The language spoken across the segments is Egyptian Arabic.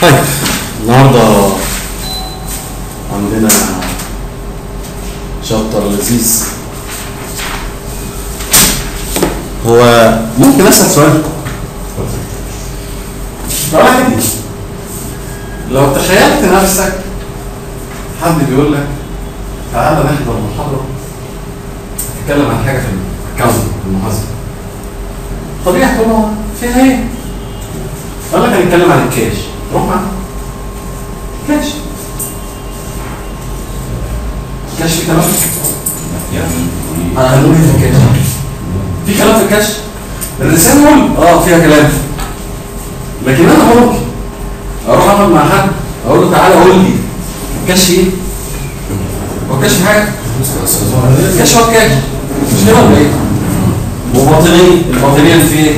طيب النهارده عندنا شابتر لذيذ هو ممكن اسال سؤال لو عادي لو تخيلت نفسك حد بيقول لك تعالى نحضر محاضره تتكلم عن حاجه في الاكونت في المحاسبه طبيعي هتقول له فيها ايه؟ قال لك هنتكلم عن الكاش روح معاه كاش كاش في كلام انا هنقول ايه في الكاش في كلام في الكاش الرسالة قول اه فيها كلام لكن انا ممكن اروح اقعد مع حد اقول له تعالى قول لي الكاش ايه هو الكاش في حاجه الكاش هو الكاش مش كده ولا ايه وباطنيه الباطنيه في ايه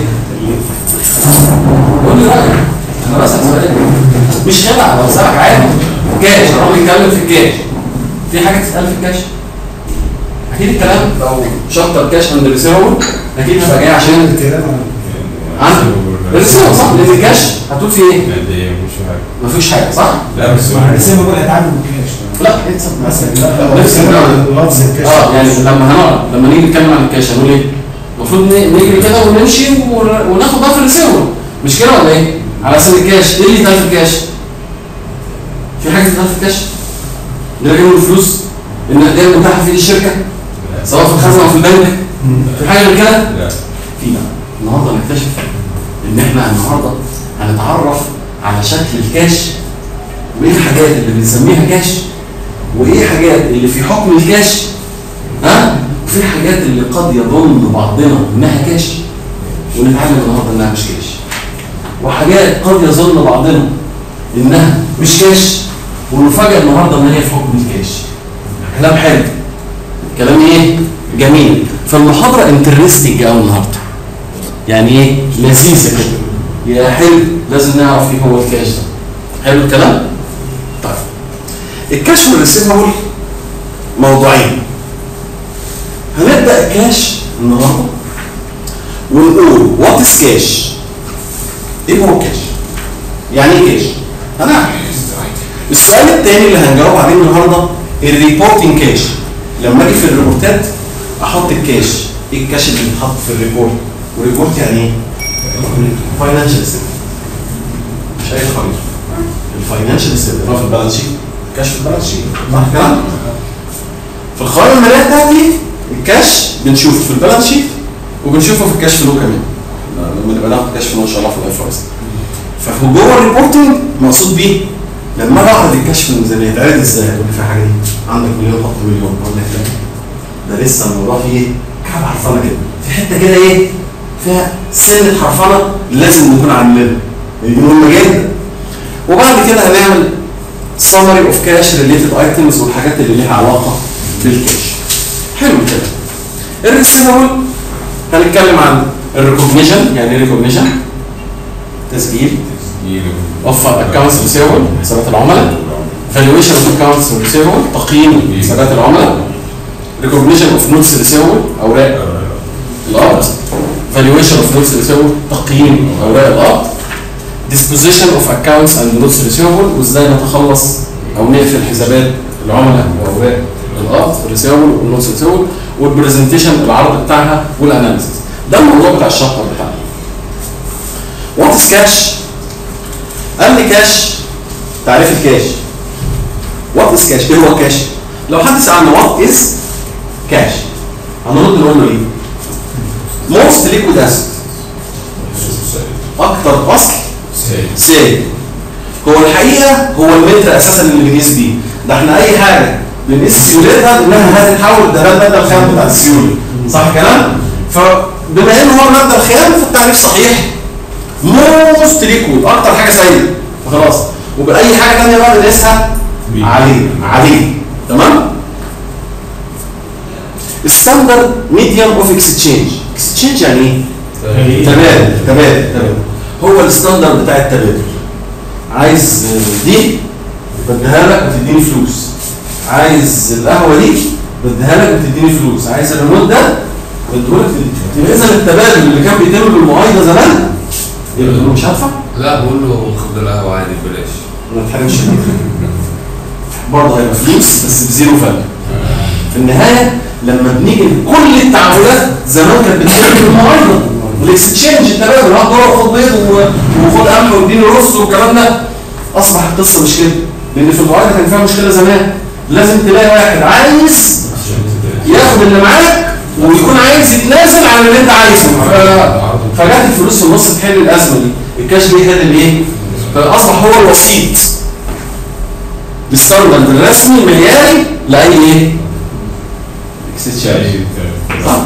قول لي رايك انا بسال سؤال مش خدع انا بسالك عادي كاش اروح نتكلم في الكاش في حاجه تتقال في الكاش اكيد الكلام لو شابتر كاش اند ريسيفبل اكيد هبقى جاي عشان عن الريسيفبل صح لان الكاش هتقول فيه ايه مفيش حاجه صح لا بس الرسالة بقول هتعامل بالكاش لا اتس مثلا نفس الكلام. لفظ الكاش اه يعني لما هنقعد لما نيجي نتكلم عن الكاش هنقول ايه المفروض ن- نجري كده ونمشي ون- وناخد بقى في الريسيفبل مش كده ولا ايه على سبيل الكاش ايه اللي يتقال في الكاش في حاجه تتقال في الكاش نرجع له الفلوس النقديه المتاحه في ايد الشركه سواء في الخزنه او في البنك في حاجه غير كده لا في بقى النهارده نكتشف ان احنا النهارده هنتعرف على شكل الكاش وايه الحاجات اللي بنسميها كاش وايه حاجات اللي في حكم الكاش ها وفي حاجات اللي قد يظن بعضنا انها كاش ونتعلم النهارده انها مش كاش وحاجات قد يظن بعضنا انها مش كاش ونفاجئ النهارده ان هي في حكم الكاش كلام حلو كلام ايه جميل فالمحاضره انترستنج قوي النهارده يعني ايه لذيذه كده يا حلو لازم نعرف ايه هو الكاش ده حلو الكلام طيب الكاش والريسيفبل موضوعين هنبدا الكاش النهارده ونقول وات از كاش ايه هو الكاش يعني ايه كاش هنعرف السؤال الثاني اللي هنجاوب عليه النهارده الريبورتنج كاش لما اجي في الريبورتات احط الكاش ايه الكاش اللي بيتحط في الريبورت والريبورت يعني ايه فاينانشال ستيتمنت مش اي خريطه الفاينانشال ستيتمنت اللي هو في البالانس شيت الكاش في البالانس شيت صح كده في القوائم الماليه بتاعتي الكاش بنشوفه في البالانس شيت وبنشوفه في الكاش فلو كمان لما نبقى ناخد كاش فلو ان شاء الله في الاي فايز فهو جوه الريبورتنج مقصود بيه لما اجي اعرض الكاش في الميزانيه يتعرض ازاي؟ تقول لي في حاجه دي عندك مليون حط مليون اقول لك لا ده لسه الموضوع فيه ايه؟ كعب حرفنه كده في حته كده ايه؟ فيها سنه حرفنه لازم نكون عاملينها دي مهمه جدا وبعد كده هنعمل summary of cash related items والحاجات اللي ليها علاقه بالكاش حلو كده الريسيفبل هنتكلم عن الريكوجنيشن يعني ايه ريكوجنيشن تسجيل اوف اكونتس ريسيفبل حسابات العملاء valuation of accounts receivable تقييم حسابات العملاء recognition of notes receivable اوراق القبض valuation of notes receivable تقييم اوراق القبض disposition of accounts and notes receivable وازاي نتخلص او نقفل حسابات العملاء واوراق القبض receivable والنوتس receivable والبرزنتيشن العرض بتاعها والاناليسيس ده الموضوع بتاع الشابتر بتاعنا وات از كاش قال لي كاش تعريف الكاش وات از كاش ايه هو الكاش لو حد سالنا وات از كاش هنرد نقول له ايه موست ليكويد اسيد اكتر اصل سائل هو الحقيقه هو المتر اساسا اللي بنقيس بيه ده احنا اي حاجه بنقيس سيولتها انها هتتحول ده الماده الخام بتاع السيوله صح الكلام فبما ان هو الماده الخام فالتعريف صحيح موست ليكويد اكتر حاجه سائله خلاص وباي حاجه ثانيه بقى بنقيسها عليه عليه تمام ستاندرد ميديوم اوف اكسشينج اكسشينج يعني ايه تبادل تبادل تبادل هو الستاندرد بتاع التبادل عايز دي بديها لك وتديني فلوس عايز القهوه دي بديها لك وتديني فلوس عايز الريموت ده بديهولك يبقى اذا التبادل اللي كان بيتم بالمعايده زمان يبقى مش هدفع لا بقول له خد القهوه عادي ببلاش ما تحرمش منها. برضه هيبقى فلوس بس بزيرو فاليو في النهايه لما بنيجي كل التعاملات زمان كانت بتتم بالمعارضه والاكستشينج التبادل هات دولار خد بيض و- وخد قمح واديني رز والكلام ده اصبح القصه مش كده لان في المعارضه كان فيها مشكله زمان لازم تلاقي واحد عايز ياخد اللي معاك ويكون عايز يتنازل عن اللي انت عايزه ف- فجات الفلوس في النص تحل الازمه دي الكاش جه هذا الايه فاصبح هو الوسيط الستاندرد الرسمي المعياري لاي ايه اكستشينج صح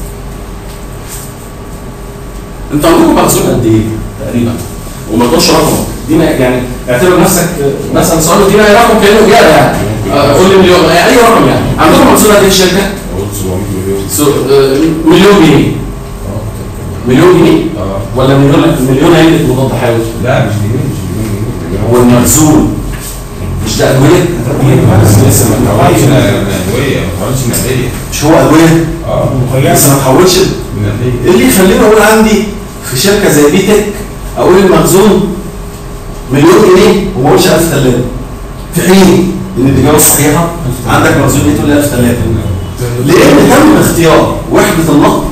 انت عندكم مخزون قد ايه تقريبا وما تقولش رقم ادينا يعني اعتبر نفسك مثلا سؤال ادينا اي رقم كانه اجابه يعني آه، قول لي مليون آه، اي رقم يعني عندكم مخزون قد ايه في الشركه؟ قلت 700 مليون سو- آه، مليون جنيه مليون جنيه اه ولا مليون مليون علبه مضاد حيوي لا مش جنيه مش جنيه هو المخزون مش ده ادويه لسه ما تحولش نقديه ما تحولش نقديه مش هو ادويه اه لسه ما تحولش نقديه ايه اللي يخليني اقول عندي في شركه زي بيتك اقول المخزون مليون جنيه وما اقولش 1000 ثلاجه في حين ان الاجابه الصحيحه عندك مخزون ايه تقول لي 1000 ثلاجه لان تم اختيار وحده النقد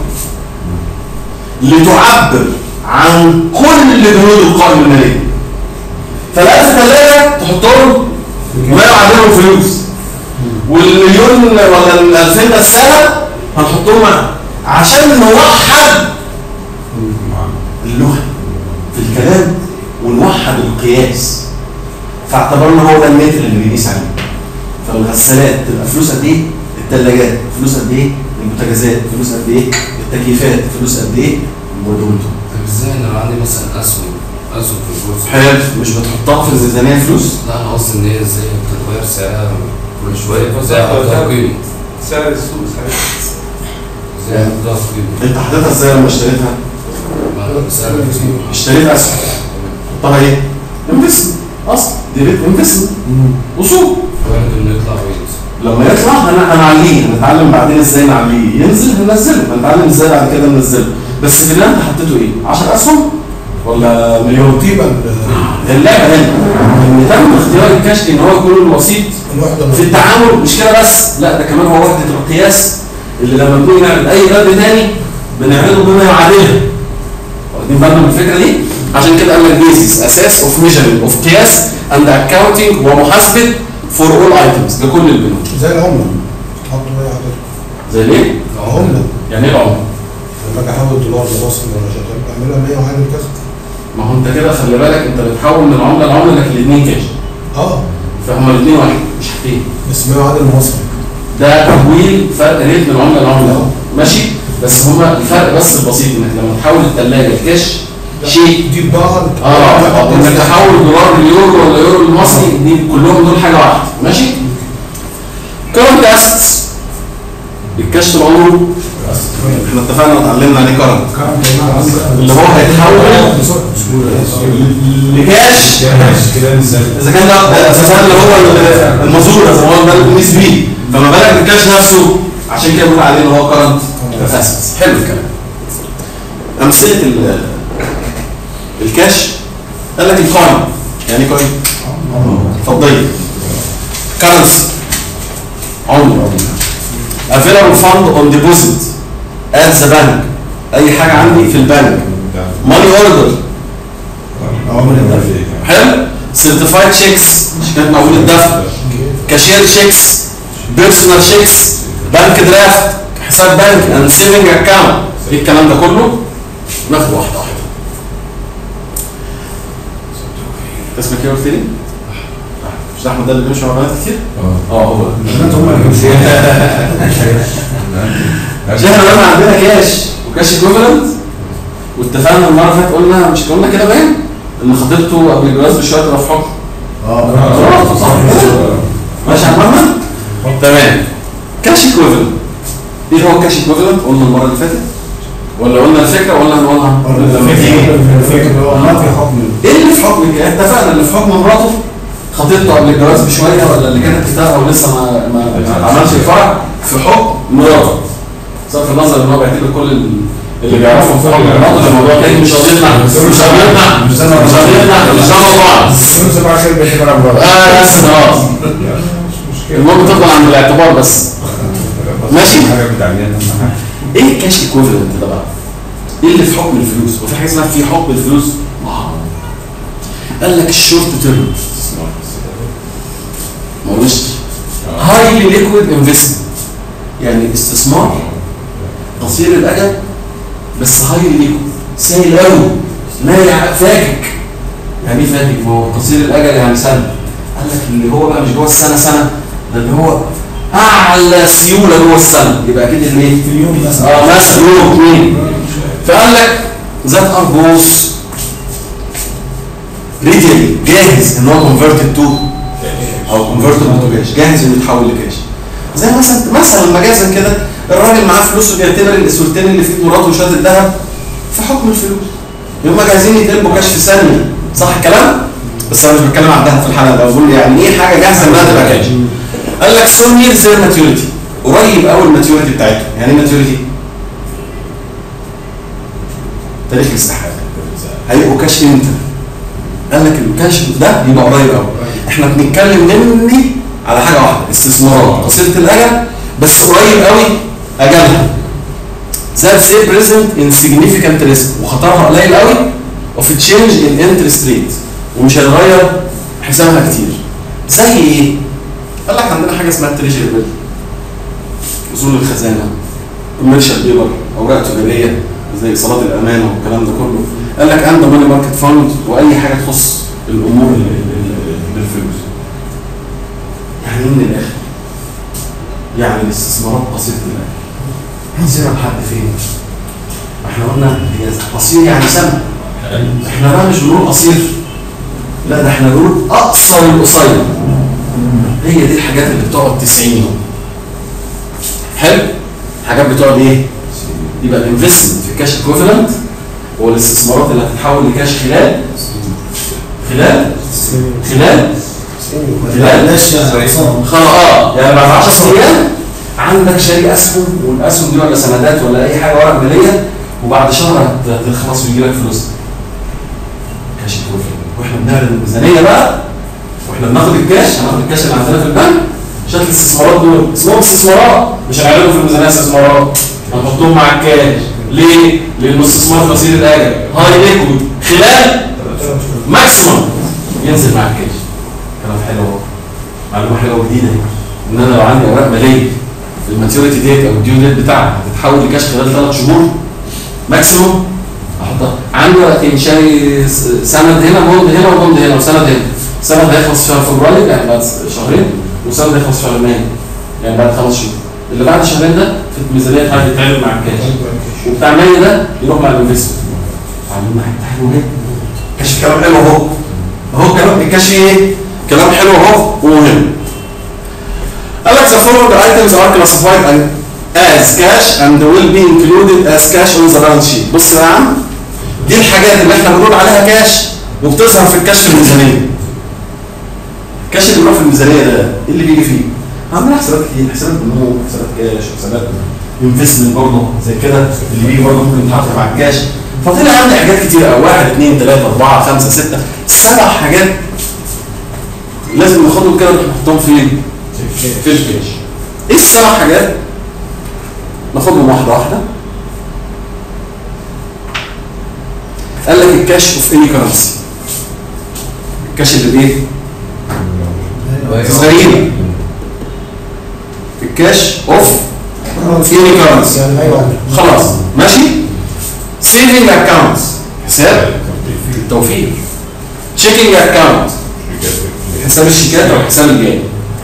لتعبر عن كل بنود القائمه الماليه فالألف ثلاجه تحطهم ما يعادلهم فلوس والمليون ولا الألفين غسالة هنحطهم معاهم عشان نوحد اللغة في الكلام ونوحد القياس فاعتبرنا هو ده المتر اللي بيقيس عليه فالغسالات تبقى فلوس قد ايه؟ الثلاجات فلوس قد ايه؟ البوتاجازات فلوس قد ايه؟ التكييفات فلوس قد ايه؟ ودولتهم طب ازاي انا لو عندي مثلا اسهم اسهم في البورصه حلو مش بتحطها في الميزانيه فلوس؟ لا انا قصدي ان هي ازاي بتتغير سعرها كل شويه ازاي احطها قيمه سعر السوق سعر ازاي احطها قيمه انت حطيتها ازاي لما اشتريتها؟ ما سعر القيمه اشتريت اسهم حطها ايه؟ انفستمنت اصلا دي بيت انفستمنت اصول وارد انه يطلع وينزل لما يطلع هن- هنعليه هنتعلم بعدين ازاي نعليه ينزل هننزله هنتعلم ازاي بعد كده ننزله بس في النهايه انت حطيته ايه 10 اسهم ولا مليون تقريبا اللعبه هنا ان تم اختيار الكشك ان هو يكون الوسيط الوحده في التعامل مش كده بس لا ده كمان هو وحده القياس اللي لما بنيجي نعمل اي بند تاني بنعمله بما يعادلها واخدين بالنا من الفكره دي عشان كده قال لك بيزيس اساس اوف ميجرمنت اوف قياس اند اكاونتنج ومحاسبه فور اول ايتمز لكل البنود زي العمله تحط ايه على زي ليه؟ عمله يعني ايه العمله؟ لما اجي احول دولار لمصر ولا شغال بعملها 100 وعامل كذا ما هو انت كده خلي بالك انت بتحول من عمله لعمله لكن الاثنين كاش اه فهما الاثنين واحد مش حاجتين بس 100 وعامل مصري ده تحويل فرق ريت من عمله لعمله ماشي بس هما الفرق بس البسيط انك لما تحول الثلاجه الكاش شيء دي بقى اه انك تحول دولار ليورو ولا يورو لمصري دي كلهم دول حاجه واحده ماشي كرنت اسيتس الكاش طول عمره احنا اتفقنا واتعلمنا عليه كرنت اللي هو هيتحول لكاش كده ازاي اذا كان ده ده اساسا اللي هو ال- المزور اذا هو ده القيس بيه فما بالك بالكاش نفسه عشان كده بنقول عليه ان هو كرنت اسيتس حلو الكلام امثله ال- الكاش قال لك الكوين يعني ايه كوين فضيه كرنسي عمله available fund on deposit at the bank اي حاجه عندي في البنك money order عمل الدفع حلو سيرتيفايد شيكس شيكات مقبول الدفع كاشير شيكس بيرسونال شيكس بنك درافت حساب بنك اند سيفنج اكاونت ايه الكلام ده كله ناخد واحده واحده اسمك ايه قلت لي؟ مش ده احمد ده اللي بيمشي مع بنات كتير؟ اه هو ده عشان احنا لما عندنا كاش وكاش ايكوفالنت واتفقنا المره اللي فاتت قلنا مش قلنا كده باين ان خطيبته قبل الجواز بشويه رفع حكم خلاص صح ماشي يا محمد تمام كاش ايكوفالنت ايه هو كاش ايكوفالنت قلنا المره اللي فاتت ولا قلنا الفكره ولا هنقولها ما في حكم ايه اللي في حكم الجواز؟ اتفقنا اللي في حكم مراته خطيبته قبل الجواز بشويه ولا اللي كانت كتابها ولسه ما ما ما عملش الفرع في حكم مراته صرف النظر ان هو بيعتبر كل ال- اللي بيعرفوا في حكم الموضوع الموضوع تاني مش هيطلع مش هيطلع مش هيطلع مش هيطلع بعض فلوس بقى عشان بيحبنا بره اه بس خلاص مش مشكله المهم تفضل عند الاعتبار بس ماشي. حاجه بتعملها اهم حاجه ايه الكاش ايكوفالنت ده بقى؟ ايه اللي في حكم الفلوس؟ وفي حاجه اسمها في حكم الفلوس؟ آه. قال لك الشورت تيرم ما قالوش هايلي ليكويد انفستمنت يعني استثمار قصير الاجل بس هايلي ليكويد سهل قوي مايع فاكك يعني ايه فاكك؟ ما هو قصير الاجل يعني سنه قال لك اللي هو بقى مش جوه السنه سنه ده اللي هو اعلى سيوله جوه السنه يبقى اكيد اللي ايه؟ في اليوم مثلا اه مثلا يوم اثنين فقال لك ذات ار بوث ريديلي جاهز ان هو كونفرتد تو او كونفرتد تو كاش جاهز انه يتحول لكاش زي مثلا مثلا مجازا كده الراجل معاه فلوس وبيعتبر الاسورتين اللي في ايد مراته وشويه الذهب في حكم الفلوس هم جاهزين يتقلبوا كاش في ثانيه صح الكلام؟ بس انا مش بتكلم عن الذهب في الحلقه ده بقول يعني ايه حاجه جاهزه انها تبقى كاش قال لك سون نير زي ماتيوريتي قريب قوي الماتيوريتي بتاعتهم يعني ايه ماتيوريتي؟ تاريخ الاستحاله هيبقوا كاش امتى؟ قال لك الكاش ده يبقى قريب قوي احنا بنتكلم مني على حاجه واحده استثمارات قصيره الاجل بس قريب قوي اجلها that say present in significant risk وخطرها قليل قوي of a change in interest rate ومش هيتغير حسابها كتير زي ايه؟ قال لك عندنا حاجه اسمها التريجري بيل اصول الخزانه كوميرشال بيبر اوراق تجاريه زي صلاه الامانه والكلام ده كله قال لك عندنا ماني ماركت فاند واي حاجه تخص الامور ال- ال- ال- بالفلوس يعني ايه من الاخر يعني الاستثمارات قصيره الاجل هنسيبها لحد فين احنا قلنا هي قصير يعني سنه احنا بقى مش بنقول قصير لا ده احنا بنقول اقصر القصير هي دي الحاجات اللي بتقعد 90 يوم حلو حاجات بتقعد ايه يبقى الانفستمنت في كاش ايكوفالنت هو الاستثمارات اللي هتتحول لكاش خلال خلال خلال خلال خلاص اه يعني بعد 10 ايام عندك شاري اسهم والاسهم دي ولا سندات ولا اي حاجه ورق ماليه وبعد شهر هت- هتخلص ويجي لك فلوس كاش ايكوفالنت واحنا بنعرض الميزانيه بقى واحنا بناخد الكاش هناخد الكاش اللي عندنا في البنك عشان الاستثمارات دول اسمهم استثمارات مش هنعرضهم في الميزانيه استثمارات هنحطهم مع الكاش ليه؟ لانه استثمار قصير الاجل هاي ليكويد خلال ماكسيموم ينزل مع الكاش كلام حلو اهو معلومه حلوه وجديده اهي ان انا لو عندي اوراق ماليه الماتيوريتي ديت او الديو ديت بتاعها هتتحول لكاش خلال ثلاث شهور ماكسيموم احطها عندي ورقتين شاري س- سند هنا بوند هنا وبوند هنا وسند هنا سند هيخلص في شهر فبراير يعني بعد شهرين وسند هيخلص في شهر مايو يعني بعد خمس شهور اللي بعد شهرين ده في الميزانيه بتاعتي يتعمل مع الكاش وبتاع مايو ده يروح مع الانفستمنت علمنا حته حلوه جدا كاش كلام حلو اهو اهو كلام الكاش ايه كلام حلو اهو ومهم قال لك the following items are classified and- as cash and will be included as cash on the balance sheet بص يا عم دي الحاجات اللي احنا بنقول عليها كاش وبتظهر في الكاش في الميزانيه الكاش اللي بيروح في الميزانيه ده ايه اللي بيجي فيه؟ عندنا حسابات كتير حسابات بنوك حسابات كاش حسابات انفستمنت برضه زي كده اللي بيجي برضه ممكن يتحط مع الكاش فطلع عندي حاجات كتير قوي واحد اثنين ثلاثه اربعه خمسه سته سبع حاجات لازم ناخدهم كده ونحطهم فين؟ في الكاش ايه السبع حاجات؟ ناخدهم واحده واحده قال لك الكاش اوف اني كرنسي الكاش اللي بايه؟ غريبه الكاش اوف اني كرنسي يعني ايوه خلاص ماشي سيفنج اكونت حساب التوفير تشيكينج اكونت حساب الشيكات او حساب الجاري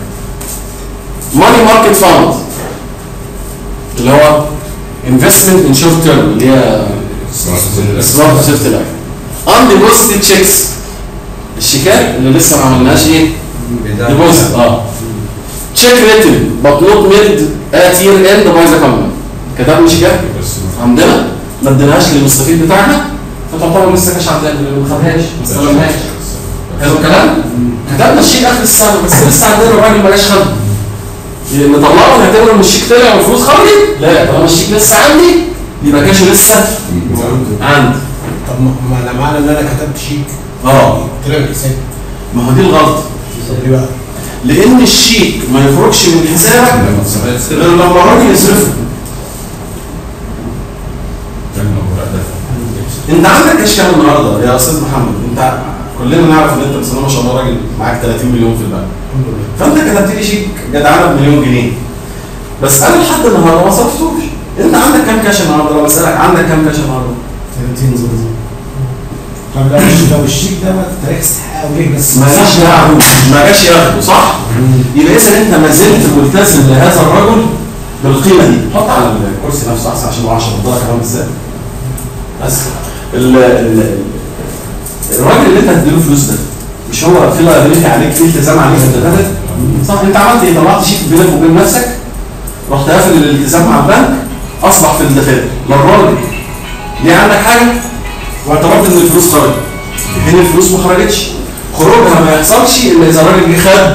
ماني ماركت فاند اللي هو انفستمنت ان شورت تيرم اللي هي اسمها سيفت لايف ان ديبوزيت تشيكس الشيكات اللي لسه ما عملناش ايه ديبوزيت اه تشيك ريتن but not made at year end by the company كتبنا شيكات عندنا ما اديناهاش للمستفيد بتاعنا فتعتبر لسه كاش عندنا اللي ما خدهاش ما استلمهاش حلو الكلام؟ كتبنا الشيك اخر السنه بس لسه عندنا الراجل ما جاش خده نطلعه نعتبر ان الشيك طلع والفلوس خرجت؟ لا طالما الشيك لسه عندي يبقى كاش لسه عندي طب ما ما انا معنى ان انا كتبت شيك اه طلع الحساب ما هو دي الغلطه طب ليه بقى؟ لان الشيك ما يخرجش من حسابك غير لما الراجل يصرفه انت عندك كاش كام النهارده يا استاذ محمد انت كلنا نعرف ان انت بسم الله ما شاء الله راجل معاك 30 مليون في البنك الحمد لله فانت كتبت لي شيك جدعانه بمليون جنيه بس انا لحد النهارده ما صرفتوش انت عندك كام كاش النهارده لو بسالك عندك كام كاش النهارده 30 زلزال طب لو الش- لو الشيك ده ما تاريخ استحقاقه ليه بس ماليش دعوه ما جاش ياخده صح يبقى اذا انت ما زلت ملتزم لهذا الرجل بالقيمه دي حط على الكرسي نفسه احسن عشان ما اعرفش افضلها كمان ازاي بس ال ال الراجل اللي انت هتديله فلوس ده مش هو في لايبيلتي عليك في التزام عليك انت دافع صح انت عملت ايه طلعت شيك بينك وبين نفسك رحت قافل الالتزام مع البنك اصبح في الدفاتر لا الراجل ليه عندك حاجه واعتبرت ان الفلوس خرجت هنا الفلوس ما خرجتش خروجها ما يحصلش الا اذا الراجل جه خد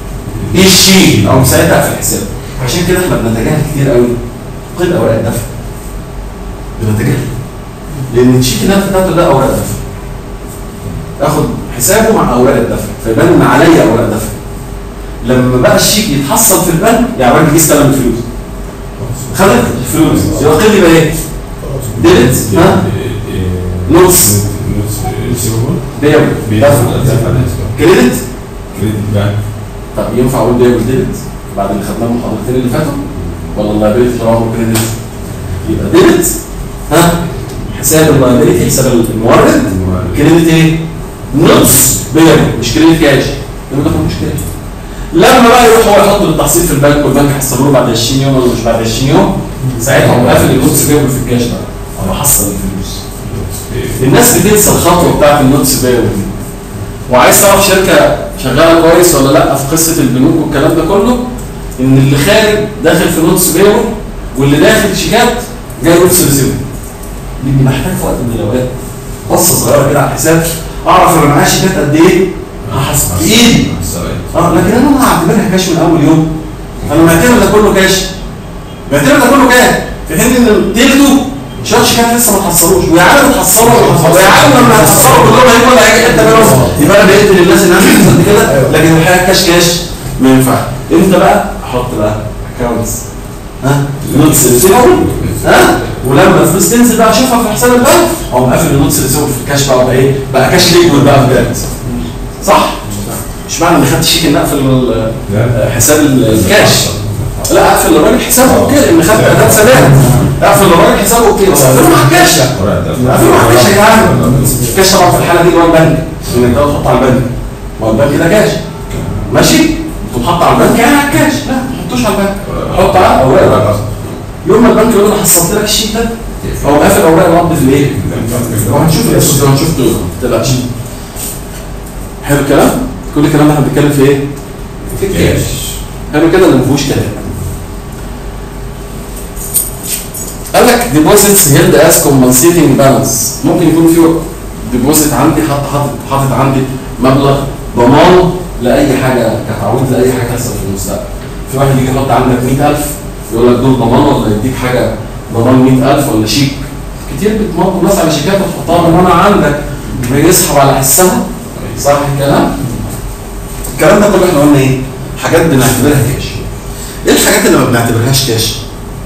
الشيك او ساعتها في الحساب عشان كده احنا بنتجاهل كتير قوي قيد اوراق الدفع بنتجاهل لان الشيك اللي انا كتبته ده اوراق دفع اخد حسابه مع اوراق الدفع فيبان ان عليا اوراق دفع لما بقى الشيك يتحصل في البنك يعني الراجل جه استلم الفلوس خدت الفلوس يبقى قيد يبقى ايه؟ ديبت ها؟ نوتس بيعمل كريدت طب ينفع اقول بيعمل ديبت بعد اللي خدناه من المحاضرتين اللي فاتوا ولا اللايبيلتي طالما هو كريدت يبقى ديبت ها حساب اللايبيلتي حساب المورد كريدت ايه؟ نوتس بيعمل مش كريدت كاش يبقى ده مش كاش لما بقى يروح هو يحط التحصيل في البنك والبنك يحصله له بعد 20 يوم ولا مش بعد 20 يوم ساعتها هو قافل النوتس بيعمل في الكاش بقى انا حصل الفلوس الناس بتنسى الخطوه بتاعت النوتس بيعمل دي وعايز تعرف شركه شغاله كويس ولا لا في قصه البنوك والكلام ده كله ان اللي خارج داخل في نوتس بيعمل واللي داخل شيكات جاي نوتس ريسيفر دي محتاج في وقت من الاوقات بصه صغيره كده على الحساب اعرف انا معايا شيكات قد ايه هحسب بايدي اه لكن انا ما هعتبرها كاش من اول يوم انا معتبر ده كله كاش معتبر ده كله كاش في حين ان تلته شويه شيكات لسه ما اتحصلوش ويا عالم اتحصلوا ويا عالم لما يتحصلوا كلهم هيجوا ولا هيجي حته منهم يبقى انا بقيت للناس ان انا قد كده لكن الحقيقه كاش كاش ما ينفعش امتى بقى احط بقى اكونتس ها نوتس ريسيفبل ها ولما الفلوس تنزل بقى اشوفها في حساب البنك اقوم قافل النوتس ريسيفبل في الكاش بقى وبقى ايه بقى كاش ليكويد بقى في البنك صح؟ مش معنى اني خدت شيك ان اقفل ال- حساب ال- الكاش لا اقفل للراجل حسابه اوكي ان خدت اداه سداد اقفل للراجل حسابه اوكي بس اقفله مع الكاش اقفله مع الكاش يا جدعان الكاش طبعا في الحاله دي هو البنك ان انت تحط على البنك ما هو البنك ده كاش ماشي تقوم حاطط على البنك يعني على الكاش لا ما تحطوش على البنك حط على اوراق الرقم يوم ما البنك يقول انا حصلت لك الشيك ده هو قافل اوراق الرد في الايه؟ وهنشوف الاسود ده هنشوف دول ما تقلقش حلو الكلام؟ كل الكلام ده احنا بنتكلم في ايه؟ في الكاش حلو كده اللي ما فيهوش كلام قال لك ديبوزيتس هيلد از كومبنسيتنج بالانس ممكن يكون في ديبوزيت عندي حاطط حاطط حاطط عندي مبلغ ضمان لاي حاجه كتعويض لاي حاجه تحصل في المستقبل في واحد يجي يحط عندك 100000 يقول لك دول ضمان ولا يديك حاجه ضمان 100000 ولا شيك كتير بتمضوا الناس على شيكات وتحطها ضمانه عندك بيسحب على حسها صح الكلام؟ الكلام ده كله احنا قلنا ايه؟ حاجات بنعتبرها كاش. ايه الحاجات اللي ما بنعتبرهاش كاش؟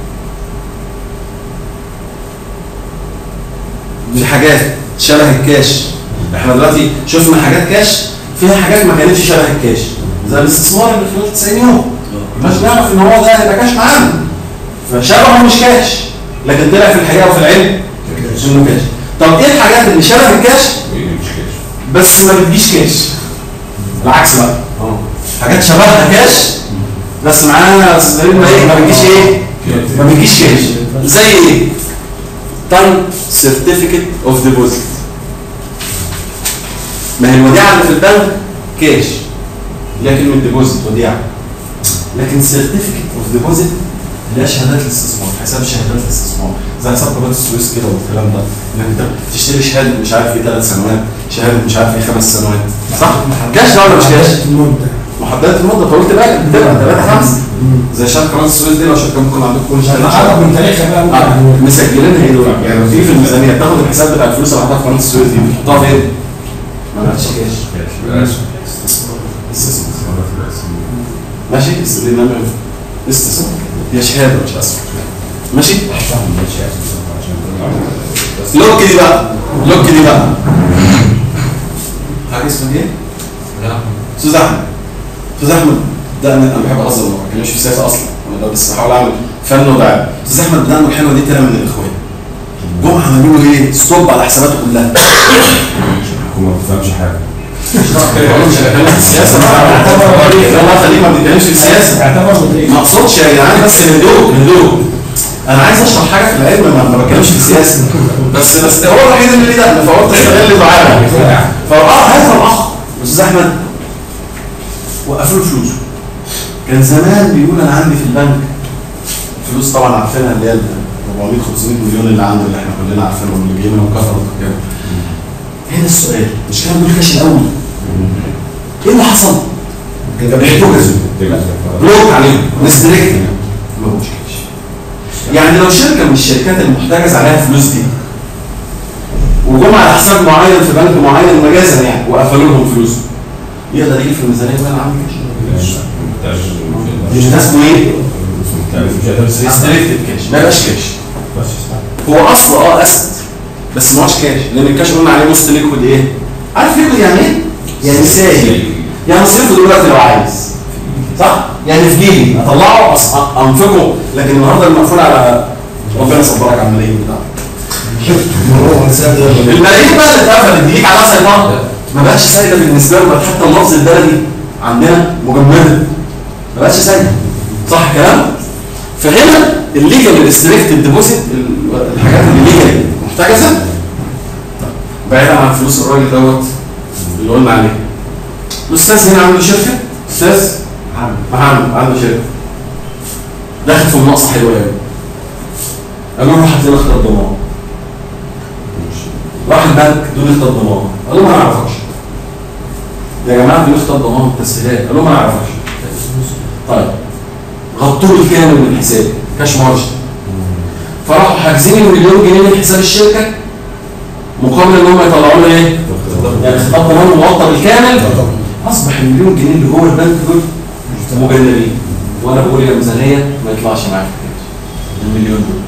في حاجات شبه الكاش احنا دلوقتي شفنا حاجات كاش فيها حاجات ما كانتش شبه الكاش زي الاستثمار اللي خلال 90 يوم مش نعرف ان هو ده هيبقى كاش معانا فشبهه مش كاش لكن طلع في الحقيقه وفي العلم انه كاش طب ايه الحاجات اللي شبه الكاش بس ما بتجيش كاش العكس بقى حاجات شبهها كاش بس معانا استاذ ما ايه ما بتجيش ايه ما بتجيش كاش زي ايه تايم سيرتيفيكت اوف ديبوزيت ما هي الوديعه اللي في البنك كاش ليها كلمه ديبوزيت وديعه لكن سيرتيفيكت اوف ديبوزيت اللي هي شهادات الاستثمار حساب شهادات الاستثمار زي حساب قناه السويس كده والكلام ده انك انت تشتري شهاده مش عارف ايه ثلاث سنوات شهاده مش عارف ايه خمس سنوات صح؟ كاش ده ولا مش كاش؟ المدة محددة المدة طولت بالك بتبقى 3 5 زي شركة قناة السويس دي لو شركة ممكن عندكم كل شهر نعرف من تاريخها بقى آه، ممكن مسجلينها ايه دول يعني لما تيجي في الميزانية تاخد الحساب بتاع الفلوس اللي حطها في قناة السويس دي بتحطها فين؟ ما بقتش كاش استثمار ماشي استثمار استثمار هي شهادة مش اسف ماشي لوك دي بقى لوك دي بقى حاجة اسمها ايه؟ لا استاذ احمد استاذ احمد ده انا انا بحب اهزر ما بتكلمش في سياسه اصلا انا ده بس بحاول اعمل فن ودعم استاذ احمد ده الحلوه دي ترى من الاخوان جم عملوا له ايه؟ ستوب على حساباته كلها الحكومه ما بتفهمش حاجه مش هنتكلم في السياسه بقى الله يخليك ما بنتكلمش في السياسه اعتبر مدرك ما اقصدش يا جدعان بس هدوء هدوء انا عايز اشرح حاجه في العلم ما, ما بتكلمش في السياسه بس بس هو الوحيد اللي ليه ده فقلت استغل دعائه فاه هذا الاخ استاذ احمد وقفوا له فلوسه كان زمان بيقول انا عندي في البنك فلوس طبعا عارفينها اللي هي ال 400 500 مليون اللي عنده اللي احنا كلنا عارفينهم اللي جايين من كفر وكده هنا السؤال مش كان بيقول كاش الاول ايه اللي حصل؟ كان بيحتجزوا بلوك عليهم ريستريكت ما بقوش كاش يعني لو شركه من الشركات المحتجز عليها فلوس دي وجم على حساب معين في بنك معين مجازا يعني وقفلوا لهم فلوسه يقدر يجي في الميزانيه يقول انا عندي كاش مش ده اسمه ايه؟ ريستريكتد كاش ما يبقاش كاش هو اصل اه اسد بس ما هوش كاش لان الكاش قلنا عليه موست ليكويد ايه؟ عارف ليكويد يعني ايه؟ يعني سائل يعني اصرفه دلوقتي لو عايز صح؟ يعني في جيبي اطلعه أص- انفقه لكن النهارده المقفول على ربنا يصبرك على الملايين بتاعك الملايين بقى اللي اتقفلت دي ليك عليها سيطره ما بقتش سايده بالنسبه له بقت حتى اللفظ البلدي عندنا مجمده ما بقتش سايده صح الكلام؟ فهنا الليجل ريستريكتد ديبوزيت الحاجات اللي ليجل محتجزه بعيدا عن فلوس الراجل دوت اللي قلنا عليه الاستاذ هنا عنده شركه استاذ محمد عنده شركه داخل في مناقصه حلوه قوي قالوا له روح هات لنا اختار ضمان راح البنك دول اختار ضمان قالوا ما نعرفكش يا جماعه دول اختار ضمان تسهيلات قالوا ما نعرفكش طيب غطوا له الكامل من الحساب كاش مارجن فراحوا حاجزين مليون جنيه من حساب الشركه مقابل ان هم يطلعوا له ايه؟ يعني خطاب ضمان مغطى بالكامل اصبح المليون جنيه اللي جوه البنك دول مجندين وانا بقول يا ميزانيه ما يطلعش معاك المليون دول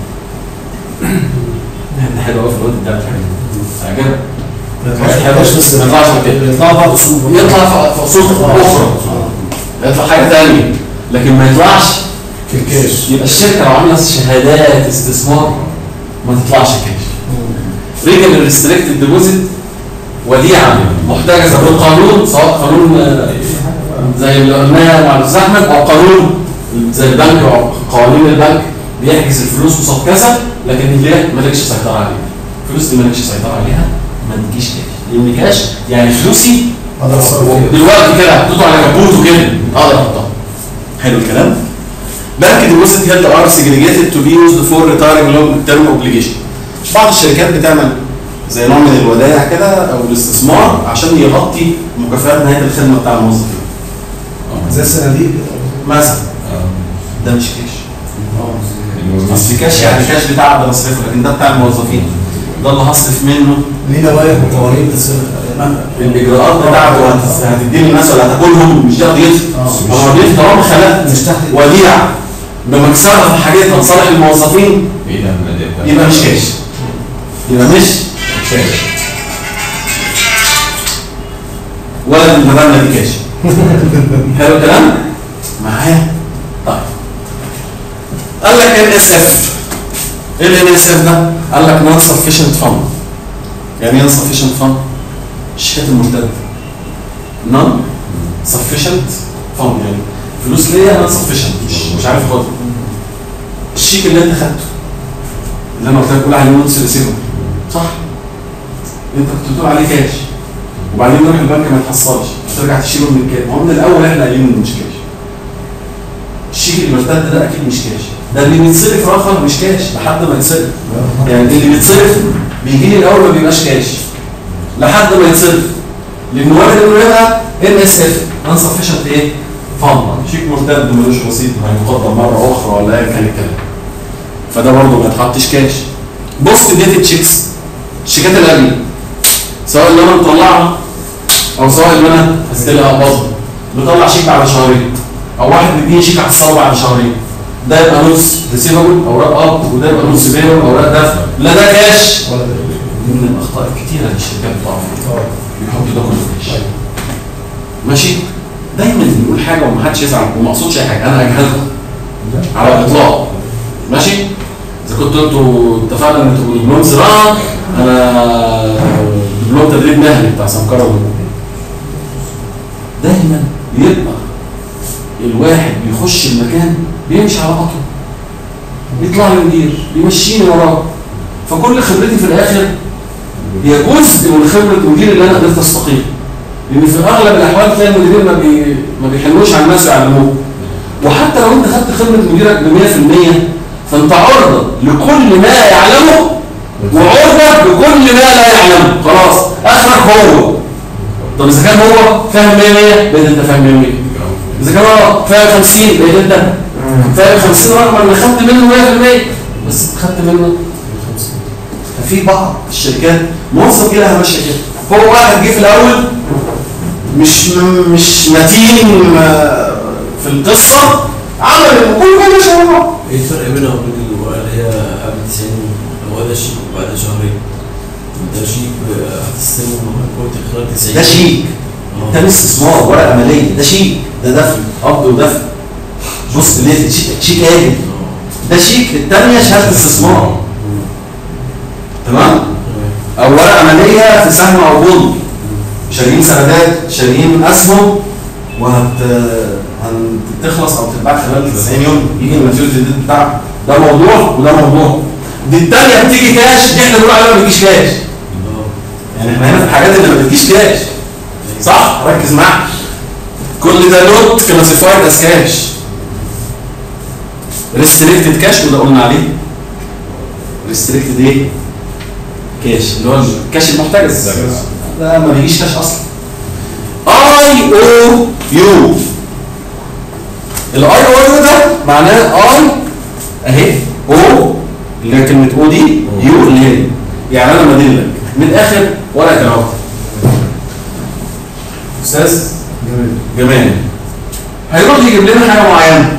ده حلو قوي في الوقت ده عجبك ما يطلعش بس ما يطلعش مكان يطلع بقى اصول يطلع في في اصول اخرى يطلع حاجه ثانيه لكن ما يطلعش في الكاش يبقى الشركه لو عامله شهادات استثمار ما تطلعش كاش ريجل ريستريكتد ديبوزيت وديعه محتجزه بالقانون سواء قانون آه، زي اللي قلناه مع الاستاذ احمد او قانون زي البنك او قوانين البنك بيحجز الفلوس قصاد كذا لكن اللي مالكش سيطره عليها الفلوس دي مالكش سيطره عليها ما تجيش كاش لان كاش يعني فلوسي اقدر اصرف فيها دلوقتي كده حطيته على كبوته كده اقدر احطها حلو الكلام بنك ديبوزيت هيلد ار سيجريجيتد تو بي يوزد فور ريتايرنج لونج تيرم اوبليجيشن بعض الشركات بتعمل زي نوع من الودائع كده او الاستثمار عشان يغطي مكافآت نهايه الخدمه بتاع الموظفين زي الصناديق مثلا ده مش كاش اصل كاش يعني كاش بتاع اقدر اصرفه لكن ده بتاع الموظفين ده اللي هصرف منه لينا واقف وقوانين بتصير الاجراءات بتاعته هت- هتدي للناس ولا هتاكلهم مش ده قضيتي آه. هو قضيتي طالما خلقت مش تحت وديعه بمكسبها في حاجتها لصالح الموظفين ايه ده الاداء بتاعك؟ يبقى مش كاش يبقى مش كاش ولا المبادله دي كاش حلو الكلام معايا طيب قال لك ان اس اف ايه الان اس اف ده قال لك نون سفيشنت فند يعني ايه سفيشنت فند الشيكات المرتده نون سفيشنت فند يعني فلوس ليا نون سفيشنت مش مش عارف اخدها الشيك اللي انت خدته اللي انا قلت لك قول عليه نوتس ريسيفر صح انت كنت بتقول عليه كاش وبعدين نروح البنك ما يتحصلش ترجع تشيله من الكاش ما هو من الاول احنا قايلين انه مش كاش الشيك اللي مرتد ده اكيد مش كاش ده اللي بيتصرف رقم مش كاش لحد ما يتصرف يعني اللي بيتصرف بيجي لي الاول ما بيبقاش كاش لحد ما يتصرف لان وارد انه يبقى ان اس اف insufficient ايه؟ فند شيك مرتد ملوش رصيد هيقدم مره اخرى ولا ايا كان الكلام فده برضه ما يتحطش كاش بوست ديتد تشيكس الشيكات اللي قبل سواء اللي انا مطلعها او سواء اللي انا هستلقها قبضها بطلع شيك بعد شهرين او واحد مديني شيك على الصلاه بعد شهرين ده يبقى نص ريسيفبل اوراق اب وده يبقى نص بيع اوراق دفع لا ده كاش ولا ده دي من الاخطاء الكتيره اللي الشركات بتقع اه بيحطوا ده كله في كاش ماشي دايما بنقول حاجه ومحدش يزعل وما اقصدش اي حاجه انا اجهزها على الاطلاق ماشي اذا كنتوا انتوا اتفقنا ان انتوا دبلوم زراعه انا دبلوم تدريب مهني بتاع سمكره والنجوم دايما بيبقى الواحد بيخش المكان بيمشي على خطوه بيطلع لي مدير بيمشيني وراه فكل خبرتي في الاخر هي جزء من خبره المدير اللي انا قدرت استقيم لان في اغلب الاحوال تلاقي المديرين ما, بي... ما بيحلوش على الناس ويعلموه وحتى لو انت خدت خبره مديرك ب 100% فانت عرضه لكل ما يعلمه وعرضه لكل ما لا يعلمه خلاص اخرك هو طب اذا كان هو فاهم 100 100 بقيت انت فاهم 100 100 اذا كان هو فاهم 50 بقيت انت فاهم 50 رغم ان خدت منه 100% بس خدت منه 50 ففي بعض الشركات موظف كده ماشيه كده هو واحد جه في الاول مش مش متين آه، في القصه عمل كل كل شهر ايه الفرق بينها وبين الورقه اللي هي قبل 90 هو ده شيك وبعد شهرين ده شيك هتستلمه قلت خلال 90 ده شيك آه. ده مش استثمار ورقه ماليه ده شيك ده دفع قبض ودفع بص ليه شيك شيك ايه آه. ده شيك الثانيه شهاده استثمار تمام او ورقه ماليه في سهم او بوند شاريين سندات شاريين اسهم وهت هتخلص او تتباع خلال 90 يوم يجي الماتيوريتي ديت بتاعها ده موضوع وده موضوع دي الثانيه بتيجي كاش دي احنا بنقول عليها ما بتجيش كاش يعني احنا هنا في الحاجات اللي ما بتجيش كاش صح ركز معايا كل ده نوت كلاسيفايد از كاش ريستريكتد كاش وده قلنا عليه ريستريكتد ايه كاش اللي هو الكاش المحتجز ده ما بيجيش كاش اصلا اي او يو الاي او يو ده معناه اي اهي او اللي هي كلمه او دي يو اللي هي دي. يعني انا مدين لك من الاخر ورقه اهو استاذ جميل جمال هيروح يجيب لنا حاجه معينه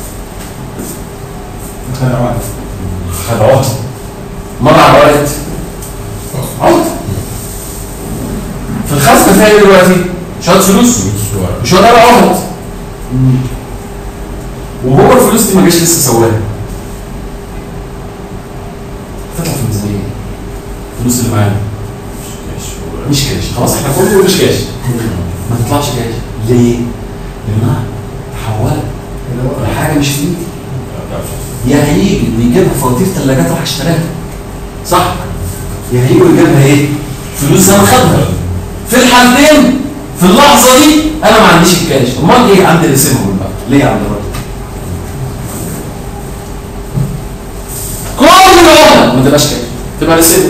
خلع واحد خدعوها مره على ورقه عقد في الخزنه فيها ايه دلوقتي؟ شويه فلوس وشويه ورق عقد وهو الفلوس دي ما جاش لسه سواها تطلع في الميزانيه الفلوس اللي معانا مش كاش خلاص احنا كله مش كاش ما تطلعش كاش ليه؟ لانها تحولت لحاجه مش في ايدي يا هيجي ويجيبها فواتير ثلاجات راح اشتراها صح يا هيجي ويجيبها ايه فلوس انا خدها في الحالتين في اللحظه دي انا ما عنديش الكاش امال ايه عندي ريسيفبل بقى ليه عند الراجل كل العملاء ما تبقاش كاش تبقى ريسيفبل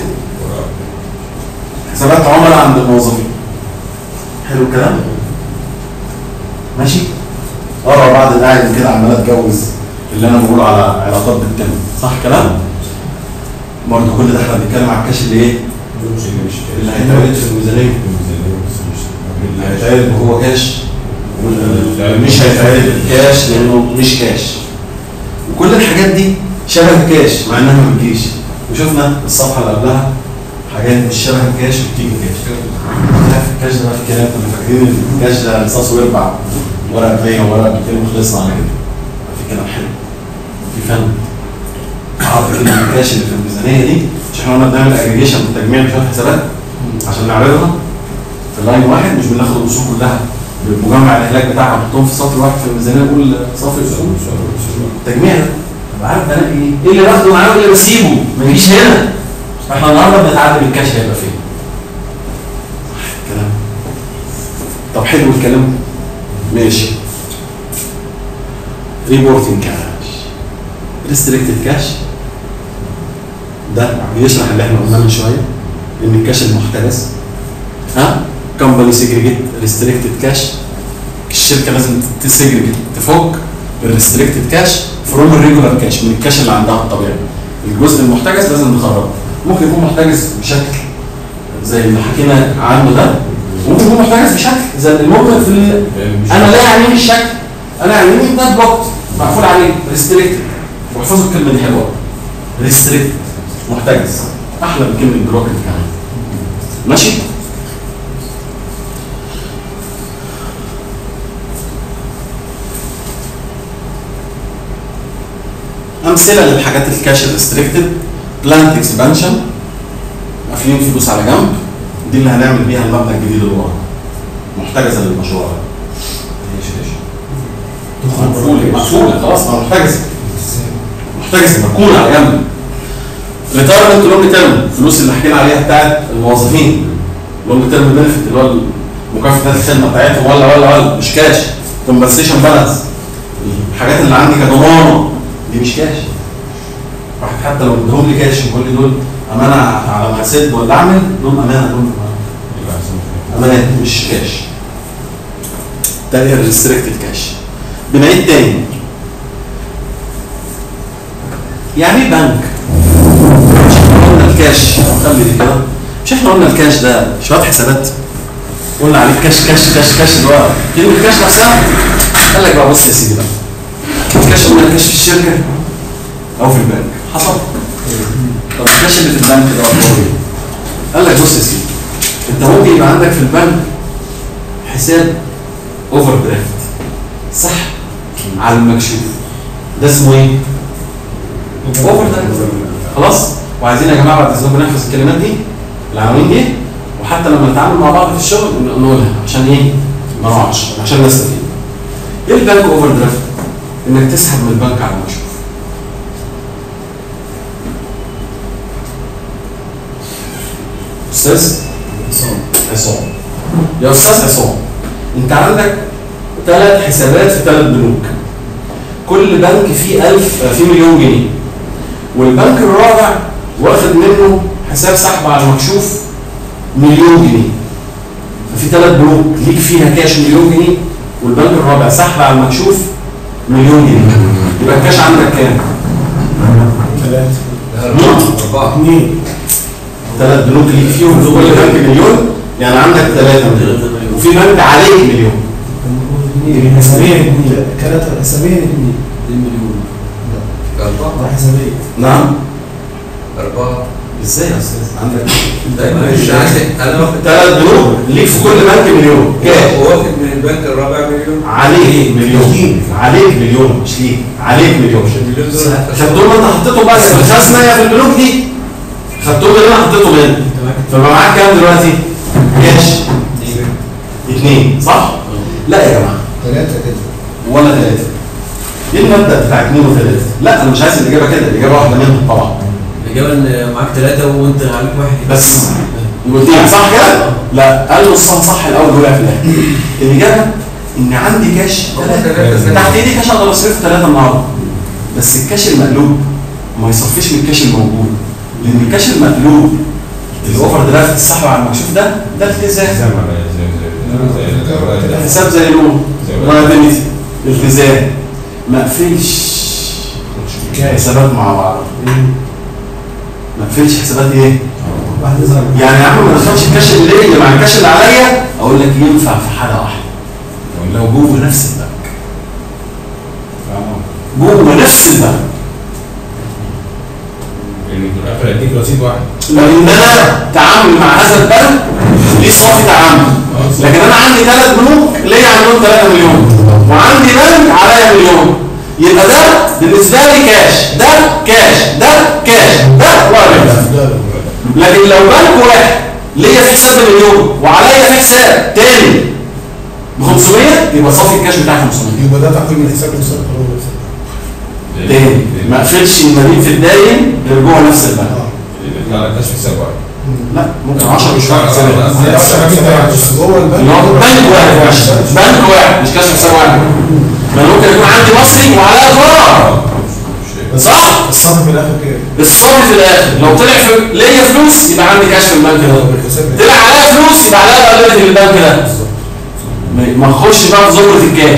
حسابات عملاء عند الموظفين حلو الكلام ماشي اه بعد القاعد كده عمال اتجوز اللي انا بقوله على علاقات بالتم صح كلام برضه كل ده احنا بنتكلم على الكاش اللي ايه اللي هيتعرض في الميزانيه اللي هيتعرض وهو كاش واللي مش هيتعرض كاش لانه مش كاش وكل الحاجات دي شبه الكاش مع انها ما بتجيش وشفنا الصفحه اللي قبلها حاجات مش شبه الكاش وبتيجي كاش عارف الكاش ده بقى في كلام كنا فاكرين ان الكاش ده رصاص ويربع ورقه 100 وورقه 200 وخلصنا على كده في كلام حلو في فن عارف كلمه الكاش اللي في الميزانيه دي مش احنا قلنا بنعمل اجريجيشن وتجميع شويه حسابات عشان نعرضها في لاين واحد مش بناخد الاصول كلها بمجمع الاهلاك بتاعها نحطهم في سطر واحد في الميزانيه نقول صافي الاصول تجميع ده طب عارف انا ايه؟ ايه اللي باخده معاه وايه اللي بسيبه؟ ما يجيش هنا احنا النهارده بنتعلم الكاش هيبقى فين؟ صح الكلام طب حلو الكلام ماشي ريبورتنج كاش ريستريكتد كاش ده بيشرح اللي احنا قلناه من شويه ان الكاش المحترس ها كومباني سيجريجيت ريستريكتد كاش الشركه لازم تسجل تفك الريستريكتد كاش فروم الريجولار كاش من الكاش اللي عندها الطبيعي الجزء المحتجز لازم نخرجه ممكن يكون محتجز بشكل زي اللي حكينا عنه ده وممكن يكون محتجز بشكل زي الممكن في ال... انا لا يعنيني الشكل انا يعنيني ده بلوكت مقفول عليه ريستريكتد واحفظوا الكلمه دي حلوه ريستريكتد محتجز احلى من كلمه بلوكت كمان ماشي امثله للحاجات الكاش ريستريكتد بلانت اكسبانشن قافلين فلوس على جنب دي اللي هنعمل بيها المبنى الجديد اللي ورا محتجزه للمشروع ده مقفوله مقفوله خلاص ما محتجزه محتجزه مركونه على جنب ريتايرمنت لونج تيرم الفلوس اللي حكينا عليها بتاعت الموظفين لونج تيرم بنفيت اللي هو مكافاه الخدمه بتاعتهم ولا ولا ولا مش كاش كومبنسيشن بالانس الحاجات اللي عندي كضمانه دي مش كاش واحد حتى لو ادهم لي كاش يقول لي دول امانه على ما اسد ولا اعمل دول امانه دول امانات مش كاش ده هي الريستريكتد كاش بنعيد تاني يعني ايه بنك مش احنا قلنا الكاش خلي دي كده مش احنا قلنا الكاش ده شويه حسابات قلنا عليه كاش كاش كاش كاش اللي هو كلمه الكاش نفسها قال لك بقى بص يا سيدي بقى الكاش قلنا الكاش في الشركه او في البنك حصل طب الكاش اللي في البنك ده اخباره ايه؟ قال لك بص يا سيدي انت ممكن يبقى عندك في البنك حساب اوفر درافت صح على المكشوف ده اسمه ايه؟ اوفر درافت خلاص وعايزين يا جماعه بعد اذنكم نحفظ الكلمات دي العناوين دي وحتى لما نتعامل مع بعض في الشغل نقولها عشان ايه؟ ما نقعش عشان نستفيد ايه البنك اوفر درافت؟ انك تسحب من البنك على المكشوف استاذ عصام يا استاذ عصام انت عندك ثلاث حسابات في ثلاث بنوك كل بنك فيه 1000 فيه مليون جنيه والبنك الرابع واخد منه حساب سحب على المكشوف مليون جنيه ففي ثلاث بنوك ليك فيها كاش مليون جنيه والبنك الرابع سحب على المكشوف مليون جنيه يبقى الكاش عندك كام؟ ثلاثة أربعة اثنين ثلاث بنوك ليك فيهم كل بنك مليون يعني عندك ثلاثة مليون وفي بنك عليك مليون اثنين حسابيا اثنين ثلاثة حسابيا اثنين 2 مليون أربعة ده حسابيا نعم أربعة ازاي يا استاذ عندك دايما مش عندي أنا واخد ثلاث بنوك ليك في كل بنك مليون كاش واخد من البنك الرابع مليون عليك مليون عليك مليون مش ليك عليك مليون المليون دول خدتهم انت حطيتهم بقى في الخزنه يا في البنوك دي خدتهم اللي انا حطيتهم هنا فبقى معاك كام دلوقتي؟ كاش اثنين صح؟ لا يا جماعه ثلاثة كده ولا ثلاثه ايه المبدا بتاع اثنين وثلاثه؟ لا انا مش عايز الاجابه كده الاجابه واحده منهم طبعا الإجابة إن معاك ثلاثة وأنت عليك واحد بس قلت لي صح كده؟ لا قال له الصح صح الاول وقع في الاخر الاجابه ان عندي كاش ثلاثه تحت ايدي كاش اقدر اصرف ثلاثه النهارده بس الكاش المقلوب ما يصفيش من الكاش الموجود لان الكاش المقلوب الاوفر درافت السحب على المكشوف ده ده التزام حساب زي لون لايبيلتي التزام ما قفلش حسابات مع بعض ما قفلش حسابات ايه؟ واحد يظهر يعني يا عم ما دخلش الكاش اللي ليا مع الكاش اللي عليا اقول لك ينفع في حاله واحده لو جوه نفس البنك جوه نفس البنك اللي في الاخر هيديك رصيد واحد لان انا تعامل مع هذا البنك ليه صافي تعامل لكن انا عندي ثلاث بنوك ليا عندهم 3 مليون وعندي بنك عليا مليون يبقى ده بالنسبه لي كاش ده كاش ده كاش ده وارد لكن لو بنك واحد ليا في حساب مليون وعليا في حساب تاني ب 500 يبقى صافي الكاش بتاعي 500 يبقى ده تقييم الحساب المسابق الأول تاني ما قفلش المدين في الداين غير جوه نفس البنك لا لا كاش في حساب واحد لا ممكن 10 مش واحد حساب جوه البنك اللي هو بنك واحد مش بنك واحد مش كاش حساب واحد ما أنا ممكن يكون عندي مصري وعليا دولار صح الصافي في الآخر كده الصافي في الاخر لو طلع في ليا فلوس يبقى عندي كاش في البنك ده بالحساب طلع عليا فلوس يبقى عليا liability في البنك ده ما- ما اخش بقى في زمره الكاش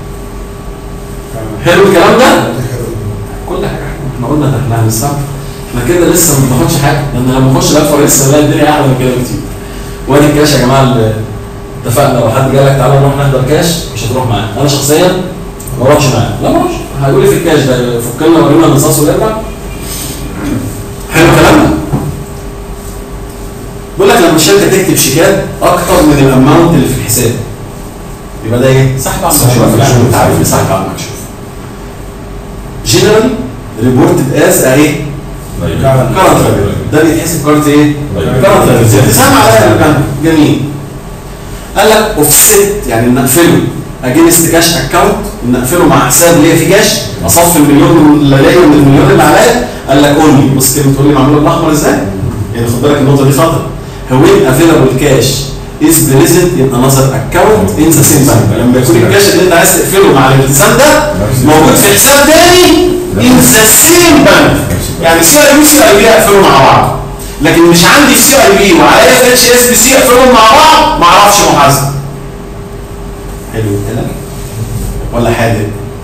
حلو الكلام ده كل حاجه احنا قلنا ده احنا هنستمتع احنا كده لسه ما بناخدش حاجه لان لما نخش الالفا لسه نلاقي الدنيا احلى من كده بكتير وادي الكاش يا جماعه اللي اتفقنا لو حد جالك تعالى نروح نحضر كاش مش هتروح معاه انا شخصيا ما اروحش معاه لا ما اروحش هيقول لي في الكاش ده فك لنا ورينا النصاص ويرجع حلو كلامنا بيقول لك لما الشركه تكتب شيكات اكتر من الاماونت اللي في الحساب يبقى ده ايه؟ سحب على سحب على المكشوف المكشوف. انت عارف إن سحب على المكشوف جنرال ريبورتد از ايه؟ كارنت ده بيتحسب كارت ايه؟ كارنت التزام عليها البنك جميل قال لك اوفست يعني نقفله اجينست كاش اكونت نقفله مع حساب ليا فيه كاش اصفي المليون اللي ليا من المليون اللي عليا قال لك اونلي بص كلمه اونلي معموله بالاحمر ازاي؟ يعني خد بالك النقطه دي خطر وين افيلابل كاش از بريزنت ان انذر اكونت ان ذا سيم بانك لما يكون الكاش اللي انت عايز تقفله مع الالتزام ده موجود في حساب تاني ان ذا سيم بانك يعني سي اي بي سي اي بي اقفلهم مع بعض لكن مش عندي سي اي بي وعليا في اتش اس بي سي اقفلهم مع بعض ما اعرفش محاسبه حلو الكلام ولا حادق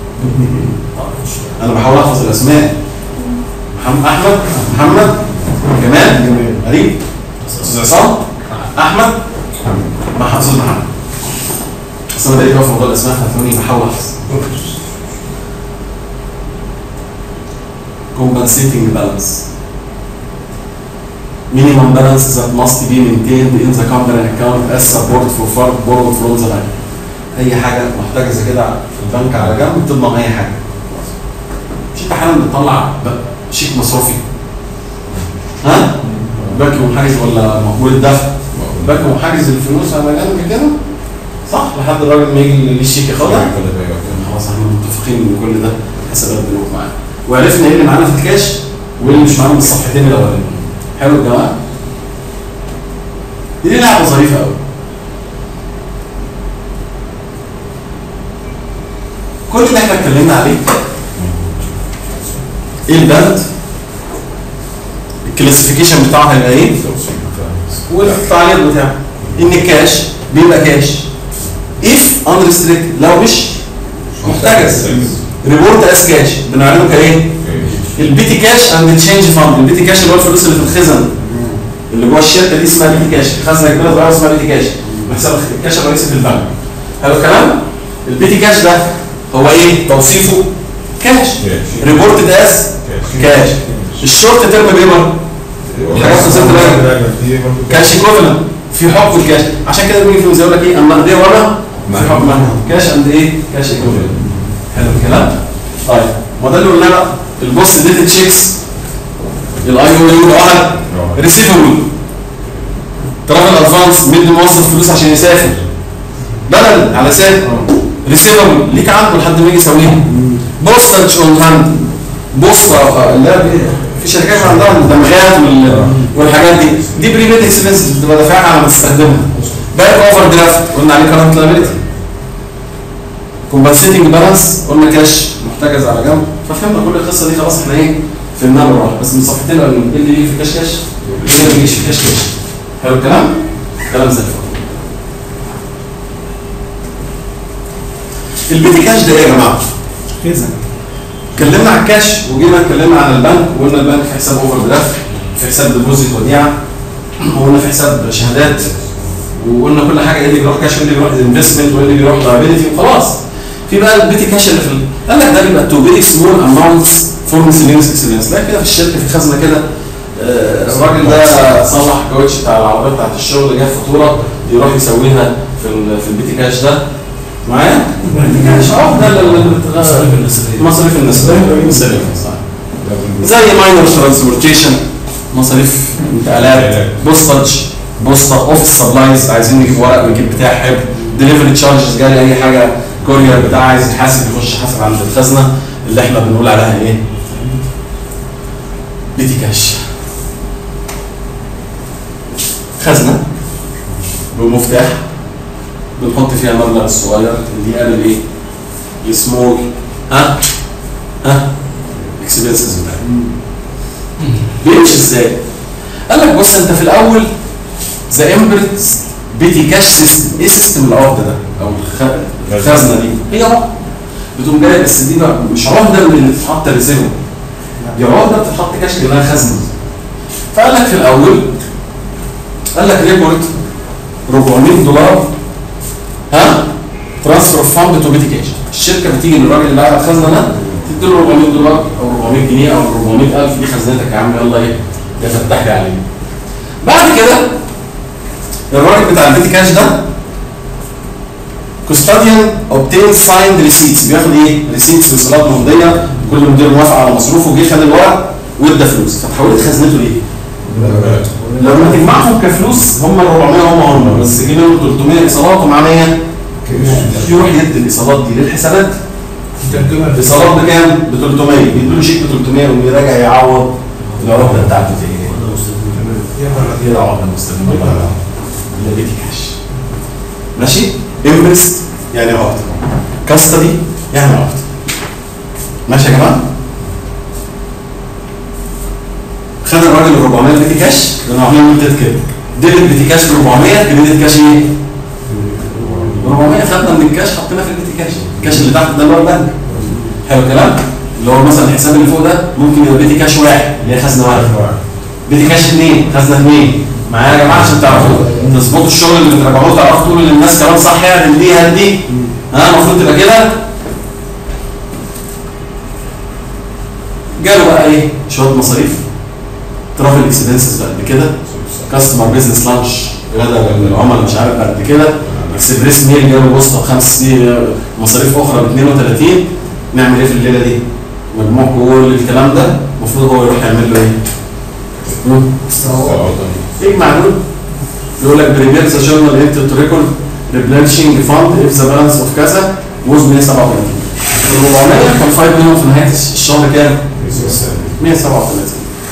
انا بحاول احفظ الاسماء محمد احمد محمد كمال قريب استاذ عصام احمد محمد استاذ محمد اصل انا بقيت في موضوع الاسماء فهتلاقوني بحاول احفظ compensating balance minimum balance that must be maintained in the company account as support for fund borrowed from the bank اي حاجه محتجزه كده في البنك على جنب تضمن اي حاجه مش انت احيانا بتطلع ب- شيك مصروفي ها باكي ومحجز ولا مقبول الدفع باكي ومحجز الفلوس على جنب كده صح لحد الراجل ما يجي ليه الشيك ياخدها خلاص احنا متفقين ان كل ده حسابات بنوك معانا وعرفنا ايه اللي معانا في الكاش وايه اللي مش معانا من الصفحتين الاولانيين حلو يا جماعه دي لعبه ظريفه قوي كل اللي احنا اتكلمنا عليه ايه البند الكلاسيفيكيشن بتاعها هيبقى ايه والتعليق بتاعه ان الكاش بيبقى كاش if unrestricted لو مش محتجز ريبورت اس كاش بنعرضه كايه البي تي كاش اند تشينج فاند البي تي كاش اللي هو الفلوس اللي في الخزن اللي جوه الشركه دي اسمها بي تي كاش خزنه كبيره صغيره اسمها بي تي كاش بحساب الكاش الرئيسي في البنك حلو الكلام البي تي كاش ده هو ايه توصيفه كاش ريبورتد اس كاش الشورت تيرم بيبر الحاجات في ست كاش ايكوفلنت في حكم الكاش عشان كده بيجي في الميزان يقول لك ايه اما قضيه ورا في حكم كاش اند ايه كاش ايكوفلنت حلو الكلام طيب ما ده اللي قلنا بقى البوست ديت تشيكس الاي او يو واحد ريسيفبل ترافل ادفانس مدي موظف فلوس عشان يسافر بدل على سافر ريسيفبل ليك عنده لحد ما يجي يسويها بوستج اون هاند بوسطه اللي هي في شركات عندها الدمغات وال- والحاجات دي دي بريبيد اكسبنسز بتبقى دافعها على ما تستخدمها باك اوفر درافت قلنا عليه كارنت لايبيلتي كومبنسيتنج بالانس قلنا كاش محتجز على جنب ففهمنا كل القصه دي خلاص احنا ايه فهمناها بالراحه بس من صفحتين قالوا ايه اللي يجي في كاش كاش ايه اللي ما بيجيش في كاش كاش حلو الكلام؟ كلام زي الفل البيتي كاش ده ايه يا جماعه؟ خزن اتكلمنا عن الكاش وجينا اتكلمنا عن البنك وقلنا البنك في حساب اوفر درافت في حساب ديبوزيت وديعه وقلنا في حساب شهادات وقلنا كل حاجه ايه اللي بيروح كاش وايه اللي بيروح انفستمنت وايه اللي بيروح لايبيلتي وخلاص في بقى البيتي كاش اللي في ال- قال لك ده بيبقى تو فيري سمول اماونتس فور مسلينس اكسبنس لا كده في الشركه في خزنه كده آه، الراجل ده صلح الكاوتش بتاع العربيه بتاعت الشغل جاب فاتوره يروح يسويها في ال- في البيتي كاش ده معايا؟ البيتي كاش اه ده اللي- اللي بت- مصاريف النسبية مصاريف النسبة مصاريف صح زي ماينر ترانسبورتيشن مصاريف انتقالات بوستج بوسطة اوفيس سبلايز عايزين نجيب ورق ونجيب بتاع حب دليفري تشارجز جالي اي حاجه كورير بتاع عايز يحاسب يخش يحاسب عند الخزنه اللي احنا بنقول عليها ايه؟ بيتي كاش خزنه بمفتاح بنحط فيها المبلغ الصغير اللي يقابل ايه؟ السمول ها ها اكسبنسز بتاعتك بيمشي ازاي؟ قال لك بص انت في الاول ذا امبرت بيتي كاش سيستم ايه سيستم العقده ده او الخ- الخزنه دي هي عقده بتقوم جايه بس دي بقى مش عقده من اللي بتتحط ريزيرف دي عقده بتتحط كاش كانها خزنه فقال لك في الاول قال لك ريبورت 400 دولار ها ترانسفير اوف فاند تو بيتي كاش الشركه بتيجي للراجل اللي قاعد الخزنه ده تدي له 400 دولار او 400 جنيه او 400000 دي خزنتك يا عم يلا ايه يا فتح لي عليه بعد كده الراجل بتاع البيتي كاش ده كوستاديان اوبتين سايند ريسيتس بياخد ايه؟ ريسيتس وصلات ممضيه كل مدير موافق على مصروفه وجه خد الورق وادى فلوس فتحولت خزنته ليه؟ لما تجمعهم كفلوس هم ال 400 هم هم بس جه منهم 300 ايصالات ومعاه 100 يروح يدي الايصالات دي للحسابات ترجمة الايصالات بكام؟ ب 300 يدوا له شيك ب 300 ويراجع يعوض العقده بتاعته في ايه؟ وده مستثمر هي العقده المستثمره اللي بيتي كاش ماشي؟ انفست يعني عقده كاستدي يعني عقده ماشي يا جماعه؟ خد الراجل ال 400 بيتي كاش كانوا عاملين مدة كده ديبت بيتي كاش ب 400 كريدت كاش ايه؟ 400 خدنا من الكاش حطينا في البيتي كاش الكاش اللي تحت ده اللي هو البنك حلو الكلام؟ اللي هو مثلا الحساب اللي فوق ده ممكن يبقى بيتي كاش واحد اللي هي خزنه واحده بيتي كاش اثنين خزنه اثنين معايا يا جماعه عشان تعرفوا تظبطوا الشغل اللي بتراجعوه تعرفوا تقولوا للناس كمان صح يعني دي هدي ها المفروض تبقى كده جاله بقى ايه شويه مصاريف ترافل اكسبنسز قد كده كاستمر بيزنس لانش غدا العملاء مش عارف قد كده اكسبريس ميل جاله بوسطه بخمس سنين مصاريف اخرى ب 32 نعمل ايه في الليله دي؟ مجموع كل الكلام ده المفروض هو يروح يعمل له ايه؟ مم. يجمع دول يقول لك بريمير ذا جورنال انت تو ريكورد ريبلانشنج فاند اف ذا بالانس اوف كذا ووز 137 ال 400 كان فايد منهم في نهايه الشهر كام؟ 137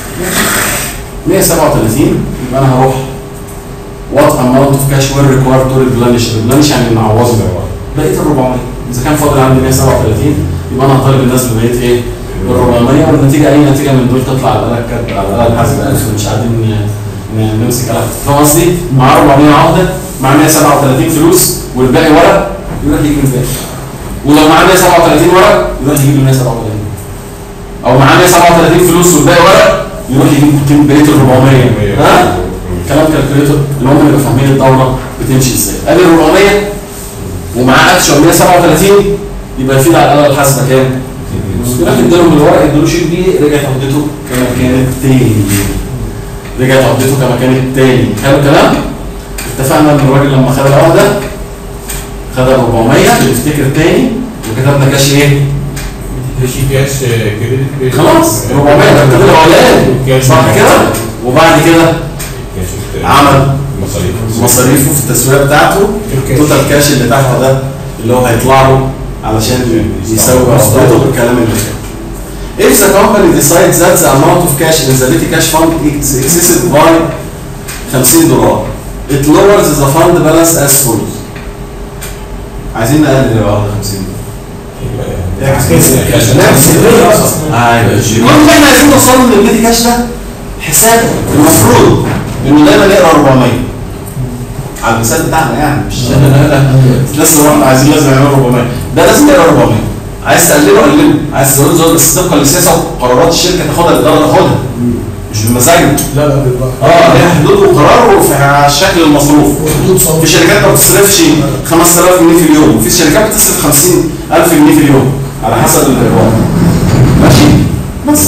137 يبقى انا هروح وات اماونت اوف كاش وير ريكوايرد تو ريبلانش ريبلانش يعني نعوضه بقيه ال 400 اذا كان فاضل عندي 137 يبقى انا هطالب الناس ببقيه ايه؟ ال 400 والنتيجه اي نتيجه من دول تطلع على الاله الكاتب على الاله الحاسبه ألف مش قاعدين ن- ن- نمسك قلم فاهم قصدي؟ مع 400 عقده مع 137 فلوس والباقي ورق يروح يجيب الباقي ولو معاه 137 ورق يروح يجيب ال 137 او معاه 137 فلوس والباقي ورق يروح يجيب بقيه ال 400 ها؟ كلام كالكوليتور اللي هم اللي فاهمين الدوره بتمشي ازاي ادي ال 400 ومعاه اكشن 137 يبقى يفيد على الاله الحاسبه كام؟ يروح يديلهم الورق يديله شيك دي رجعت عقدته كما كانت تاني رجعت عقدته كما كانت تاني حلو الكلام؟ اتفقنا ان الراجل لما خد العقده خد 400 بيفتكر تاني وكتبنا كاش ايه؟ في كاش كريدت خلاص 400 ده كده الاولاني صح كده؟ وبعد كده كاش عمل مصاريف مصاريفه في التسويق بتاعته التوتال كاش اللي تحت ده اللي هو هيطلع له علشان يساوي عقدته بالكلام اللي فات. If the company decides that the amount of cash in the petty cash fund is excessive by 50 دولار it lowers the fund balance as follows عايزين نقلل العقد 50 دولار نفس الريت ايوه المهم ان احنا عايزين نوصل ان البيتي كاش ده حساب المفروض انه دايما يقرا 400 على المثال بتاعنا يعني مش لسه واحد عايزين لازم يعملوا 400 ده لازم يقرا 400 عايز تقلله قلله عايز تزود زود بس طبقا للسياسه وقرارات الشركه تاخدها الاداره تاخدها مش بمزاجنا لا لا بالبقى اه ليها حدود وقرار في شكل المصروف وحدود صوت في شركات ما بتصرفش 5000 جنيه في اليوم وفي شركات بتصرف 50000 جنيه في اليوم على حسب الوضع ماشي بس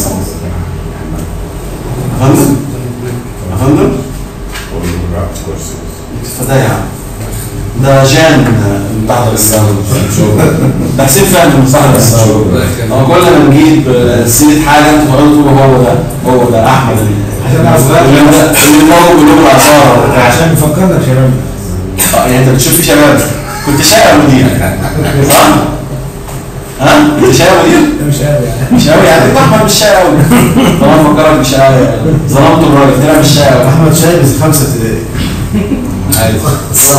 افندم افندم فده يا عم ده جان من تحت الساوي ده حسين فهمي من تحت الساوي اه كل ما نجيب آه، سيره حاجه انتوا تقعدوا تقولوا هو ده هو ده احمد عشان أعرف بقى. اللي اللي موجود كلهم العصاره وبتاع. عشان نفكرنا شباب اه يعني انت بتشوف في شباب كنت شقه مدير صح؟ ها؟ انت شقه مدير؟ مش قوي يعني مش قوي يعني انت احمد مش شقه قوي طبعا فكرك مش شقه قوي ظلمت الراجل طلع مش شقه قوي احمد شايب في خمسه ابتدائي صح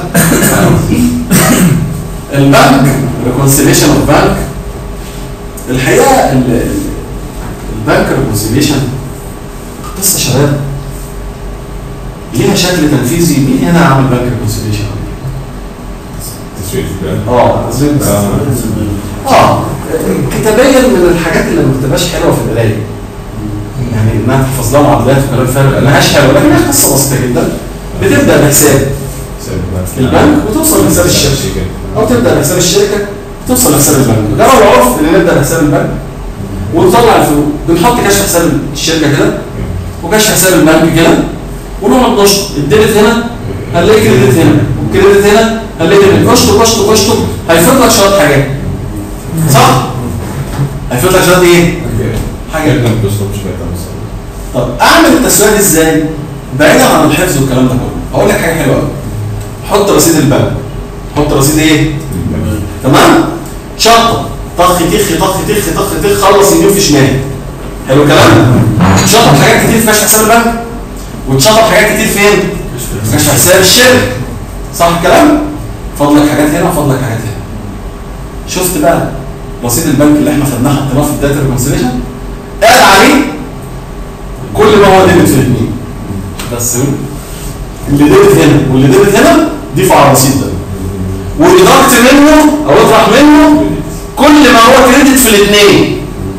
البنك ريكونسيليشن اوف بنك الحقيقه ال- ال- البنك ريكونسيليشن قصه شباب ليها شكل تنفيذي مين هنا عامل بنك ريكونسيليشن تسويق في البلد اه آه. اه كتابيا من الحاجات اللي ما بتبقاش حلوه في القرايه يعني انها تحفظ لها معادلات وكلام فارغ ملهاش حلوه لكن هي قصه بسيطه جدا بتبدا بحساب البنك وتوصل لحساب الشركه او تبدا بحساب الشركه توصل لحساب البنك ده هو العرف ان نبدا بحساب البنك ونطلع الفلوس بنحط كشف حساب الشركه كده وكشف حساب البنك كده ونقعد نشط الديبت هنا هنلاقي كريدت هنا والكريدت هنا هنلاقي ديبت اشطب اشطب اشطب هيفرض لك شويه حاجات صح؟ هيفرض لك شويه ايه؟ حاجات حاجة ما بتصرفش بقى مثلا طب اعمل التسويه دي ازاي؟ بعيدا عن الحفظ والكلام ده كله هقول لك حاجه حلوه قوي حط رصيد البنك حط رصيد ايه؟ تمام؟ شطه طخ تخ طخ تخ طخ تخ خلص يمين في شمال حلو الكلام؟ شطب حاجات كتير في كشف حساب البنك وتشطب حاجات كتير فين؟ في كشف حساب الشركه صح الكلام؟ فضلك حاجات هنا وفضلك حاجات هنا شفت بقى رصيد البنك اللي احنا خدناه حطيناه في الداتا ريكونسيليشن قال عليه كل ما هو ديبت في الاثنين بس هو اللي ديبت هنا واللي ديبت هنا ضيفوا على الرصيد ده واللي ضغط منه او اطرح منه كل ما هو كريدت في الاثنين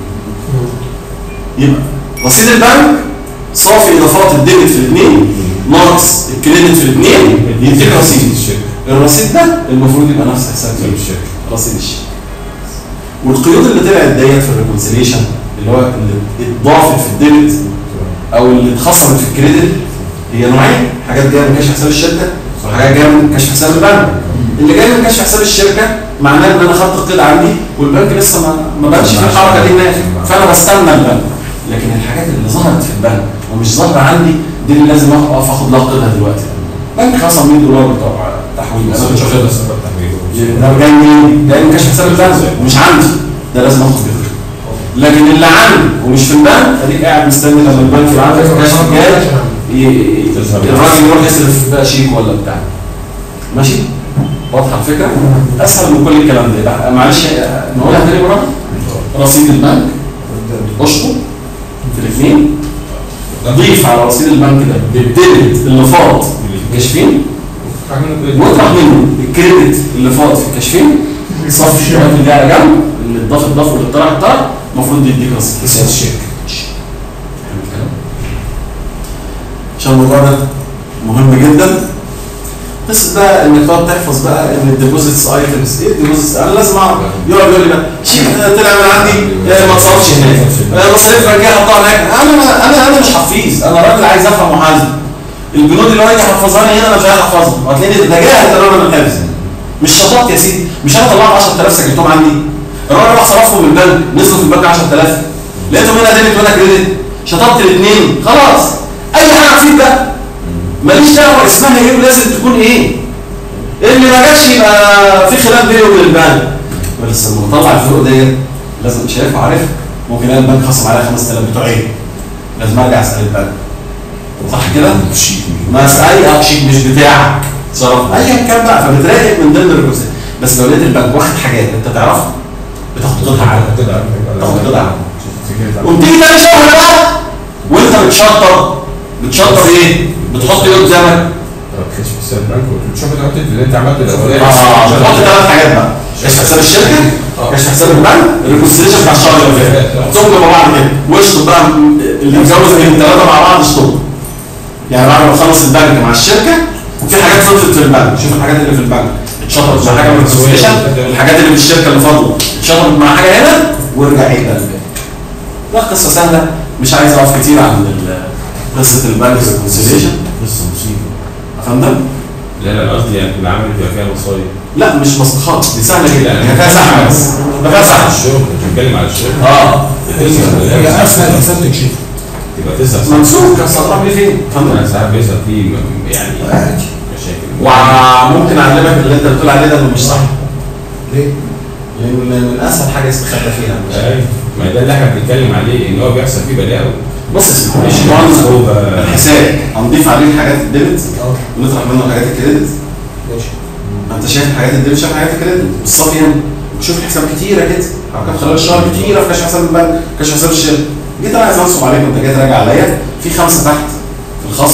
يبقى رصيد البنك صافي اضافات الديبت في الاثنين ناقص الكريدت في الاثنين يديك رصيد الشركة الرصيد ده المفروض يبقى نفس حساب حساب الشركة رصيد الشركه والقيود اللي طلعت ديت في الريكونسيليشن اللي هو اللي اتضافت في الديبت او اللي اتخصمت في الكريدت هي نوعين حاجات جايه من كشف حساب الشركه وحاجات جايه من كشف حساب البنك اللي جاي من كشف حساب الشركه معناه ان انا خدت القيد عندي والبنك لسه ما ما بانش في الحركه دي هناك فانا بستنى البنك لكن الحاجات اللي ظهرت في البنك ومش ظاهره عندي دي اللي لازم اقف اخد لها قيدها دلوقتي بنك خصم 100 دولار بتوع تحويل انا مش واخدها ده جاي منين؟ جاي من كشف حساب البنك ومش عندي ده لازم اخد بيه لكن اللي عندي ومش في البنك اديك قاعد مستني لما البنك يبقى عندك كشف جاي ي- ي- الراجل يروح يصرف بقى شيك ولا بتاع ماشي واضحه الفكره اسهل من كل الكلام ده يبقى معلش نقولها تاني مره رصيد البنك اشطب في الاثنين ضيف على رصيد البنك ده بالديبت اللي فاض كاشفين واطرح منه الكريدت اللي فاض في الكاشفين صف الشباب اللي على جنب اللي اتضاف اتضاف واللي اتطرح اتطرح المفروض يديك رصيد حساب الشركه حلو الكلام عشان الموضوع ده مهم جدا بس بقى انك تقعد تحفظ بقى ان الديبوزيتس ايتمز ايه الديبوزيتس انا لازم اعرف يقعد يقول لي بقى شيك آه، طلع من عندي آه، ما اتصرفش هناك آه، مصاريف بنكيه حطها هناك انا انا انا مش حفيظ انا راجل عايز افهم محاسب البنود اللي هو يجي يحفظها لي هنا انا مش عايز احفظها وهتلاقيني تجاهل تماما الحفظ مش شطات يا سيدي مش انا طلعت 10000 سجلتهم عندي الراجل راح صرفهم من البنك نزلوا في البنك 10000 لقيتهم هنا ديبت وهنا كريدت شطبت الاثنين خلاص اي حاجه فيك بقى ماليش دعوه اسمها ايه ولازم تكون ايه اللي ما جاش يبقى في خلاف بيني وبين البنك بس لما اطلع الفروق ديت لازم شايفها عارفها ممكن الاقي البنك خصم عليها 5000 بتوع ايه لازم ارجع اسال البنك صح كده؟ ما اسال اي شيك مش بتاعك صرف ايا كان بقى فبتراقب من ضمن الريكوزيت بس لو لقيت البنك واخد حاجات انت تعرفها بتاخد قطعه عنها تاخد قطعه عنها وبتيجي تاني شهر بقى وانت بتشطب بتشطب ايه؟ بتحط ايه قدامك؟ كشف حساب بنك وتشوف الحاجات اللي انت عملته الاولاني اه بتحط ثلاث حاجات بقى كشف حساب الشركه كشف حساب البنك الريكونسيليشن بتاع الشهر اللي فات حطهم مع بعض كده واشطب بقى اللي متجوز من الثلاثه مع بعض اشطب يعني بعد ما تخلص البنك مع الشركه في حاجات فضلت في البنك شوف الحاجات اللي في البنك اتشطبت مع حاجه من الريكونسيليشن الحاجات اللي في الشركه اللي فاضله اتشطبت مع حاجه هنا وارجع عيد بقى لا قصه سهله مش عايز اقف كتير عن ال- قصه البنك ريكونسيليشن قصه مصيبه افندم لا لا قصدي يعني العمل بيبقى فيها مصايب لا مش مصلحات دي سهله جدا هي فيها زحمه بس ده فيها زحمه الشغل انت بتتكلم على الشغل اه هي اسهل حساب تكشف تبقى تسع منسوخ كان صدام لي فين انا فاهم ساعات بيحصل فيه م- يعني مشاكل وممكن اعلمك اللي انت بتقول عليه ده انه مش صح ليه؟ لان من اسهل حاجه استخدم فيها ايوه ما ده اللي احنا بنتكلم عليه ان هو بيحصل فيه بلاوي بص يا سيدي مش مهندس مهندس هو الحساب هنضيف عليه الحاجات الديبت اه ونطرح منه حاجات الكريدت ماشي ما انت شايف الحاجات الديبت شايف حاجات الكريدت بالصافي هنا وشوف الحساب كتيره كده حركات خلال الشهر كتيره في كشف حساب البنك كشف حساب الشركه جيت انا عايز انصب عليك وانت جاي تراجع عليا في خمسه تحت في الخصم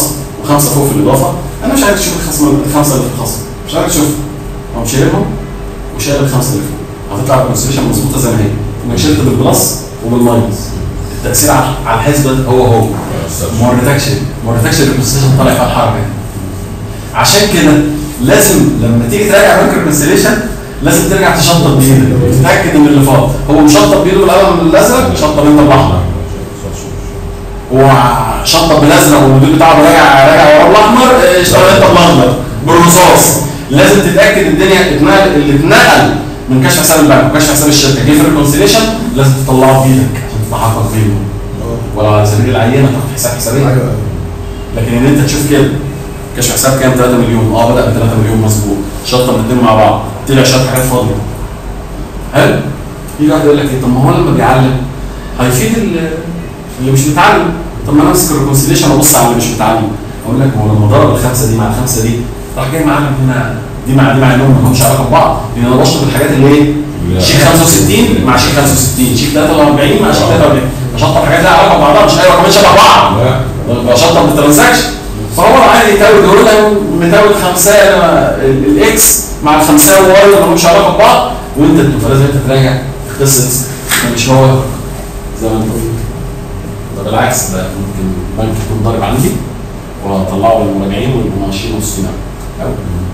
وخمسه فوق في الاضافه انا مش عايز اشوف الخصم الخمسه اللي في الخصم مش عايز اشوف هم شايلهم وشايل الخمسه اللي فوق هتطلع الكونسيشن مظبوطه زي ما هي انك شلت بالبلس وبالماينس التاثير على على الحسبه هو هو ما وريتكش ما وريتكش الكونسيشن طالع فيها الحركه دي. عشان كده لازم لما تيجي تراجع بنك الكونسيليشن لازم ترجع تشطب بايدك تتاكد ان اللي فاض هو مشطب بايده بالقلم الازرق شطب انت بالاحمر هو شطب بالازرق والمدير بتاعه راجع راجع ورا بالاحمر اه، اشتغل انت بالاخضر بالرصاص لازم تتاكد الدنيا اتنقل اللي اتنقل من كشف حساب البنك وكشف حساب الشركه جه في الريكونسيليشن لازم تطلعه بايدك عشان تتحقق بيه ولو على سبيل العينه تاخد حساب حسابين ايوه لكن ان انت تشوف كده كشف حساب كام 3 مليون اه بدا ب 3 مليون مظبوط شطب الاثنين مع بعض طلع شويه حاجات فاضيه حلو يجي واحد يقول لك ايه طب ما هو لما بيعلم هيفيد ال- اللي مش متعلم طب ما انا امسك الريكونسيليشن وابص على اللي مش متعلم اقول لك هو لما ضرب الخمسه دي مع الخمسه دي راح جاي معلم هنا دي مع دي مع انهم ما لهمش علاقه ببعض لان انا بشطب الحاجات اللي ايه شيك 65 مع شيك 65 شيك 43 مع شيك 43 بشطب حاجات لها علاقه ببعضها مش اي رقمين شبه بعض لا بشطب بالترانزاكشن فهو عادي يتاول يقول لك متاول خمسه ال- الاكس مع الخمسه والواي ما لهمش علاقه ببعض وانت فلازم انت تراجع قصه ما مش هو زي ما انت قلت ده بالعكس ده ممكن البنك يكون ضارب عندي واطلعه للمراجعين ويبقوا ماشيين وسطين أوي.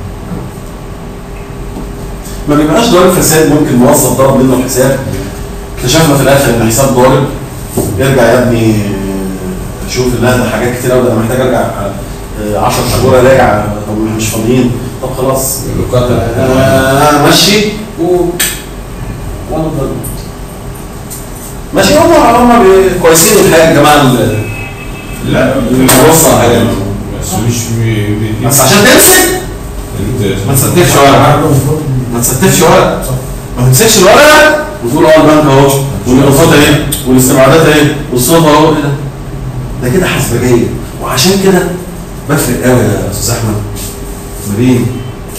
ما بيبقاش ضارب فساد ممكن موظف ضرب منه الحساب اكتشفنا في الاخر ان حساب ضارب ارجع يا ابني آه، شوف لا ده حاجات كتير قوي ده انا محتاج ارجع 10 شهور راجع طب ما مش فاضيين طب خلاص آه، مشي و وانا ضرب. ماشي هم هم بي- كويسين الحقيقه الجماعه اللي لا اللي بيبصوا على الحاجات دي. بس مش بي- بي- بس عشان تمسك انت ما تستفش ورقه ما تستفش ورقه ما تمسكش الورقه وتقول اه البنك اهو والاضافات اهي والاستبعادات اهي والصوت اهو كده ده كده حسبجيه وعشان كده بفرق قوي يا استاذ احمد ما بين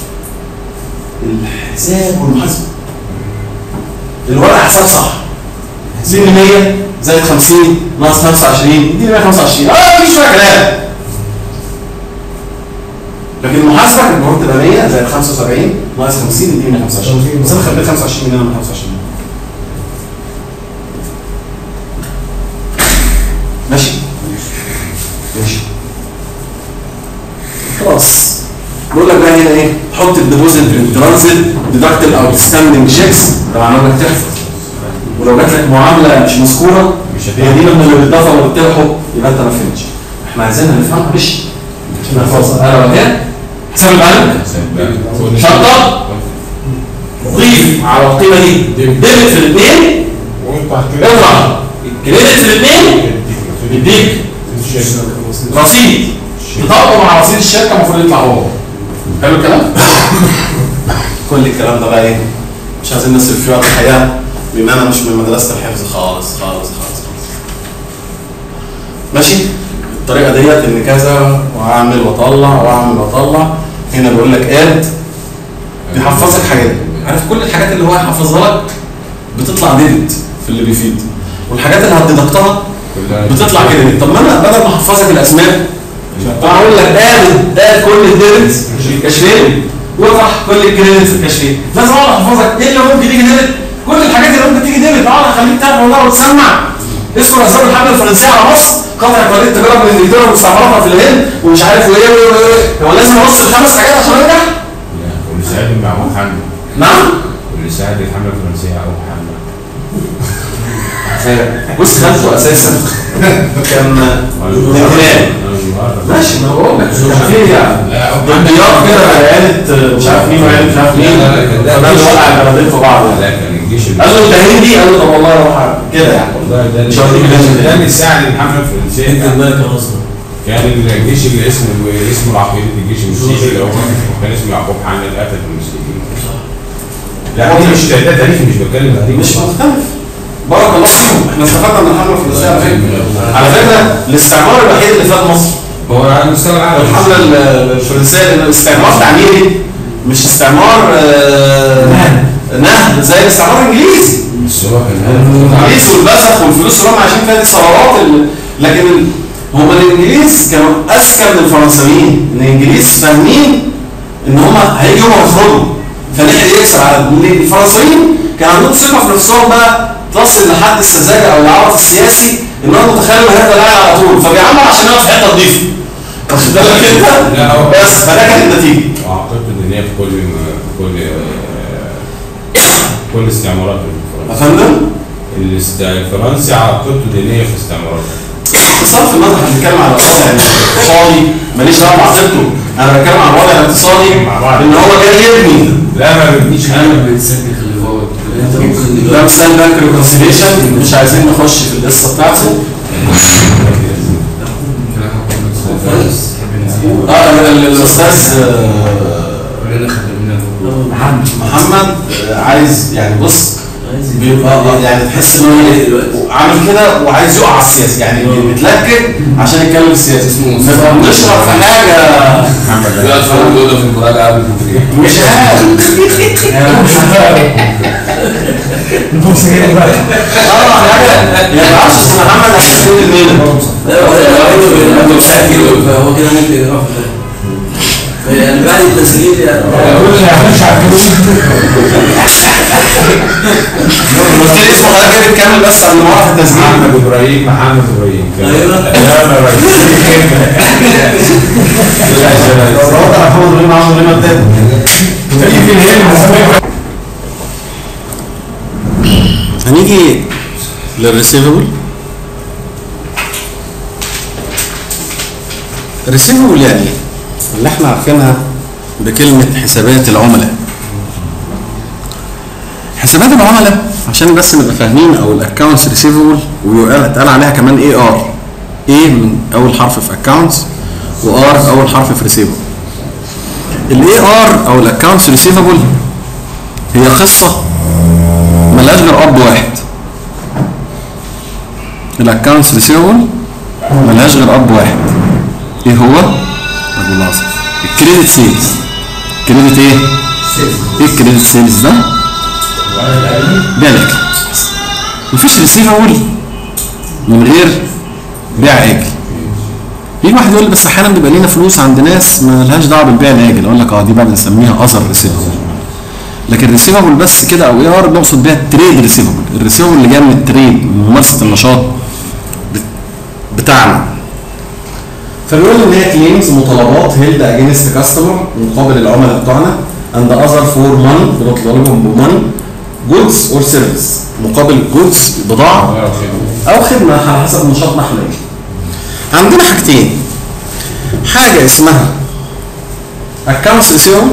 الحساب والمحاسبه الورقه حساب صح دي 100 زائد 50 ناقص 25 دي 125 اه مفيش فيها كلام لكن المحاسبه المفروض تبقى 100 زائد 75 ناقص 50 دي 125 بس انا خليت 25 من هنا من 25 ماشي ماشي خلاص بقول لك بقى هنا ايه تحط الديبوزيت ان ترانزيت ديدكت الاوت ستاندنج شيكس طبعا انك تحفظ ولو جات لك معامله مش مذكوره مش هي دي من اللي بتضاف ولا بتلحق يبقى انت ما فهمتش احنا عايزينها نفهمها مش نحفظها انا مكان حساب البنك شطب ضيف على القيمه دي ديبت في الاثنين اطلع كريدت في الاثنين يديك رصيد تطبقه مع رصيد الشركه المفروض يطلع هو حلو الكلام؟ كل الكلام ده بقى ايه؟ مش عايزين نصرف فيه وقت الحقيقه لان انا مش من مدرسه الحفظ خالص خالص خالص خالص ماشي؟ الطريقه ديت ان كذا واعمل واطلع واعمل واطلع هنا بيقول لك اد بيحفظك حاجات عارف كل الحاجات اللي هو هيحفظها لك بتطلع ديدت في اللي بيفيد والحاجات اللي هتدكتها بتطلع كده طب ما انا بدل ما احفظك الاسماء اقول لك قال قال كل الديرت في الكشفين واطرح كل الكريدت في الكشفين لازم اقعد احفظك ايه اللي ممكن يجي ديرت كل الحاجات اللي ممكن تيجي ديرت اقعد اخليك تعرف والله وتسمع اذكر اسباب الحمله الفرنسيه على مصر قطع طريق التجاره من انجلترا ومستعمراتها في الهند ومش عارف وايه وايه وايه هو لازم ابص الخمس حاجات عشان انجح واللي ساعد المعمول حمل نعم واللي ساعد الحمله الفرنسيه او حمله بص خدته اساسا كان امتنان ماشي ما بقول لك في يعني ضمنيات كده عيالة مش عارف مين وعيالة مش عارف مين لا، لا، كان ده فده اللي وقع البلدين في بعض يعني لا كان الجيش اللي- قال له ده هندي قال له طب والله اروح أعمل كده يعني والله ده مش هوديك الهند ده يعني. اللي ساعد الحمله الفرنسيه انت الملكه اصلا كان الجيش اللي اسمه اسمه العقيدة الجيش المسيحي اللي هو كان اسمه يعقوب حامد قتل المسلمين لا دي مش ده تاريخي مش بتكلم تاريخي مش مختلف بارك الله فيهم احنا استفدنا من الحمله الفرنسيه على فكره على فكره الاستعمار الوحيد اللي فات مصر هو على مستوى العالم الحمله ال- الفرنسيه لان الاستعمار تعميري مش استعمار آه، نهب زي الاستعمار الانجليزي بس هو كان الانجليز والبزخ والفلوس اللي هم عايشين فيها دي ثروات ال- لكن ال- هم الانجليز كانوا اذكى من الفرنساويين الانجليز فاهمين ان هم هيجوا يوم يخرجوا فلحق يكسب على الفرنساويين كان عندهم ثقه في نفسهم بقى تصل لحد السذاجه او العبث السياسي ان هو متخيل هذا لاعب على طول فبيعمل عشان يقعد في حته نظيفه واخد بالك انت؟ لا، هو- بس فده كانت النتيجه وعقدت ان هي في كل في كل آه، كل استعمارات يا الفرنسي فندم الاست- الفرنسي عقدته دينيه في استعماراته بصرف النظر احنا بنتكلم على الوضع الاقتصادي ماليش دعوه بعقيدته انا بتكلم على الوضع الاقتصادي مع بعض. ان هو جاي يبني لا ما بيبنيش انا حاجه بنسجل خلافات انت ممكن ده دلوقتي مثال بنك ريكونسيليشن مش عايزين نخش في القصه بتاعته كويس اه ال- ال- الاستاذ آه، كلنا خدمنا محمد محمد آه، عايز يعني بص عايز بيبقى آه، يعني تحس ان هو إيه، عامل كده وعايز يقع على السياسه يعني بيتلكك عشان يتكلم في السياسه اسمه نبقى بنشرب في حاجه محمد بيقعد في الأوضة في المراجعة قبل الكوفية مش عارف البوكس جاي بقى اه حاجه يعني ما اعرفش أصل محمد هيحسن منين لا هو لو عنده مسجل فهو كده ممكن يروح في ده يعني بعد التسجيل يعني كل اللي هيخش على الفلوس قلت لي اسمه حضرتك بتكمل بس قبل ما اقف التسجيل محمد ابراهيم محمد ابراهيم أيوة. لا لا رئيس لو دورت على محمد ابراهيم عمرو ابراهيم التاني هنيجي للريسيفبل الريسيفبل يعني إيه؟ اللي احنا عارفينها بكلمة حسابات العملاء حسابات العملاء عشان بس نبقى فاهمين او الاكونتس ريسيفبل ويقال اتقال عليها كمان اي ار ايه من اول حرف في اكونتس وار اول حرف في ريسيفبل الاي ار او الاكونتس ريسيفبل هي قصه ملهاش غير اب واحد الاكونتس ريسيفبل ملهاش غير اب واحد ايه هو؟ ابو العظيم الكريدت سيلز كريدت ايه؟ ايه الكريدت سيلز ده؟ بيع الاكل مفيش ريسيفبل من غير بيع اجل يجي واحد يقول لي بس احيانا بيبقى لينا فلوس عند ناس ما لهاش دعوه بالبيع الاجل اقول لك اه دي بقى بنسميها اذر ريسيفبل لكن ريسيفبل بس كده او اي ار بنقصد بيها التريد ريسيفبل الريسيفبل اللي جاي من التريد من ممارسه النشاط بت- بتاعنا فبيقول ان هي كليمز مطالبات هيلد اجينست كاستمر مقابل العملاء بتوعنا اند اذر فور ماني بنطلبهم بماني جودز اور سيرفيس مقابل جودز بضاعه او خدمه على حسب نشاطنا احنا ايه عندنا حاجتين حاجه اسمها accounts receivable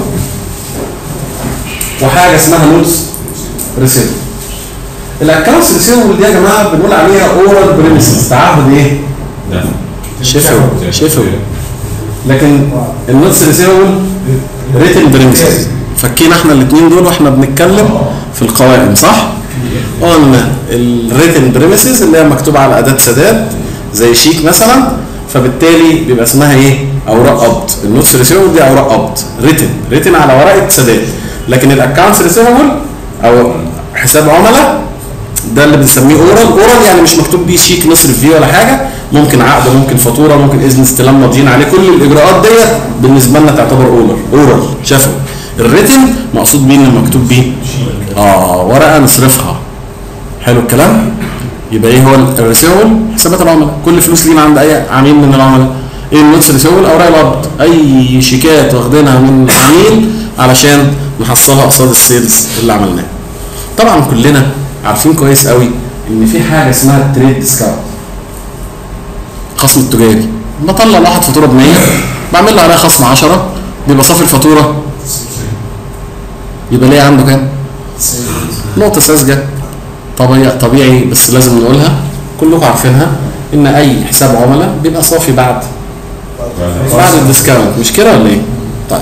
وحاجه اسمها نوتس ريسيفبل الاكونتس ريسيفبل دي يا جماعه بنقول عليها اورال بريمسز تعهد ايه؟ ده شفوي شفوي لكن النوتس ريسيفبل ريتن بريمسز فكينا احنا الاثنين دول واحنا بنتكلم في القوائم صح؟ قلنا الريتن بريمسز اللي هي مكتوبه على اداه سداد زي شيك مثلا فبالتالي بيبقى اسمها ايه؟ اوراق قبض النوتس ريسيفبل دي اوراق قبض ريتن ريتن على ورقه سداد لكن الاكونتس ريسيفبل او حساب عملاء ده اللي بنسميه اورال اورال يعني مش مكتوب بيه شيك نصرف فيه ولا حاجه ممكن عقد ممكن فاتوره ممكن اذن استلام ماضيين عليه كل الاجراءات ديت بالنسبه لنا تعتبر اورال اورال شفوي الريتن مقصود بيه ان مكتوب بيه اه ورقه نصرفها حلو الكلام يبقى ايه هو الريسيفبل حسابات العملاء كل فلوس لينا عند اي عميل من العملاء ايه النوتس ريسيفبل اوراق القبض اي شيكات واخدينها من عميل علشان نحصلها قصاد السيلز اللي عملناه طبعا كلنا عارفين كويس قوي ان في حاجه اسمها التريد ديسكاونت خصم التجاري بطلع لواحد فاتوره ب 100 بعمل له عليها خصم 10 بيبقى صافي الفاتوره يبقى ليه عنده كام؟ نقطه ساذجه طبيعي طبيعي بس لازم نقولها كلكم عارفينها ان اي حساب عملاء بيبقى صافي بعد بعد الديسكاونت مش كده ولا ايه؟ طيب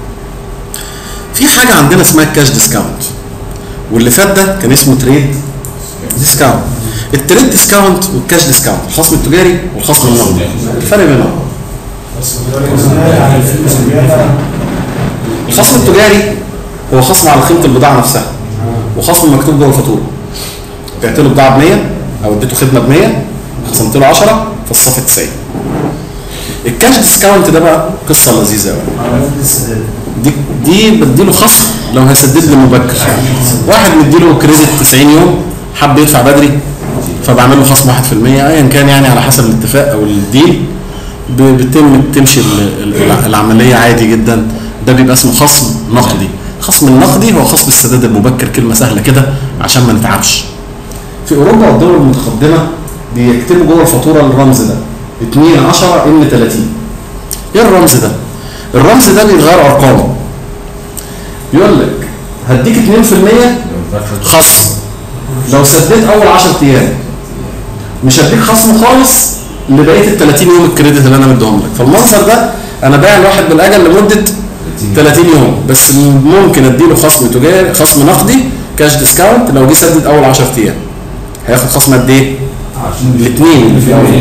في حاجه عندنا اسمها الكاش ديسكاونت واللي فات ده كان اسمه تريد ديسكاونت التريد ديسكاونت والكاش ديسكاونت الخصم التجاري والخصم النقدي الفرق بينهم على الفلوس اللي جايه الخصم التجاري هو خصم على قيمه البضاعه نفسها وخصم مكتوب جوه الفاتوره بعت له بضاعه ب 100 او اديته خدمه ب 100 خصمت له 10 فالصافي 90 الكاش ديسكاونت ده بقى قصه لذيذه قوي على مدة السداد دي دي بديله خصم لو هيسدد لي مبكر واحد مديله كريدت 90 يوم حب يدفع بدري فبعمل له خصم 1% ايا كان يعني على حسب الاتفاق او الديل ب- بتتم تمشي ال- ال- العمليه عادي جدا ده بيبقى اسمه خصم نقدي الخصم النقدي هو خصم السداد المبكر كلمه سهله كده عشان ما نتعبش في اوروبا والدول المتقدمه بيكتبوا جوه الفاتوره الرمز ده 2 10 ان 30 ايه الرمز ده؟ الرمز ده بيتغير ارقامه بيقول لك هديك 2% خصم لو سديت اول 10 ايام مش هديك خصم خالص لبقيه ال 30 يوم الكريدت اللي انا مديهم لك فالمنظر ده انا بايع الواحد بالاجل لمده 30 يوم بس ممكن اديله خصم تجاري خصم نقدي كاش ديسكاونت لو جه سدد اول 10 ايام هياخد خصم قد ايه؟ الاثنين اللي في الاول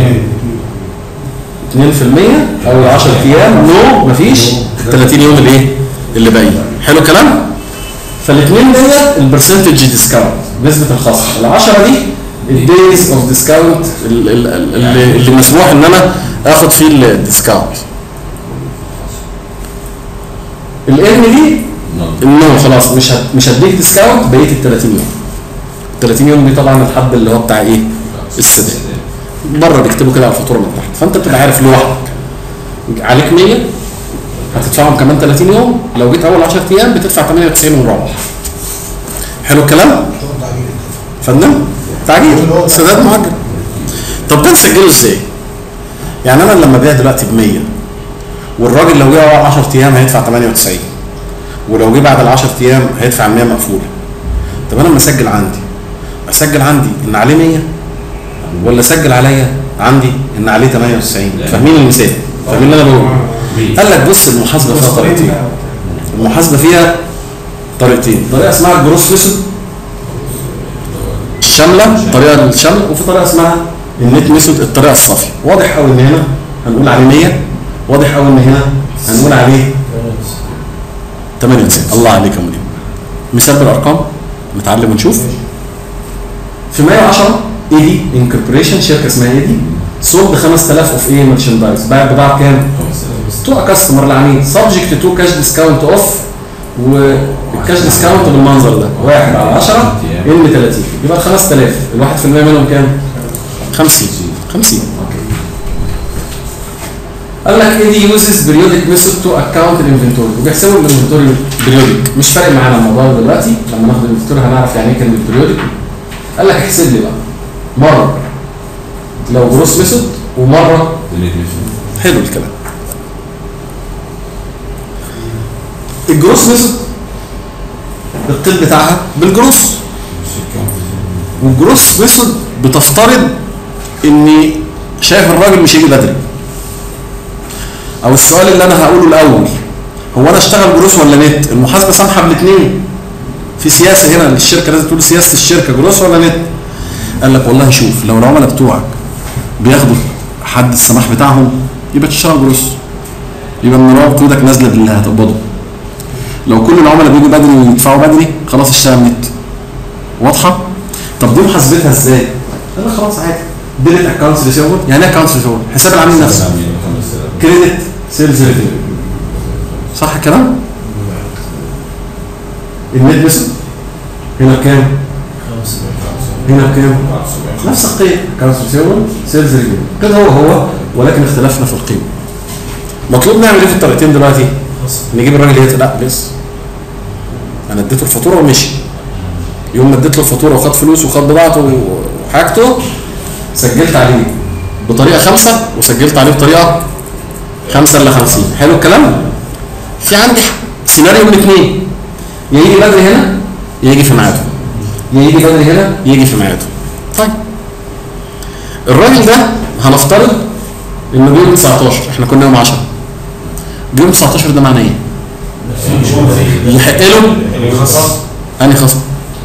2% اول 10 ايام نو مفيش 30 يوم الايه؟ اللي باقيين حلو الكلام؟ فالاثنين ديت البرسنتج ديسكاونت نسبه الخصم ال 10 دي الدايز اوف ديسكاونت اللي, اللي مسموح ان انا اخد فيه الديسكاونت الان دي النو خلاص مش هد... مش هديك ديسكاونت بقيه ال 30 يوم 30 يوم دي طبعا الحد اللي هو بتاع ايه؟ السداد بره بيكتبوا كده على الفاتوره من تحت فانت بتبقى عارف لوحدك عليك 100 هتدفعهم كمان 30 يوم لو جيت اول 10 ايام بتدفع 98 ومروح حلو الكلام فندم تعجيل سداد مؤجل طب ده نسجله ازاي يعني انا لما ابيع دلوقتي ب 100 والراجل لو جه اول 10 ايام هيدفع 98 ولو جه بعد ال 10 ايام هيدفع 100 مقفوله طب انا لما اسجل عندي اسجل عندي ان عليه 100 ولا اسجل عليا عندي ان عليه 98 فاهمين المثال فاهمين اللي انا بقوله قال لك بص المحاسبه فيها طريقتين المحاسبه فيها طريقتين طريقه اسمها الجروس ميثود الشامله الطريقه الشامله وفي طريقه اسمها النت ميثود الطريقه الصافيه واضح قوي ان هنا هنقول عليه 100 واضح قوي ان هنا هنقول عليه 98 الله عليك يا مدير مثال بالارقام نتعلم ونشوف في 110 اي دي انكوربريشن شركه اسمها اي دي سولد 5000 اوف ايه مرشندايز باع بضاعه بكام؟ تو كاستمر العميل سبجكت تو كاش ديسكاونت اوف والكاش ديسكاونت بالمنظر ده 1 على 10 ان 30 يبقى 5000 ال 1% منهم كام؟ 50 50 اوكي قال لك ايه دي يوزز بريودك ميثود تو اكونت الانفنتوري وبيحسبوا الانفنتوري بريودك مش فارق معانا الموضوع ده دلوقتي لما ناخد الانفنتوري هنعرف يعني ايه كلمه بريودك قال لك احسب لي بقى مره لو جروس ميثود ومره حلو الكلام الجروس ميثود القيد بتاعها بالجروس والجروس ميثود بتفترض اني شايف الراجل مش هيجي بدري او السؤال اللي انا هقوله الاول هو انا اشتغل جروس ولا نت المحاسبه سامحه بالاثنين في سياسه هنا الشركه لازم تقول سياسه الشركه جروس ولا نت قال لك والله شوف لو العملاء بتوعك بياخدوا حد السماح بتاعهم يبقى تشتغل جروس يبقى من روابط ايدك نازله باللي هتقبضه لو كل العملاء بيجوا بدري ويدفعوا بدري خلاص اشتغل نت واضحه طب دي محاسبتها ازاي قال لك خلاص عادي ديبت اكونتس ريسيفبل يعني ايه اكونتس ريسيفبل حساب العميل نفسه كريدت سيلز ريفيو صح الكلام النت ميثود هنا بكام هنا بكام نفس القيمه اكونتس ريسيفبل سيلز ريفيو كده هو هو ولكن اختلفنا في القيمه مطلوب نعمل ايه في الطريقتين دلوقتي نجيب الراجل يقتل لا لسه انا اديته الفاتوره ومشي يوم ما اديت له الفاتوره وخد فلوس وخد بضاعته وحاجته سجلت عليه بطريقه خمسه وسجلت عليه بطريقه خمسه الا 50 حلو الكلام في عندي سيناريو من اثنين يا يجي بدري هنا يا يجي في ميعاده يا يجي بدري هنا يجي في ميعاده طيب الراجل ده هنفترض انه بيوم 19 احنا كنا يوم 10 بيوم 19 ده معناه ايه؟ يحق له انهي خصم؟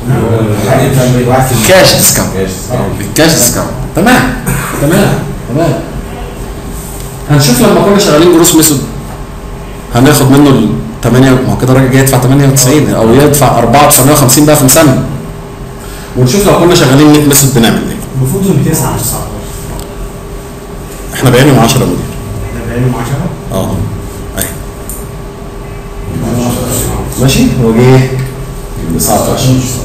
كاش ديسكاونت الكاش ديسكاونت تمام تمام تمام هنشوف لما كنا شغالين جروس ميثود هناخد منه ال 8 ما هو كده الراجل جاي يدفع 98 او يدفع 4950 بقى في مسمى ونشوف لو كنا شغالين نت ميثود بنعمل ايه المفروض انه 9 مش 19 احنا بايعين 10 مدير ده بعينهم 10 اه اهي ماشي هو جه 19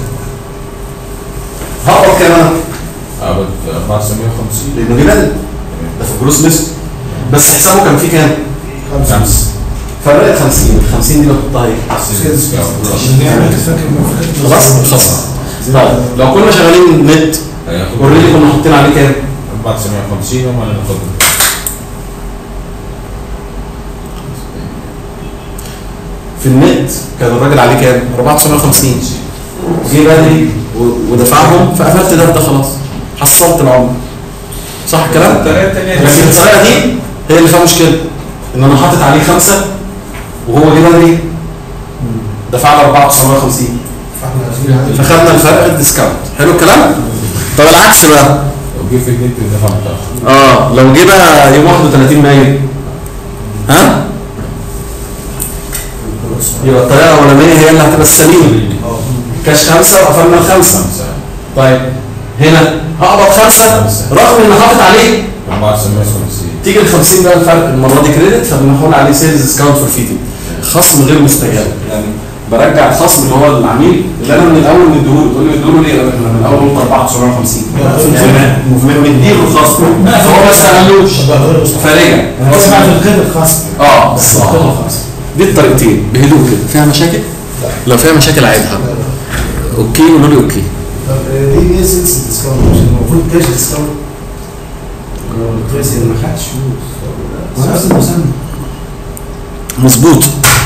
هقبض كام انا؟ قبض 450 لانه جه بدري ده في الجروس ليست بس حسابه كان فيه كام؟ خمسة فرقت 50 ال 50 دي بحطها ايه؟ عشان نعمل فاكر ما خلاص خلاص طيب لو كنا شغالين نت هياخد اوريدي كنا حاطين عليه كام؟ 450 هم اللي ناخدهم في النت كان الراجل عليه كام؟ 4950 جه بدري و- ودفعهم فقفلت ده ده خلاص حصلت العمر صح الكلام؟ الطريقة التانية لكن الطريقه دي هي اللي فيها مشكله ان انا حاطط عليه خمسه وهو جه بدري دفع لي 4950 فاحنا عايزين عدد. فخدنا الفرق الديسكاونت حلو الكلام؟ طب العكس بقى لو جه في النت دفع متأخر اه لو جه بقى يوم 31 مايو ها يبقى الطريقه الاولانيه هي اللي هتبقى السليمه كاش خمسه وقفلنا الخمسه خمسة طيب هنا هقبض خمسه رغم ان حاطط عليه 450 تيجي ال 50 بقى الفرق المره دي كريدت فبنقول عليه سيلز ديسكاونت فور فيتنج خصم غير مستجاب يعني برجع الخصم اللي هو العميل اللي انا من الاول مديهوله تقول لي مديهوله ليه؟ احنا من الاول قلت 4950 يعني مديله الخصم هو ما سالوش فرجع هو اسمع في القيد الخاص اه بالظبط دي الطريقتين بهدوء كده فيها مشاكل؟ لو فيها مشاكل عيدها اوكي قولوا لي اوكي طب دي ايه سيلز ديسكاونت مش المفروض كاش ديسكاونت كويس ما خدش فلوس نفس المسمى مظبوط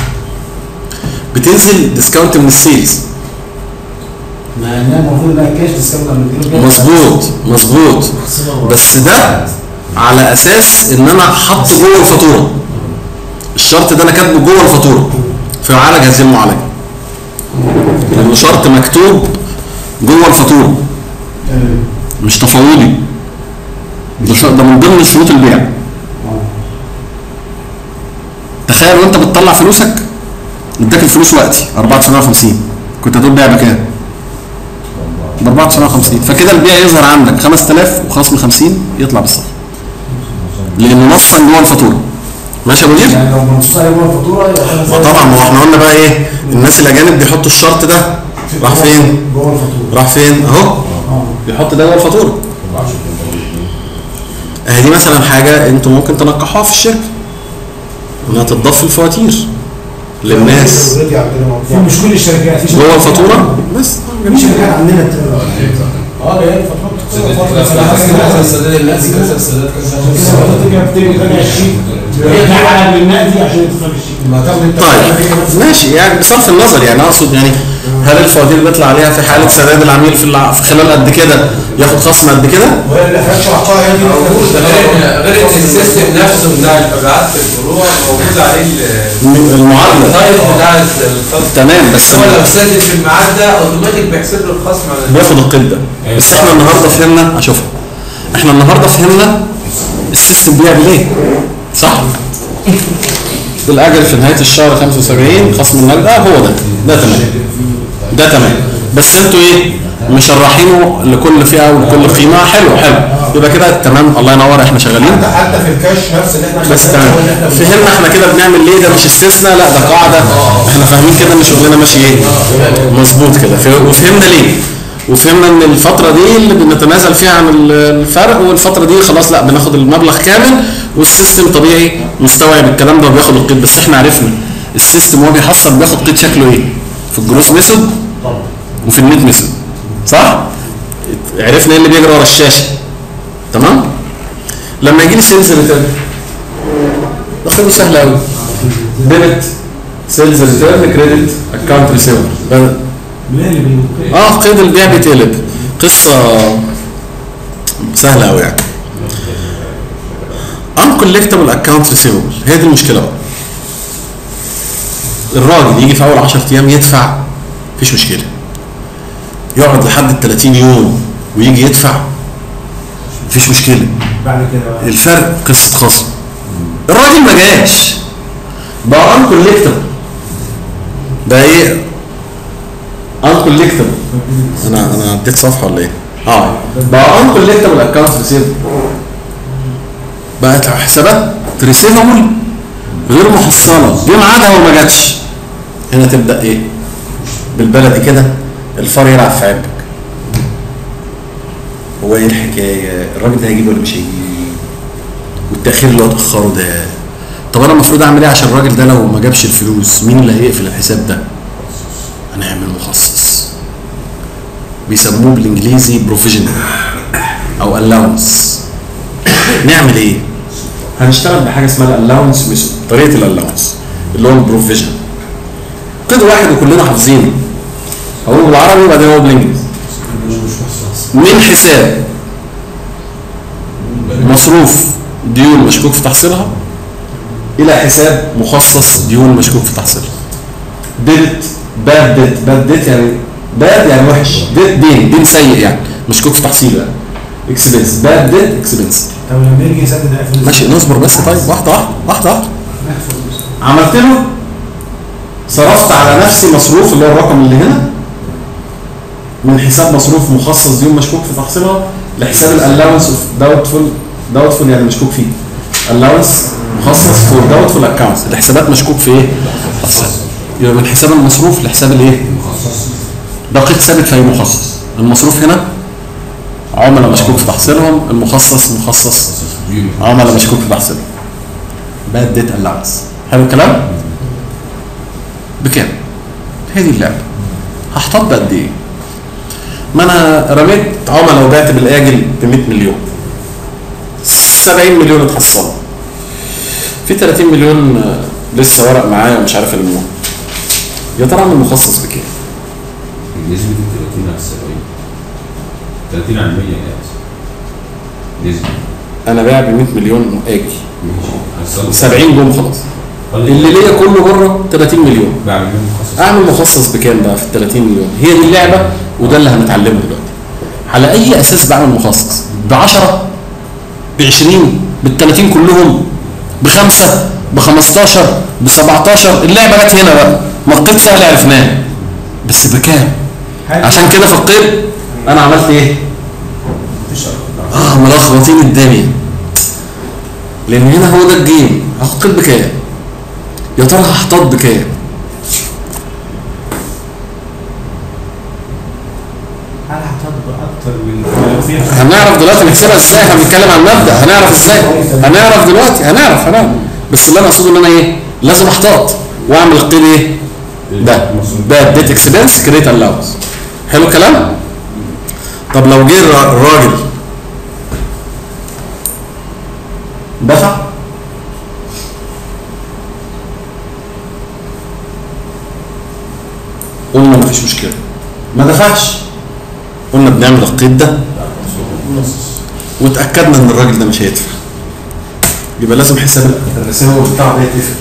بتنزل ديسكاونت من السيلز مع انها المفروض انها كاش ديسكاونت لما تجيله مظبوط مظبوط بس ده على اساس ان انا حاطه جوه الفاتوره الشرط ده انا كاتبه جوه الفاتوره في معالج هذه المعالجه لانه شرط مكتوب جوه الفاتوره مش تفاوضي ده شرط ده من ضمن شروط البيع تخيل وانت بتطلع فلوسك اداك الفلوس وقتي 4950 كنت هتقول بيع بكام؟ ب 4950 فكده البيع يظهر عندك 5000 وخصم 50 يطلع بالصح لانه نصا جوه الفاتوره ماشي يا مدير؟ يعني لو منصوص عليه جوه الفاتوره يبقى خمس ما طبعا ما هو احنا قلنا بقى ايه الناس الاجانب بيحطوا الشرط ده راح فين؟ جوه الفاتوره راح فين؟ اهو اه بيحط ده جوه الفاتوره اهي دي مثلا حاجه انتوا ممكن تنقحوها في الشركه انها تضاف في الفواتير للناس اوريدي عندنا موضوع مش كل الشركات في جوه الفاتوره بس في شركات عندنا بتعمل اه جايه الفاتوره السداد الناس كذا السداد طيب ماشي يعني بصرف النظر يعني اقصد يعني هل الفواتير بيطلع عليها في حاله سداد العميل في الع- في خلال قد كده ياخد خصم قد كده؟ وهي اللي حضرتك شرحتها هي دي غير غير ان السيستم نفسه بتاع المبيعات في الفروع موجود عليه ال- المعادله التايب بتاع الخصم تمام بس هو لو سدد في الميعاد ده اوتوماتيك بيحسب له الخصم على بياخد القيد ده بس احنا النهارده فهمنا اشوفها احنا النهارده فهمنا السيستم بيعمل ايه صح الاجل في نهايه الشهر 75 خصم النقد اه هو ده ده تمام ده تمام بس انتوا ايه مشرحينه لكل فئه ولكل قيمه حلو حلو يبقى كده تمام الله ينور احنا شغالين حتى في الكاش نفس اللي احنا بس تمام فهمنا احنا كده بنعمل ليه ده مش استثناء لا ده قاعده احنا فاهمين كده ان شغلنا ماشي ايه مظبوط كده ف- وفهمنا ليه وفهمنا ان الفتره دي اللي بنتنازل فيها عن ال- الفرق والفتره دي خلاص لا بناخد المبلغ كامل والسيستم طبيعي مستوعب الكلام ده وبياخد القيد بس احنا عرفنا السيستم وهو بيحصل بياخد قيد شكله ايه في الجروس ميثود وفي النت ميثود صح عرفنا ايه اللي بيجري ورا الشاشه تمام لما يجي لي سيلز ريتيرن ده خيره سهل قوي ديبت سيلز ريتيرن كريدت اكونت ريسيفر مين اللي بيقول اه قيد البيع بيتقلب قصه سهله قوي يعني uncollectible account receivable هي دي المشكله بقى الراجل يجي في اول 10 ايام يدفع مفيش مشكله يقعد لحد ال 30 يوم ويجي يدفع مفيش مشكله بعد كده بقى الفرق قصه خصم الراجل ما جاش بقى uncollectible ده ايه uncollectible انا انا اديت صفحه ولا ايه اه بقى uncollectible account receivable بقت حسابات ريسيفبل غير محصله جه ميعادها وما جاتش هنا تبدا ايه بالبلدي كده الفار يلعب في عبك هو ايه الحكايه الراجل ده هيجيب ولا مش هيجيب والتاخير اللي هو اتاخره ده طب انا المفروض اعمل ايه عشان الراجل ده لو ما جابش الفلوس مين اللي هيقفل الحساب ده هنعمل مخصص بيسموه بالانجليزي بروفيجن او الاونس نعمل ايه هنشتغل بحاجه اسمها الالاونس ميثود طريقه الالاونس اللي هو البروفيجن قيد واحد وكلنا حافظينه هقوله بالعربي وبعدين هو بالانجليزي من حساب مصروف ديون مشكوك في تحصيلها الى حساب مخصص ديون مشكوك في تحصيلها ديت باد ديت باد ديت يعني باد يعني وحش ديت دين دين سيء يعني مشكوك في تحصيله يعني اكسبنس باد ديت اكسبنس طب لما يجي يسدد هياخد ماشي نصبر بس طيب واحده واحده واحده واحده عملت له صرفت على نفسي مصروف اللي هو الرقم اللي هنا من حساب مصروف مخصص ديون مشكوك في تحصيلها لحساب الالاونس اوف داوتفول داوتفول يعني مشكوك فيه الاونس مخصص فور داوتفول اكونتس الحسابات مشكوك في ايه؟ تحصيلها يبقى من حساب المصروف لحساب الايه؟ ده قيد ثابت في اي مخصص المصروف هنا عملاء مشكوك في تحصيلهم المخصص مخصص عملاء مشكوك في تحصيلهم باد ديت الاونس حلو الكلام؟ بكام؟ هي دي اللعبه هحتاط بقد ايه؟ ما انا رميت عملاء وبعت بالاجل ب 100 مليون 70 مليون اتحصلوا في 30 مليون آه، لسه ورق معايا ومش عارف المهم يا ترى اعمل مخصص بكام؟ نسبة ال 30 على 70 30 على 100 يا نسبة انا بايع ب 100 مليون اجل ماشي هتصل 70 جم خلاص اللي ليا كله بره 30 مليون بعمل منه مخصص اعمل مخصص بكام بقى في ال 30 مليون هي دي اللعبه وده اللي هنتعلمه دلوقتي على اي اساس بعمل مخصص ب 10 ب 20 بال 30 كلهم بخمسه ب 15 ب 17 اللعبه جت هنا بقى ما القيد سهل عرفناه بس بكام عشان كده في القيد انا عملت ايه اه ملخبطين الدنيا لان هنا هو ده الجيم هاخد قيد بكام يا ترى هحتاط بكام هل هتطبق اكتر من لو فيها هنعرف دلوقتي نكسبها ازاي احنا بنتكلم عن المبدا هنعرف ازاي هنعرف دلوقتي هنعرف هنعرف بس اللي انا اقصده ان انا ايه لازم احتاط واعمل القيد ايه ده ده ديت اكسبنس كريت الاونس حلو الكلام طب لو جه الر- الراجل دفع قلنا مفيش مشكله ما دفعش قلنا بنعمل القيد ده واتاكدنا ان الراجل ده مش هيدفع يبقى لازم حساب الرساوي بتاعه ده يتقفل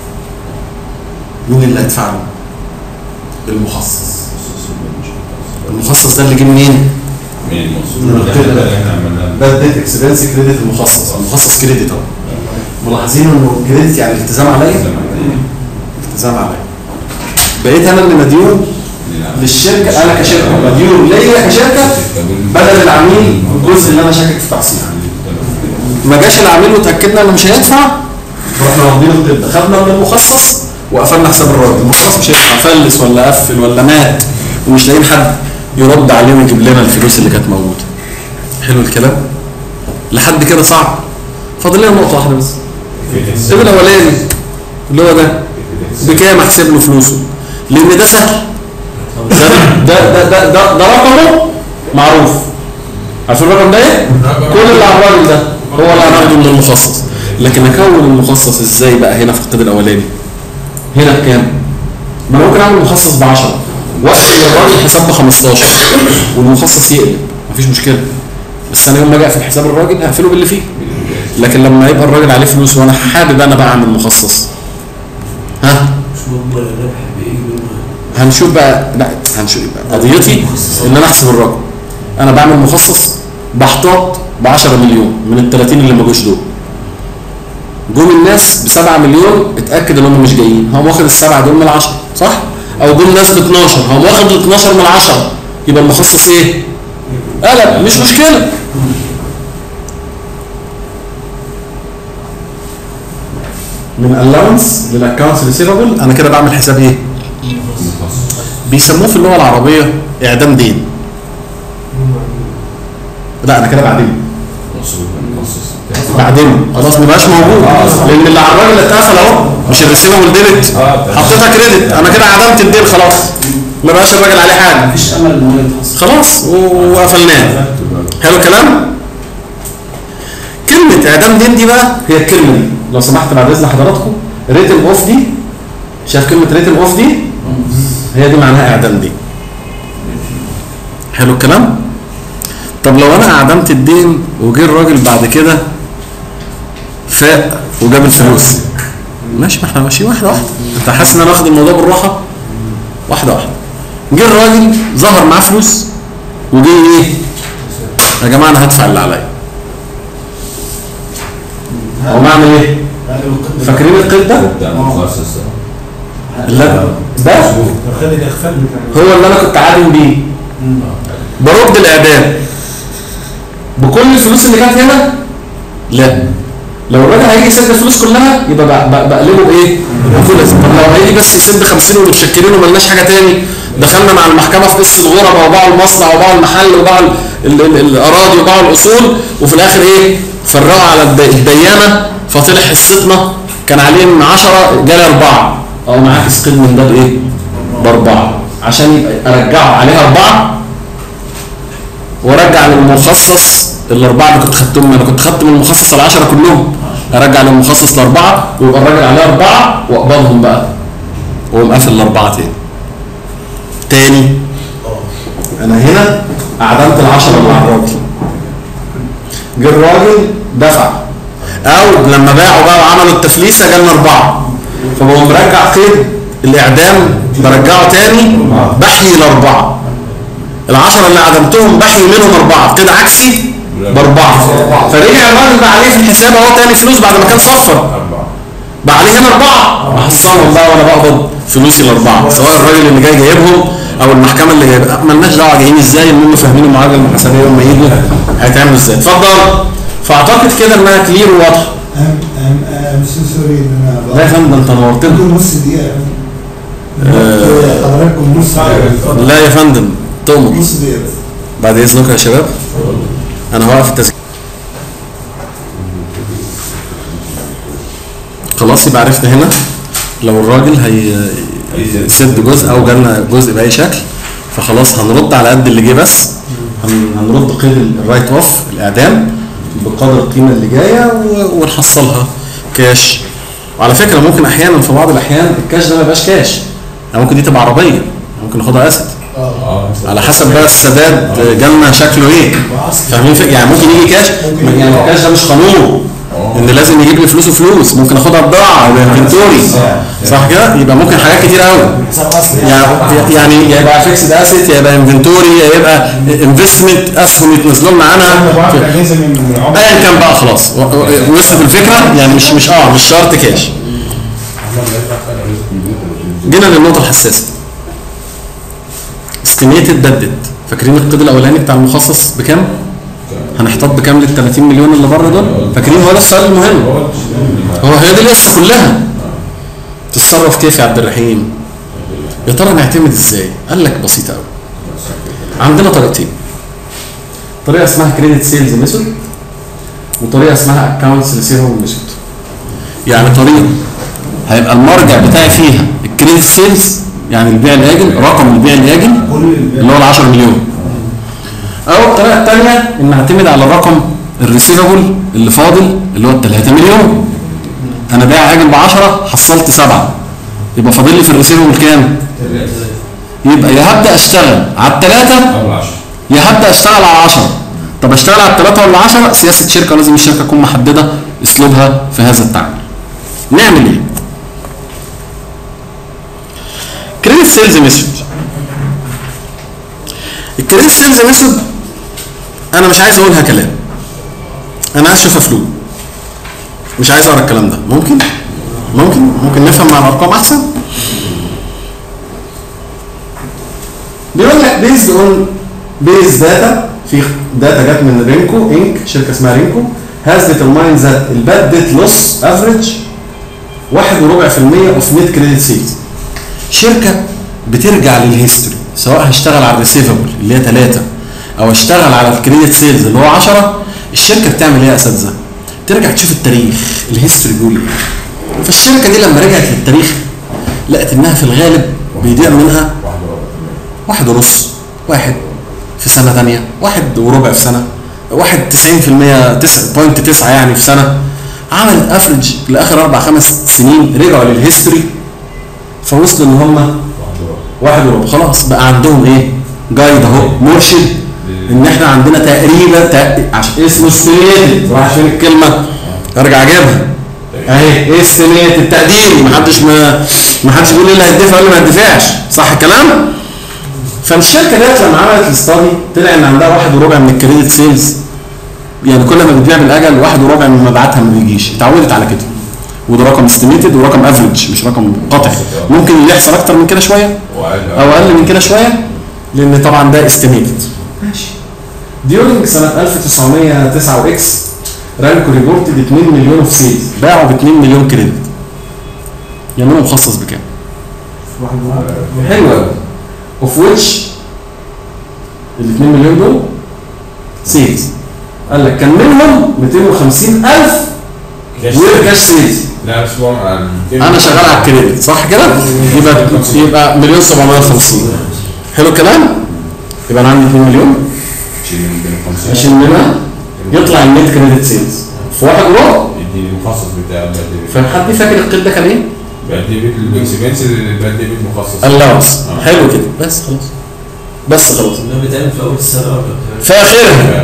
مين اللي هيدفع له؟ المخصص المخصص ده اللي جه منين؟ من من الموصول القيد ده. اللي احنا عملناه ده اديت اكسبنس كريدت المخصص المخصص كريدت اهو ملاحظين انه كريدت يعني التزام عليا التزام عليا بقيت انا اللي مديون للشركه انا كشركه مديون ليا كشركه بدل العميل الجزء اللي انا شاكك في تحصيله ما جاش العميل وتاكدنا انه مش هيدفع رحنا واخدين القيد ده خدنا من المخصص وقفلنا حساب الراجل المخصص مش هيدفع فلس ولا قفل ولا مات ومش لاقيين حد يرد عليه ويجيب لنا الفلوس اللي كانت موجوده حلو الكلام لحد كده صعب فاضل لنا نقطه واحده بس ايه الاولاني اللي هو ده بكام احسب له فلوسه لان ده سهل ده ده ده ده, ده رقمه معروف عارفين الرقم ده ايه؟ كل اللي على الراجل ده هو اللي هناخده من المخصص لكن اكون المخصص ازاي بقى هنا في القيد الاولاني هنا بكام؟ ما أنا ممكن اعمل مخصص ب 10 واقفل للراجل حساب ب 15 والمخصص يقلب مفيش مشكله بس انا يوم ما اجي اقفل حساب الراجل هقفله باللي فيه لكن لما يبقى الراجل عليه فلوس وانا حابب انا بقى اعمل مخصص ها مش مضمن الربح بايه بما هنشوف بقى لا هنشوف بقى قضيتي ان انا احسب الرقم انا بعمل مخصص بحتاط ب 10 مليون من ال 30 اللي ما جوش دول جم الناس ب 7 مليون اتاكد ان هم مش جايين هقوم واخد السبعه دول من ال 10 صح او جم ناس ب 12 هقوم واخد ال 12 من ال 10 يبقى المخصص ايه قلب مش مشكله من الاونس للاكونتس ريسيفبل انا كده بعمل حساب ايه بيسموه في اللغه العربيه اعدام دين لا انا كده بعدين بعدين خلاص ما بقاش موجود لان اللي على الراجل اتقفل اهو مش الريسيفبل ديبت حطيتها كريدت انا كده عدمت الدين خلاص ما بقاش الراجل عليه حاجه مفيش امل ان هو يتحصل خلاص و- وقفلناه حلو الكلام كلمة اعدام دين دي بقى هي الكلمة دي لو سمحت بعد اذن حضراتكم ريتم اوف دي شايف كلمة ريتم اوف دي هي دي معناها اعدام دين حلو الكلام طب لو انا اعدمت الدين وجه الراجل بعد كده فاق وجاب الفلوس ماشي ما احنا ماشيين واحده واحده انت حاسس ان انا واخد الموضوع بالراحه واحده واحده جه الراجل ظهر معاه فلوس وجه ايه يا جماعه انا هدفع اللي عليا هو اعمل ايه فاكرين القيد ده بتاع المخصص لا ده خد الاخفاء بتاع هو اللي انا كنت عادم بيه برد الاعدام بكل الفلوس اللي كانت هنا لا لو الراجل هيجي يسد الفلوس كلها يبقى بق- بق- بقلبه بايه؟ بفلوس طب لو هيجي بس يسد 50 ومتشكرين وملناش حاجه تاني دخلنا مع المحكمه في قصه غرباء وباعوا المصنع وباعوا المحل وباعوا ال- ال- ال- الاراضي وباعوا الاصول وفي الاخر ايه؟ فرقوا على الد- الديانه فطلع حصتنا كان عليهم 10 جالي اربعه او معاك سقيل من ده بايه؟ باربعه عشان يبقى ارجعه عليها اربعه وارجع للمخصص الاربعه اللي كنت خدتهم انا كنت خدت من المخصص العشره كلهم ارجع للمخصص الاربعه ويبقى الراجل عليه اربعه واقبضهم بقى واقوم قافل الاربعه تاني تاني انا هنا اعدمت العشره اللي على الراجل جه الراجل دفع او لما باعوا بقى وعملوا التفليسه جالنا اربعه فبقوم مرجع قيد الاعدام برجعه تاني بحيي الاربعه العشرة اللي عدمتهم بحي منهم أربعة كده عكسي بأربعة فرجع الراجل بقى عليه في الحساب أهو تاني فلوس بعد ما كان صفر أربعة بقى عليه هنا أربعة بحصلهم بقى وأنا بقبض فلوسي الأربعة سواء الراجل اللي جاي جايبهم أو المحكمة اللي جايبها مالناش دعوة جايين إزاي المهم فاهمين المعادلة المحاسبية لما يجوا هيتعمل إزاي اتفضل فأعتقد كده إنها كلير وواضحة ام ام ام سوري ان لا يا انا فندم أنت نورتنا ممكن نص دقيقة آه. حضراتكم نص دقيقة لا يا فندم تؤمر نص دقيقة بس. بعد إذنك يا شباب أنا هوقف التسجيل خلاص يبقى عرفنا هنا لو الراجل هي سد جزء او جالنا جزء باي شكل فخلاص هنرد على قد اللي جه بس هن- هنرد قيد الرايت اوف الاعدام بقدر القيمه اللي جايه و- ونحصلها كاش وعلى فكره ممكن احيانا في بعض الاحيان الكاش ده ما يبقاش كاش يعني ممكن دي تبقى عربيه ممكن ناخدها اسد اه على حسب بقى السداد جالنا شكله ايه فاهمين فك- يعني ممكن يجي كاش يعني الكاش ده مش قانون ان لازم يجيب لي فلوس وفلوس ممكن اخدها بضاعه يبقى انفنتوري صح كده يبقى ممكن حاجات كتير قوي حساب اصلي يعني يعني يا يبقى فيكسد اسيت يا يبقى انفنتوري يا يبقى انفستمنت اسهم يتنزلوا لنا عنها بعض في- الاجهزه من العمر ايا كان بقى خلاص و- و- وصلت الفكره يعني مش مش اه مش شرط كاش جينا للنقطه الحساسه استيميتد ددت فاكرين القيد الاولاني بتاع المخصص بكام؟ هنحتاط بكام لل 30 مليون اللي بره دول؟ فاكرين هو ده السؤال المهم هو هي دي القصه كلها تتصرف كيف يا عبد الرحيم؟ يا ترى نعتمد ازاي؟ قال لك بسيطه قوي عندنا طريقتين طريقه اسمها كريدت سيلز ميثود وطريقه اسمها اكونتس ريسيفبل ميثود يعني طريقه هيبقى المرجع بتاعي فيها الكريدت سيلز يعني البيع الاجل رقم البيع الاجل اللي هو ال 10 مليون او الطريقه الثانيه ان اعتمد على الرقم الريسيفبل اللي فاضل اللي هو ال 3 مليون انا بايع اجل ب 10 حصلت 7 يبقى فاضل لي في الريسيفبل كام؟ يبقى يا هبدا اشتغل على الثلاثه أول عشرة يا هبدا اشتغل على 10 طب اشتغل على الثلاثه ولا 10 سياسه شركه لازم الشركه تكون محدده اسلوبها في هذا التعامل نعمل ايه كريدت سيلز ميثود الكريدت سيلز ميثود انا مش عايز اقولها كلام انا عايز اشوفها فلو مش عايز اقرا الكلام ده ممكن ممكن ممكن نفهم مع الارقام احسن بيقول لك بيزد اون بيز داتا في داتا جت من رينكو انك شركه اسمها رينكو هاز determined that الباد ديت لوس افريج واحد وربع في المية اوف نت كريدت سيلز شركة بترجع للهيستوري سواء هشتغل على الريسيفبل اللي هي 3 او اشتغل على الكريدت سيلز اللي هو 10 الشركة بتعمل ايه يا اساتذة؟ ترجع تشوف التاريخ الهيستوري بيقول ايه فالشركة دي لما رجعت للتاريخ لقت انها في الغالب بيضيع منها واحد ونص واحد في سنة تانية واحد وربع في سنة واحد تسعين في المية تسعة بوينت تسعة يعني في سنة عملت افريج لاخر اربع خمس سنين رجعوا للهيستوري فوصلوا ان هم واحد وربع خلاص بقى عندهم ايه جايد اهو مرشد ان احنا عندنا تقريبا تق- عشان اسمه استيميتد راح فين الكلمه ارجع اجيبها اهي ايه استيميتد التقدير محدش ما محدش بيقول ايه اللي هيدفع ولا ما هيدفعش صح الكلام فالشركه ديت لما عملت الاستادي طلع ان عندها واحد وربع من الكريدت سيلز يعني كل ما بتبيع بالاجل واحد وربع من مبيعاتها ما بيجيش اتعودت على كده وده رقم استيميتد ورقم افريج مش رقم قطعي ممكن اللي يحصل اكتر من كده شويه او اقل من كده شويه لان طبعا ده استيميتد ماشي ديورنج سنه 1909 اكس رانكو ريبورتد 2 مليون اوف سيلز باعوا ب 2 مليون كريدت يعملوا مخصص بكام؟ واحد واحد حلو قوي اوف ويتش ال 2 مليون دول سيلز قال لك كان منهم 250000 وير كاش سيلز لا مش هو انا شغال على الكريدت صح كده يبقى يبقى مليون 750 حلو الكلام يبقى انا عندي 2 مليون اشيل منها يطلع النت كريدت سيلز في واحد وربع يديني المخصص بتاع الباد ديبت فحد فاكر القيد ده كان ايه؟ الباد ديبت الاكسبنس اللي الباد ديبت مخصص اللاونس آه. حلو كده بس خلاص بس خلاص ده بيتعمل في اول السنه ولا بتعمل- في اخرها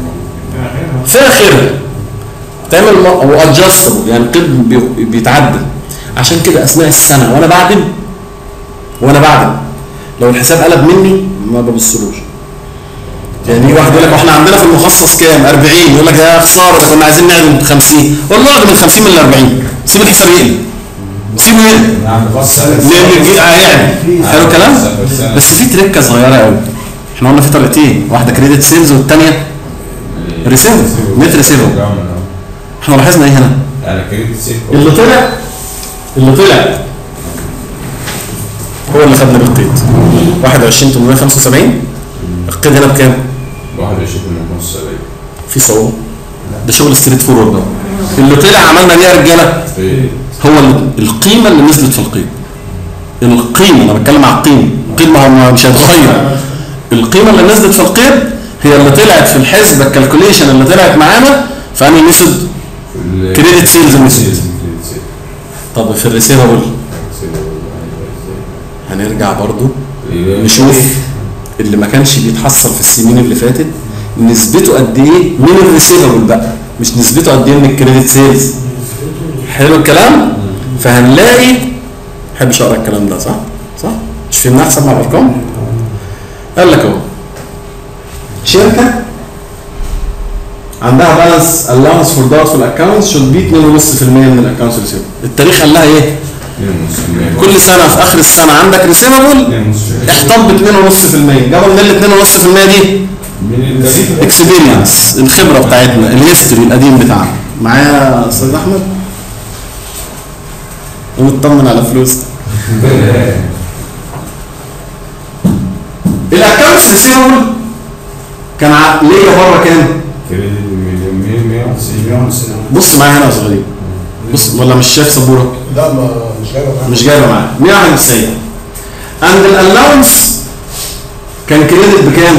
في اخرها تعمل هو ادجستبل يعني القيد بي- بيتعدل عشان كده اثناء السنه وانا بعدل وانا بعدل لو الحساب قلب مني ما ببصلوش يعني يجي واحد يقول لك احنا عندنا في المخصص كام 40 يقول لك يا خساره ده كنا عايزين نعدل 50 والله اعدل من 50 من ال 40 سيب الحساب يقلب سيبه يقلب نعم مخصص لان الجي- هيعمل حلو الكلام بس في تركه صغيره قوي احنا قلنا في طريقتين واحده كريدت سيلز والثانيه ريسيفر نت ريسيفر احنا لاحظنا ايه هنا انا كريدت سيت اللي طلع اللي طلع هو اللي خدنا بالقيد 21875 القيد هنا بكام؟ 21 من 75 في صعوبه ده شغل ستريت فورورد ده اللي طلع عملنا ليه يا رجاله هو اللي القيمه اللي نزلت في القيد القيمه انا بتكلم على القيمه القيمه هو مش هيتغير القيمه اللي نزلت في القيد هي اللي طلعت في الحسبه الكالكوليشن اللي طلعت معانا فاني ميثود كريدت سيلز ميثود طب في الريسيفبل هنرجع برضو نشوف اللي ما كانش بيتحصل في السنين اللي فاتت نسبته قد ايه من الريسيفبل بقى مش نسبته قد ايه من الكريدت سيلز حلو الكلام فهنلاقي محبش اقرا الكلام ده صح صح مش فهمنا احسن مع الارقام قال لك اهو شركه عندها بالانس allowance فور doubtful accounts should be 2.5% من الاكونتس ريسيفبل التاريخ قال لها ايه كل سنه في اخر السنه عندك ريسيفبل احتط ب 2.5% جابوا منين ال 2.5% دي من اكسبيرينس الخبره بتاعتنا الهيستوري القديم بتاعنا معايا يا استاذ احمد ومطمن على فلوس الاكونتس ريسيفبل كان ع- ليا بره كام؟ كريدت مليون 190 مليون سنة بص معايا هنا يا صغيرين بص ولا مش شايف سبوره؟ لا ما مش جايبه معاك. مش جايبه معايا 191 عند الالاونس كان كريدت بكام؟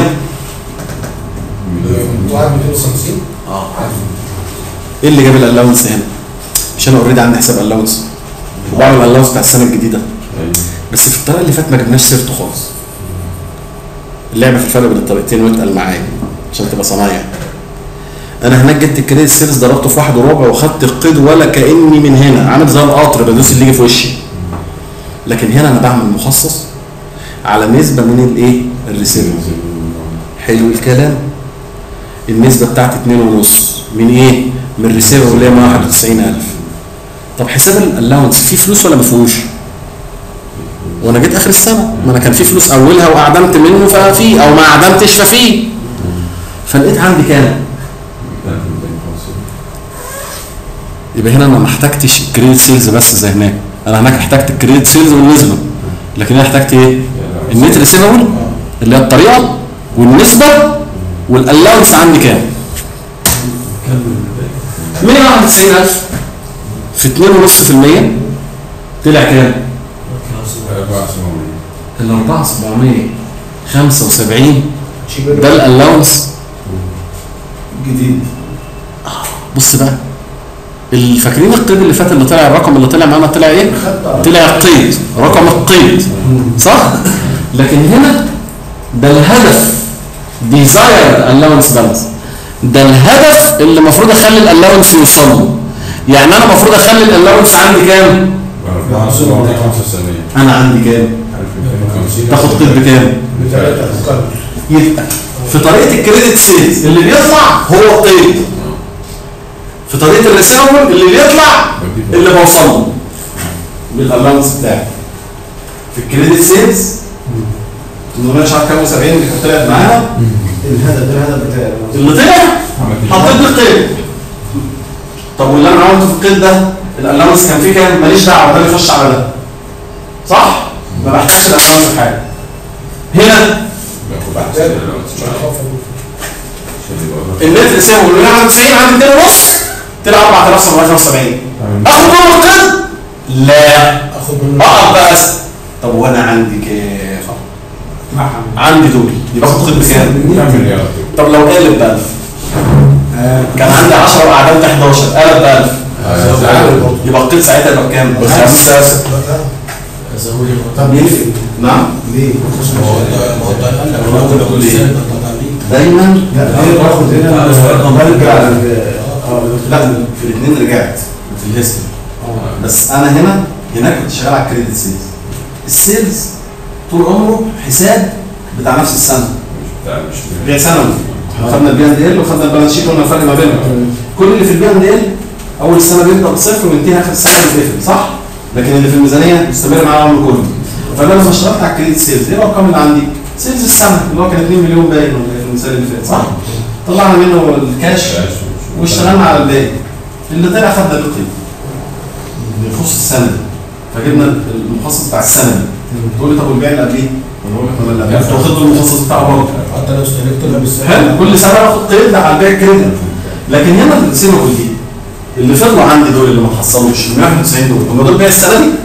واحد 250 اه ايه اللي جاب الالاونس هنا؟ مش انا اوريدي عندي حساب الاونس وبعمل الاونس بتاع السنه الجديده بس في الطريقه اللي فاتت ما جبناش سيرته خالص اللعبه في الفرق بين الطريقتين واتقل معايا عشان تبقى صنايع انا هناك جبت الكريدت سيلز ضربته في واحد وربع وخدت القيد ولا كاني من هنا عامل زي القطر بدوس اللي يجي في وشي لكن هنا انا بعمل مخصص على نسبه من الايه الريسيفر حلو الكلام النسبه بتاعتي 2.5 من ايه من الريسيفر اللي هي 91000 طب حساب الالاونس فيه فلوس ولا ما فيهوش وانا جيت اخر السنه ما انا كان في فلوس اولها واعدمت منه ففي او ما اعدمتش ففي فلقيت عندي كام يبقى هنا انا ما احتجتش الكريدت سيلز بس زي هناك انا هناك احتجت الكريدت سيلز والنسبه لكن هنا احتجت ايه النت ريسيفبل اللي هي الطريقه والنسبه والالاونس عندي كام كمل 191000 في 2.5% طلع كام أربعة سنين. ال 4775 شيبر ده الالاونس جديد بص بقى ال- فاكرين القيد اللي فات اللي طلع الرقم اللي طلع معانا طلع ايه طلع القيد رقم القيد صح لكن هنا ده الهدف ديزاير الاونس بالانس ده الهدف اللي المفروض اخلي الالاونس يوصل له يعني انا المفروض اخلي الالاونس عندي كام أربعة سنين خمسة سنين. انا عندي كام 1250. تاخد قيد بكام بثلاثة أفكار يبقى في طريقه الكريدت سيلز اللي بيطلع هو القيد في طريقه الريسيفبل اللي بيطلع اللي بوصل له بالالاونس بتاعي في الكريدت سيلز 800 مش عارف كام و70 اللي كانت طلعت معانا الهدف ده الهدف بتاعي اللي طلع حطيت لي القيد طب واللي انا عملته في القيد ده الالاونس كان فيه كام ماليش دعوه ده اللي يخش على ده صح ما بحتاجش الالاونس في حاجه هنا باخد أحسن الألوانس. عشان يبقى- النت ريسيفبل اللي عندي 90 عندي 2 ونص طلع 4775 اخد منه القيد لا أخذ منه اقف بقى اسال طب وانا عندي كام عندي دول يبقى اخد قيد بكام كم مليار؟ طب لو قلب ب 1000 كان عندي 10 وعدمت 11 قلب ب 1000 آه، يبقى القيد ساعتها يبقى بكام؟ بخمسة ازود طب ليه؟ نعم ليه؟ دايما لا ليه باخد هنا برجع لل- اه لا في الاثنين رجعت في الهيستوري بس انا هنا هناك كنت شغال على الكريدت سيلز السيلز طول عمره حساب بتاع نفس السنه لا مش بيع سنوي خدنا البي ان دي ال وخدنا البالانس شيت قلنا الفرق ما بينهم كل اللي في البي ان دي ال اول السنه بيبدا بصفر وينتهي اخر السنه بيتقفل صح؟ لكن اللي في الميزانيه مستمر معانا العمر كله فانا لما اشتغلت على الكريدت سيلز ايه الارقام اللي عندي؟ سيلز السنه اللي هو كان 2 مليون باين ولا إيه في المثال اللي فات صح؟ طلعنا منه الكاش واشتغلنا على الباقي اللي طلع خدنا القيم اللي يخص السنه دي فجبنا المخصص بتاع السنه دي تقول لي طب والبيع اللي قبليه؟ انا بقول لك طب اللي قبليه انت واخد له المخصص بتاعه برضه حتى لو استهلكت له بالسعر حلو كل سنه باخد قيد على البيع كريدت لكن هنا في الريسيفبل دي اللي فضلوا عندي دول اللي ما حصلوش ال 191 دول هم دول بيع السنه دي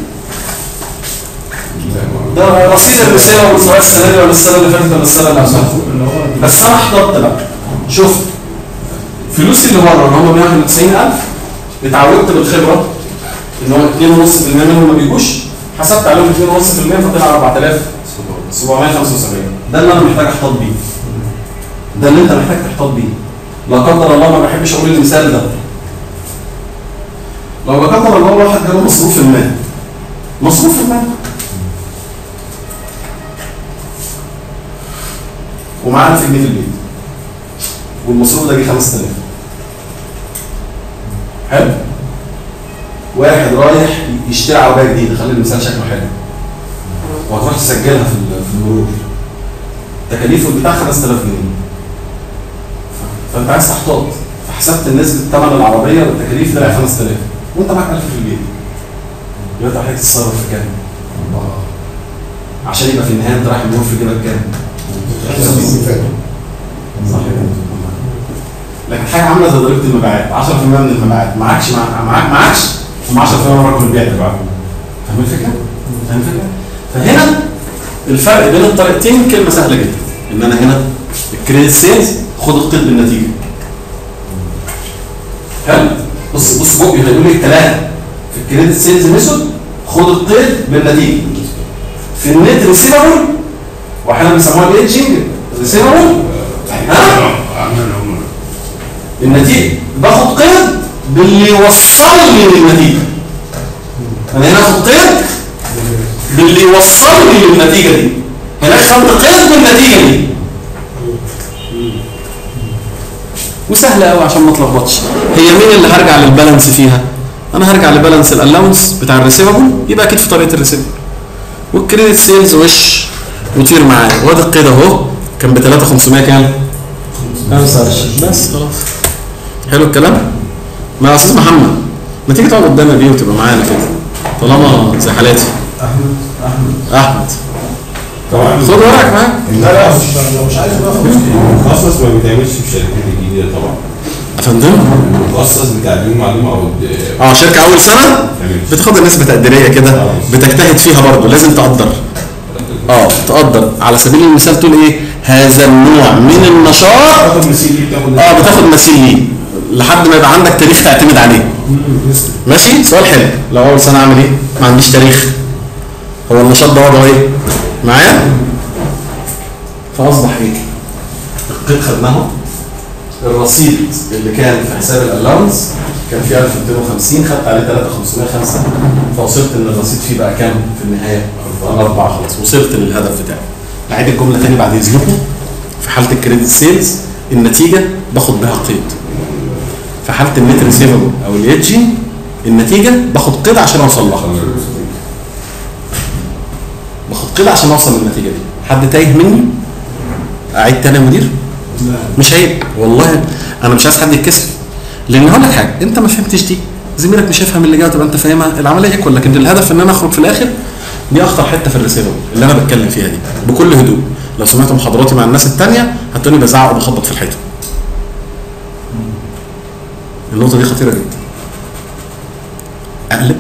ده رصيد الريسيفبل سواء السنه دي ولا السنه اللي فاتت ولا السنه اللي قبلها بس انا احتطت بقى شفت فلوسي اللي بره اللي هم 191000 اتعودت بالخبره ان هو 2.5% منهم ما بيجوش حسبت عليهم 2.5% فطلع 4775 ده اللي انا محتاج احتاط بيه ده اللي انت محتاج تحتاط بيه لا قدر الله ما بحبش اقول المثال ده لو لا قدر الله واحد جاله مصروف ما مصروف ما ومعاه 1000 جنيه في البيت والمصروف ده جه 5000 حلو واحد رايح يشتري عربيه جديده خلي المثال شكله حلو وهتروح تسجلها في ال- في المرور تكاليفه بتاع 5000 جنيه ف- فانت عايز تحتاط فحسبت نسبه ثمن العربيه والتكاليف طلع 5000 وانت معاك 1000 في البيت يبقى انت محتاج تتصرف في كام؟ عشان يبقى في النهايه انت رايح المرور في جيبك كام؟ صح كده لكن حاجه عامله زي ضريبه المبيعات 10% من المبيعات معكش مع- معاك معكش هم 10% من رقم البيع تبعك فاهم الفكره؟ فاهم الفكره؟ فهنا الفرق بين الطريقتين كلمه سهله جدا ان انا هنا الكريدت سيلز خد القيد بالنتيجه حلو بص بص بقي هيقول لي الكلام في الكريدت سيلز ميثود خد القيد بالنتيجه في النت ريسيفبل واحيانا بيسموها الايدجنج ريسيفبل ها النتيجه باخد قيد باللي يوصلني للنتيجه انا هنا اخد قيد باللي يوصلني للنتيجه دي هناك خدت قيد بالنتيجه دي وسهله قوي عشان ما اتلخبطش هي مين اللي هرجع للبالانس فيها انا هرجع لبالانس الالاونس بتاع الريسيفبل يبقى اكيد في طريقه الريسيفبل والكريدت سيلز وش وطير معايا وادي القيد اهو كان ب 3500 كام 25 بس خلاص حلو الكلام ما يا استاذ محمد ما تيجي تقعد قدامي بيه وتبقى معانا كده طالما زي حالاتي احمد احمد احمد طبعا خد ورقك معاك لا لا مش لو مش عايز بقى خلاص المخصص ما بيتعملش في الشركات الجديده طبعا يا فندم المخصص بتاع دي معلومه او الد- اه شركه اول سنه بتاخد النسبه تقديريه كده بتجتهد فيها برضه لازم تقدر اه تقدر على سبيل المثال تقول ايه هذا النوع من النشاط تاخد مسيل دي بتاخد اه بتاخد مثيل ليه لحد ما يبقى عندك تاريخ تعتمد عليه ماشي سؤال حلو لو اول سنه اعمل ايه ما عنديش تاريخ هو النشاط ده وضعه ايه معايا فاصبح ايه القيد خدناه الرصيد اللي كان في حساب الالاونس كان فيه 1250 خدت عليه 3505 فوصلت ان الرصيد فيه بقى كام في النهايه أربعة خلاص وصلت للهدف بتاعي أعيد الجملة تاني بعد إذنكم في حالة الكريدت سيلز النتيجة باخد بها قيد في حالة النت ريسيفبل أو الإيدجي النتيجة باخد قيد عشان أوصل لها باخد قيد عشان أوصل للنتيجة دي حد تايه مني أعيد تاني يا مدير مش عيب والله أنا مش عايز حد يتكسف لأن هقول لك حاجة أنت ما فهمتش دي زميلك مش هيفهم اللي جاي تبقى أنت فاهمها العملية ايكوال لكن الهدف إن أنا أخرج في الآخر دي اخطر حته في الريسيفبل اللي انا بتكلم فيها دي بكل هدوء لو سمعتوا محاضراتي مع الناس التانية هتقولي بزعق وبخبط في الحيطه النقطه دي خطيره جدا اقلب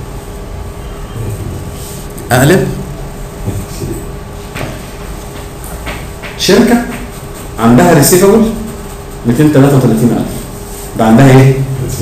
اقلب شركه عندها ريسيفبل 233000 ده عندها ايه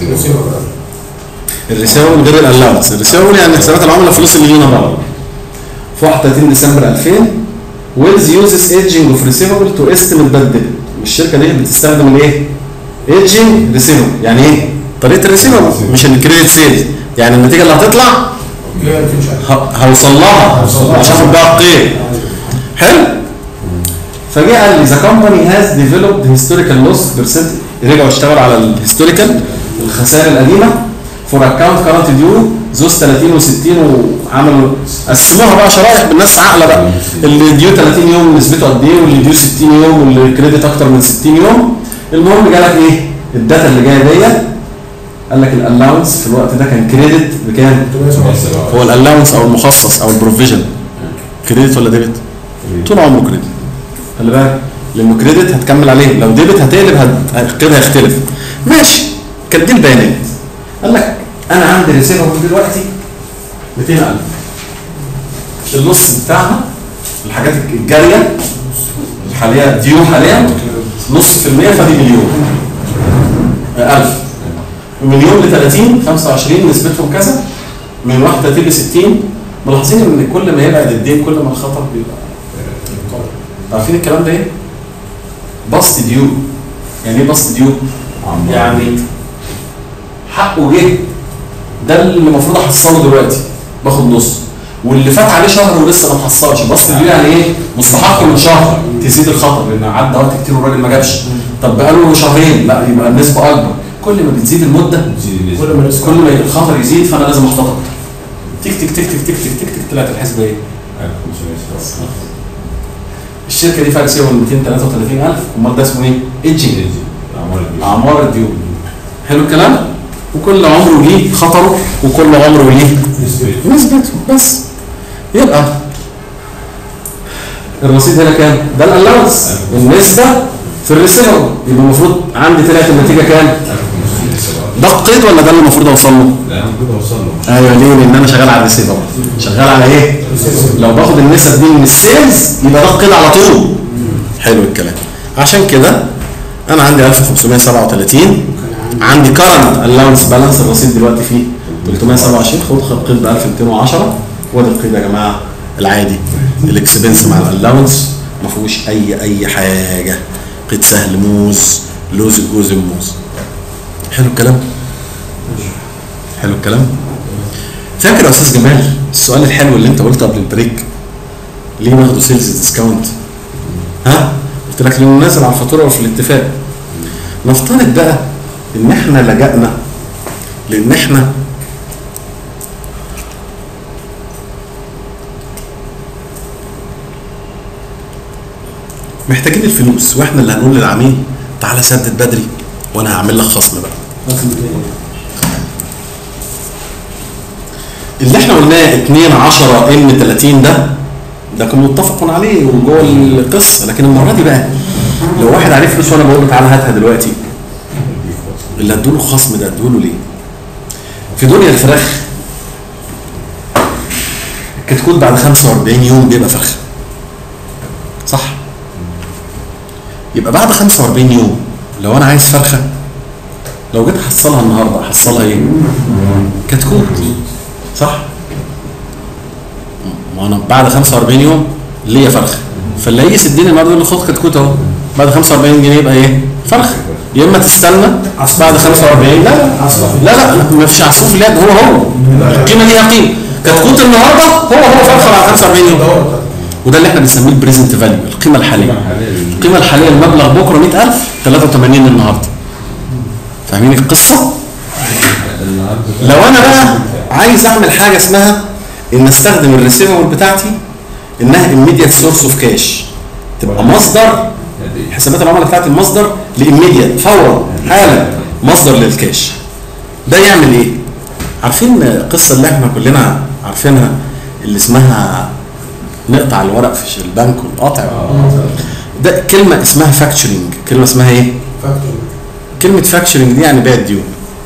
الريسيفبل غير الالاونس الريسيفبل يعني حسابات العملاء الفلوس اللي لينا بره في 31 ديسمبر 2000 ويلز يوزز ايدجنج اوف ريسيفبل تو استيميت ذات ديبت والشركه دي بتستخدم الايه؟ ايدجنج ريسيفبل يعني ايه؟ طريقه الريسيفبل مش الكريدت سيلز يعني النتيجه اللي هتطلع هي 2000 شهر ه- هوصل لها مش هاخد بقى قيد حلو فجه قال لي ذا كومباني هاز ديفلوبد هيستوريكال لوس بيرسنت رجعوا اشتغلوا على الهيستوريكال الخسائر القديمه فور اكونت كارنت ديو زوز 30 و60 وعملوا قسموها بقى شرائح بالناس عاقله بقى اللي ديو 30 يوم نسبته قد ايه واللي ديو 60 يوم واللي كريدت اكتر من 60 يوم المهم جالك ايه الداتا اللي جايه ديت قال لك الالاونس في الوقت ده كان كريدت بكام؟ هو الالاونس او المخصص او البروفيجن كريدت ولا ديبت؟ طول عمره كريدت خلي بالك لانه كريدت هتكمل عليه لو ديبت هتقلب هت- كده هيختلف ماشي كانت دي البيانات قال لك انا عندي ريسيفبل دلوقتي 200000 النص بتاعها الحاجات الجاريه الحاليه ديو حاليا نص في المية فدي مليون آه، 1000 من يوم ل 30 25 نسبتهم كذا من 31 ل 60 ملاحظين ان كل ما يبعد الدين كل ما الخطر بيبقى عارفين الكلام ده ايه؟ بسط ديو يعني ايه بسط ديو؟ يعني حقه جه ده اللي المفروض احصله دلوقتي باخد نص واللي فات عليه شهر ولسه ما اتحصلش بسط ديو يعني ايه؟ مستحق من شهر تزيد الخطر لان عدى وقت كتير والراجل ما جابش طب بقاله شهرين لا يبقى النسبه اكبر كل ما بتزيد المده كل ما لسه كل ما الخطر يزيد فانا لازم احتاط اكتر تك تك تك تك تك تك تك تك طلعت الحسبه ايه؟ الشركه دي فيها ريسيفر 233000 امال ده اسمه ايه؟ ايدجنج اعمار الديون حلو الكلام؟ وكل عمره ليه خطره وكل عمره ليه نسبته بس يبقى الرصيد هنا كام؟ ده الالاونس النسبه في الريسيفر يبقى المفروض عندي طلعت النتيجه كام؟ ده القيد ولا ده اللي المفروض اوصل له؟ لا انا المفروض اوصل له ايوه ليه؟ لان انا شغال على الريسيفر شغال على ايه؟ لو باخد النسب دي من السيلز يبقى ده القيد على طول حلو الكلام عشان كده انا عندي 1537 عندي كارنت الاونس بالانس الرصيد دلوقتي فيه 327 خد خد قيد ب 1210 وادي القيد يا جماعه العادي الاكسبنس مع الالاونس ما فيهوش اي اي حاجه قيد سهل موز لوز جوز موز حلو الكلام حلو الكلام فاكر يا استاذ جمال السؤال الحلو اللي انت قلته قبل البريك ليه ناخده سيلز ديسكاونت ها قلت لك لانه نازل على الفاتوره وفي الاتفاق نفترض بقى ان احنا لجأنا لان احنا محتاجين الفلوس واحنا اللي هنقول للعميل تعالى سدد بدري وانا هعمل لك خصم بقى اللي احنا قلناه 2 10 ام 30 ده ده كان متفق عليه وجوه القصه لكن المره دي بقى لو واحد عليه فلوس وانا بقول له تعالى هاتها دلوقتي اللي ادوله خصم ده ادوله ليه؟ في دنيا الفراخ الكتكوت بعد 45 يوم بيبقى فرخه صح؟ يبقى بعد 45 يوم لو انا عايز فرخه لو جيت احصلها النهارده احصلها ايه؟ كتكوت صح؟ ما انا بعد 45 يوم ليا فرخه فاللي يجي يسدني النهارده يقول لي خد كتكوت اهو بعد 45 جنيه يبقى ايه؟ فرخه يا اما تستنى بعد 45 لا لا لا لا ما فيش عصفور في اليد هو هو القيمه ليها قيمه كتكوت النهارده هو هو فرخه بعد 45 يوم وده اللي احنا بنسميه البريزنت فاليو القيمه الحاليه القيمه الحاليه المبلغ بكره 100000 83 النهارده فاهمين القصه؟ لو انا بقى عايز اعمل حاجه اسمها ان استخدم الريسيفبل بتاعتي انها immediate سورس اوف كاش تبقى مصدر حسابات العملاء بتاعتي المصدر لإيميديت فورا حالا مصدر للكاش ده يعمل ايه؟ عارفين القصه اللي احنا كلنا عارفينها اللي اسمها نقطع الورق في البنك والقطع ده كلمه اسمها فاكتشرنج كلمه اسمها ايه؟ كلمه فاكتشرنج دي يعني بيع الديون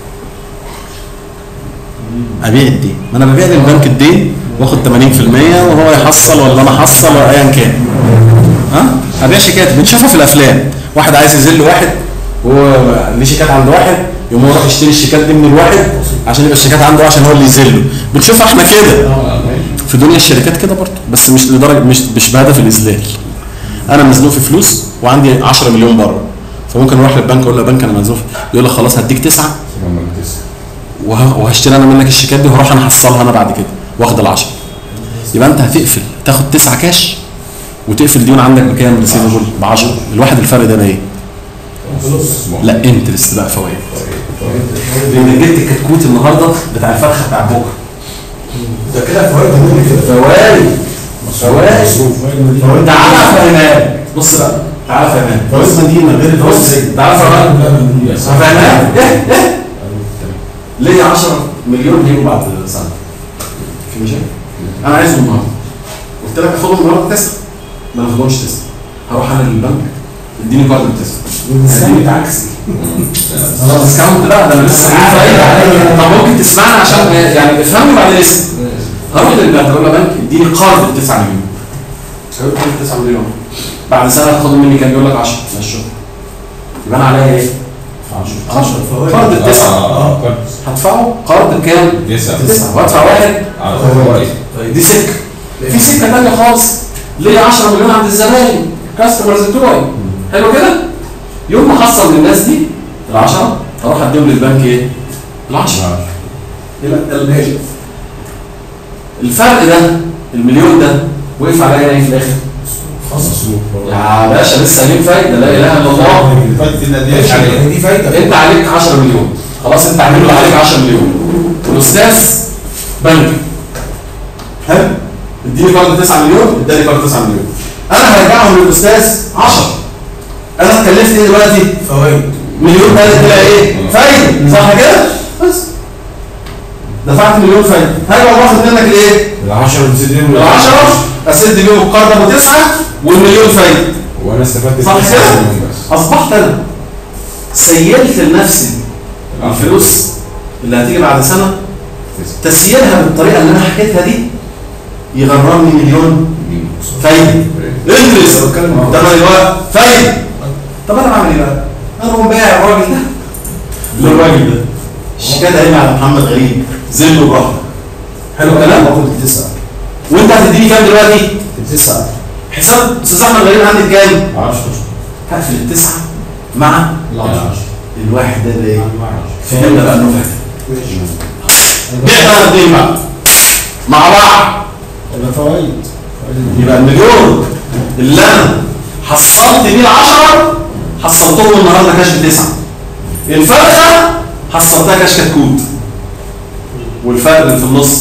ابيع الدين ما انا ببيع للبنك الدين واخد 80% وهو يحصل ولا انا احصل ولا ايا كان ها ابيع شيكات بنشوفها في الافلام واحد عايز يذل واحد وهو ليه شيكات عند واحد يقوم هو يروح يشتري الشيكات دي من الواحد عشان يبقى الشيكات عنده عشان هو اللي يذله بنشوفها احنا كده في دنيا الشركات كده برضه بس مش لدرجه مش مش بهدف الاذلال انا مزنوق في فلوس وعندي 10 مليون بره فممكن اروح للبنك اقول له يا بنك انا مزنوق يقول لك خلاص هديك تسعه وه- وهشتري انا منك الشيكات دي وهروح انا احصلها انا بعد كده واخد العشرة يبقى انت هتقفل تاخد تسعة كاش وتقفل ديون عندك بكام ريسيفبل ب 10 الواحد الفرق ده بايه؟ لا انترست بقى فوائد لان جبت الكتكوت النهارده بتاع الفرخه بتاع بكره ده كده فوائد مهمه كده فوائد فوائد تعالى افهمها لك. بص بقى تعالى افهمها لك. فوائد مدينه غير الفوائد بص السجن تعالى افهمها لك. هفهمها لك. ايه ايه ليا 10 مليون هيجوا بعد سنه في مشاكل انا عايزهم النهارده قلت لك اخدهم النهارده تسعه ما ناخدهمش تسعه هروح انا للبنك اديني كارد بتسعه والسجن عكسي ديسكاونت لا ده انا لسه عارف ايه طب ممكن تسمعنا عشان يعني افهمني بعد اسم هروح للبنك اقول له بنك اديني قرض ب 9 مليون هيقول لي 9 مليون بعد سنه هتاخد مني كام يقول لك 10 في الشهر يبقى انا عليا ايه؟ 10 10 فوائد قرض التسعه اه هدفعه قرض بكام؟ تسعة تسعه وادفع واحد اه كويس دي سكه في سكه ثانيه خالص ليا 10 مليون عند الزباين كاستمرز بتوعي حلو كده؟ يوم ما احصل من الناس دي ال 10 اروح اديهم للبنك ايه؟ ال 10 يبقى ال- الفرق ده المليون ده وقف عليا ايه في الاخر؟ يا باشا لسه قايلين فايده لا اله الا الله يعني دي فايده انت عليك 10 مليون خلاص انت عامل له عليك 10 مليون الاستاذ بنك حلو اديني كارد 9 مليون اداني كارد 9 مليون انا هرجعهم للاستاذ 10 انا اتكلفت ايه دلوقتي؟ فوائد مليون تاني طلع ايه؟ فايده صح كده؟ بس دفعت مليون فايده هرجع واخد منك الايه؟ ال 10 بتزيد ال 10 اسد بيهم القرض ابو 9 والمليون فايده وانا استفدت صح تسعة كده؟ مليون بس اصبحت انا سيلت لنفسي الفلوس اللي هتيجي بعد سنه تسييرها بالطريقه اللي انا حكيتها دي يغرمني مليون فايده انترست ده ما يبقى فايده طب انا بعمل ايه بقى؟ انا اقوم بايع الراجل ده للراجل ده الشيكات قايمه على محمد غريب زله براحتك حلو الكلام؟ باخد التسعه وانت هتديني كام دلوقتي؟ التسعه حساب استاذ احمد غريب عندي بكام؟ 10 هقفل التسعه مع العشرة. الواحد ده اللي ايه؟ فهمنا بقى انه فاهم بعنا الاثنين بقى مع بعض يبقى فوائد يبقى المليون اللي انا حصلت بيه العشرة حصلتهم النهارده كاش بتسعة الفرخة حصلتها كاش كتكوت والفرق اللي في النص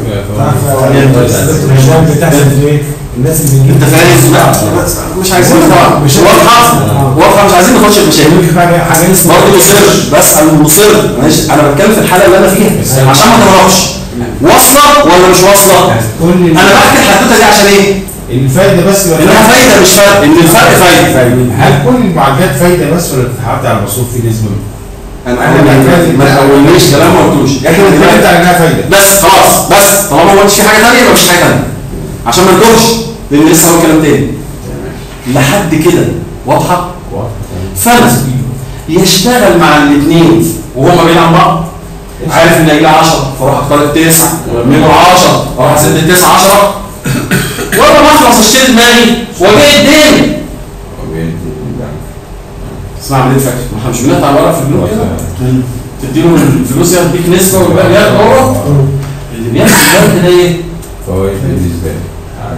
الشباب بتحصل ايه؟ الناس اللي بتجيب انت فاهم بقى مش عايزين طبعا مش واضحة واضحة مش عايزين نخش في مشاكل ممكن حاجه حاجه اسمها برضه مصر بسأل مصر ماشي انا بتكلم في الحالة اللي انا فيها عشان ما تهربش واصله ولا مش واصله كل انا بحكي الحدوته دي عشان ايه الفايده بس ولا انها فايده مش فرق ان الفرق فايده هل كل المعالجات فايده بس ولا بتتحط على المصروف فيه نسبه؟ انا انا ما- ما تقولنيش كلام ما قلتوش احنا بنتكلم على انها فايده بس خلاص بس طالما ما قلتش في حاجه ثانيه يبقى مفيش حاجه ثانيه عشان ما ندورش لان لسه هو كلام تاني لحد كده واضحه فانا يشتغل مع الاثنين وهما بعيد عن بعض عارف ان هيجي 10 فاروح اختار التسعه ولما 10 اروح اسد التسعه 10 ولا ما اخلص اشتري دماغي واجي الدين اسمع بديت فاكر ما احنا مش بنقطع الورق في البنوك كده تديله الفلوس يديك نسبه والباقي ياخد هو اللي بيحصل الوقت ده ايه؟ فوائد بالنسبه لي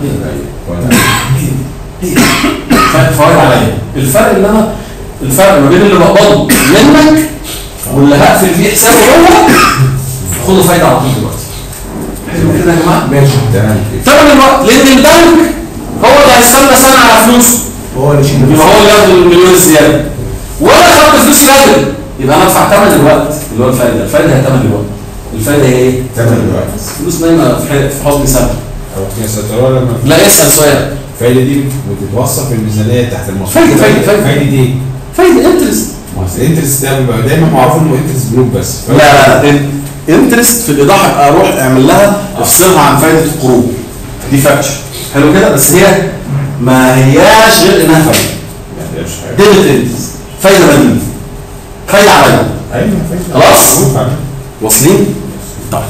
فرق فوائد عليا الفرق اللي انا الفرق ما بين اللي بقبضه منك واللي هقفل فيه حسابه هو خدوا فايده على طول دلوقتي حلو كده يا جماعه ماشي تمام كده ثمن الوقت لان البنك هو اللي هيستنى سنه على فلوسه هو اللي يشيل يبقى هو اللي ياخد المليون الزياده وانا خدت فلوسي بدري يبقى انا ادفع ثمن الوقت اللي هو الفايده الفايده هي ثمن الوقت الفايده هي ايه؟ تمام الوقت فلوس نايمه في ح- في حضن سنه او يا ستار لما لا اسال سؤال الفايده دي بتتوصف في الميزانيه تحت المصروف فايدة- فايدة- فايدة. فايده دي فايده انترست ما اصل الانترست ده بيبقى دايما معروف انه انترست بنوك بس لا لا لا انترست في الايضاح ابقى اروح اعمل لها افصلها عن فايده القروض دي فاكتشر حلو كده بس هي ما هياش غير انها فايده ما فيهاش حاجه ديبت انترست فايده بديله فايده عليا ايوه فايده خلاص؟ معروف عليها. واصلين؟ طيب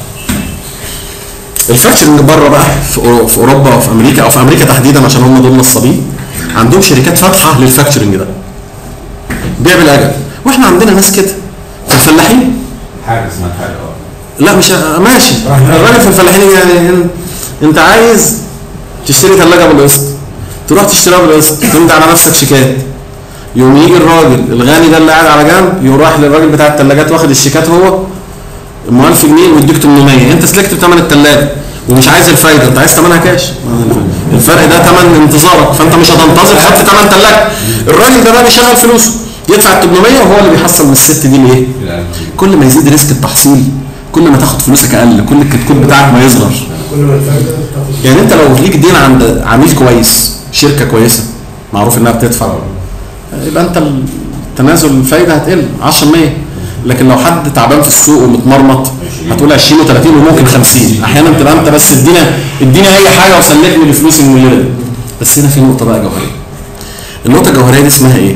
الفاكتشرنج بره بقى في أورو- في اوروبا وفي امريكا او في امريكا تحديدا عشان هم دول نصابين عندهم شركات فاتحه للفاكتشرنج ده بيع بالاجل واحنا عندنا ناس كده في الفلاحين حاجه اسمها حاجه اه لا مش ماشي الراجل في الفلاحين يعني إن- انت عايز تشتري ثلاجه بالقسط تروح تشتريها بالقسط تمضي على نفسك شيكات يوم يجي الراجل الغني ده اللي قاعد على جنب يروح رايح للراجل بتاع الثلاجات واخد الشيكات هو ام 1000 جنيه ويديك 800 انت سلكت بثمن الثلاجه ومش عايز الفايده انت عايز ثمنها كاش الفرق ده ثمن انتظارك فانت مش هتنتظر خدت ثمن ثلاجه الراجل ده بقى بيشغل فلوسه يدفع ال 800 وهو اللي بيحصل من الست دي الايه؟ لا كل ما يزيد ريسك التحصيل كل ما تاخد فلوسك اقل كل الكتكوت بتاعك ما يصغر كل ما الفايده تاخد يعني انت لو ليك دين عند عميل كويس شركه كويسه معروف انها بتدفع يبقى انت التنازل الفايده هتقل 10% لكن لو حد تعبان في السوق ومتمرمط هتقول 20 و30 وممكن 50 احيانا تبقى انت بس ادينا ادينا اي حاجه وسلكني لفلوسي المليونه دي بس هنا في نقطه بقى جوهريه النقطه الجوهريه دي اسمها ايه؟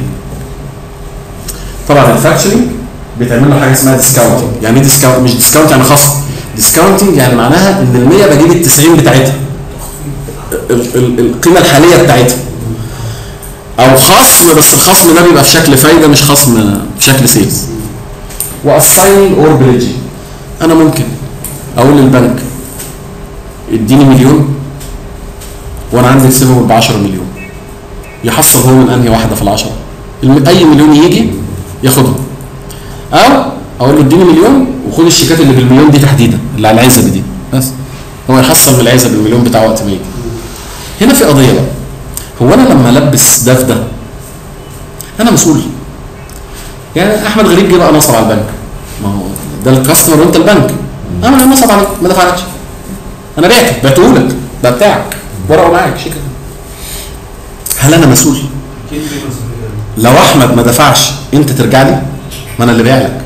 طبعا الفاكتشرنج بيتعمل له حاجه اسمها ديسكاونتنج يعني ايه ديسكاونت مش ديسكاونت يعني خصم ديسكاونتنج يعني معناها ان ال 100 بجيب ال 90 بتاعتها ال- ال- القيمه الحاليه بتاعتها او خصم بس الخصم ده بيبقى في شكل فايده مش خصم في شكل سيلز واساين اور بليدجنج انا ممكن اقول للبنك اديني مليون وانا عندي ريسيفبل ب 10 مليون يحصل هو من انهي واحده في العشره الم- اي مليون يجي ياخدهم او اقول له اديني مليون وخد الشيكات اللي بالمليون دي تحديدا اللي على العزب دي بس هو يحصل من العزب المليون بتاعه وقت ما يجي هنا في قضيه بقى هو انا لما البس ده في ده انا مسؤول يعني احمد غريب جه بقى نصب على البنك ما هو ده الكاستمر وانت البنك انا اللي نصب عليك ما دفعلكش انا بعته بعته لك ده بتاعك ورقه معاك شيكه هل انا مسؤول اكيد في مسؤوليه لو احمد ما دفعش انت ترجع لي ما انا اللي بايع لك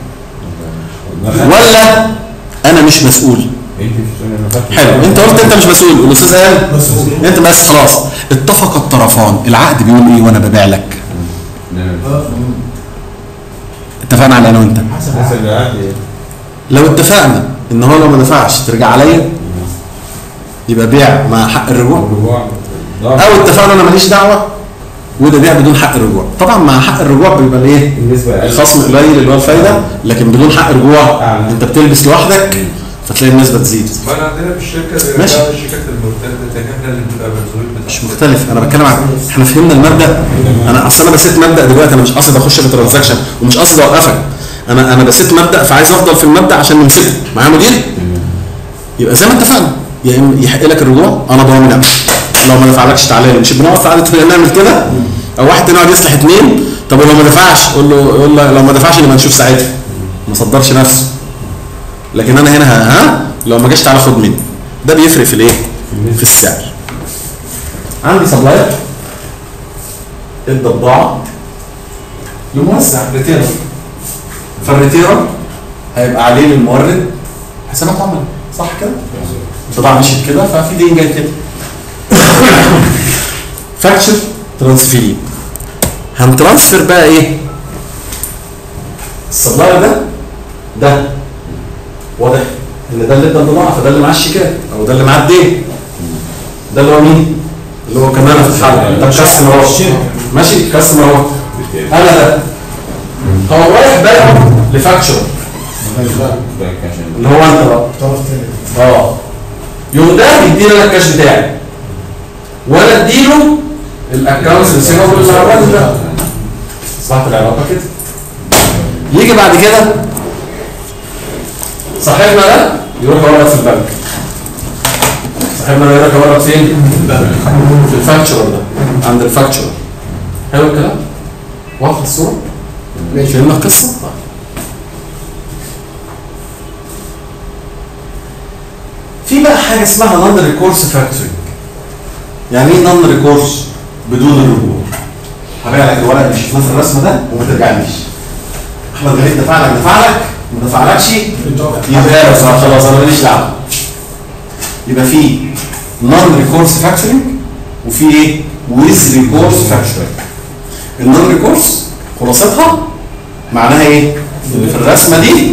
ولا انا مش مسؤول انت مش بتقول انا فاكر حلو انت قلت انت مش مسؤول والاستاذ قال مسؤول انت بس خلاص اتفق الطرفان العقد بيقول ايه وانا ببيع لك اتفقنا على انا وانت حسب العقد ايه؟ لو اتفقنا ان هو لو ما دفعش ترجع عليا يبقى بيع مع حق الرجوع الرجوع او اتفقنا انا ماليش دعوه وده بيع بدون حق الرجوع طبعا مع حق الرجوع بيبقى الايه بالنسبه لأقل. الخصم قليل اللي هو الفايده لكن بدون حق رجوع أعلى. انت بتلبس لوحدك فتلاقي النسبه تزيد ما انا عندنا في الشركه ماشي. بيرجعوا الشيكات المرتده تاني احنا اللي بنبقى مسؤولين بتاع مش مختلف انا بتكلم عن احنا فهمنا المبدا انا اصل انا بسيت مبدا دلوقتي انا مش قاصد اخش في ترانزاكشن ومش قاصد اوقفك انا انا بسيت مبدا فعايز افضل في المبدا عشان نمسكه معايا مدير يبقى زي ما اتفقنا يا اما يحق لك الرجوع انا ضامن لو ما دفعلكش تعالى لي مش بنقعد في قعده نعمل كده او واحد تاني يقعد يصلح اثنين طب ولو ما دفعش قول له يقول له لو ما دفعش نبقى نشوف ساعتها ما صدرش نفسه لكن انا هنا ها لو ما جاش تعالى خد مني ده بيفرق في الايه في السعر عندي سبلاير ادى بضاعه لموزع ريتيرر فالريتيرر هيبقى عليه للمورد حسابات عمل صح كده البضاعه مشيت كده ففي دين جاي كده فاكتشر ترانسفير هنترانسفير بقى ايه السبلاير ده ده واضح ان ده اللي ادى البضاعه فده اللي معاه الشيكات او ده اللي معاه الدين ده اللي هو مين؟ اللي هو كمان في الحلقه ده كاستمر اهو ماشي كاستمر اهو انا ده هو رايح بايعه لفاكتشر اللي هو انت بقى طرف تاني اه يوم ده بيديني انا الكاش بتاعي وانا اديله الاكونتس ريسيفبل اللي على الراجل ده اصبحت العلاقه كده يجي بعد كده صاحبنا ده يروح يورد في البنك صاحبنا ده يروح يورد فين؟ في الفاكتشر ده عند الفاكتشر حلو الكلام؟ واضحه الصوره؟ ماشي فهمنا القصه؟ في بقى حاجه اسمها نون ريكورس فاكتورنج يعني ايه نون ريكورس بدون الرجوع هبيع لك الورق اللي شفناه في الرسمه ده وما ترجعليش احمد وليد دفع لك دفع لك ما دفعلكش يبقى خلاص خلاص انا ماليش دعوه يبقى في نون ريكورس فاكتورنج وفي ايه ويز ريكورس فاكتورنج النون ريكورس خلاصتها معناها ايه ان في الرسمه دي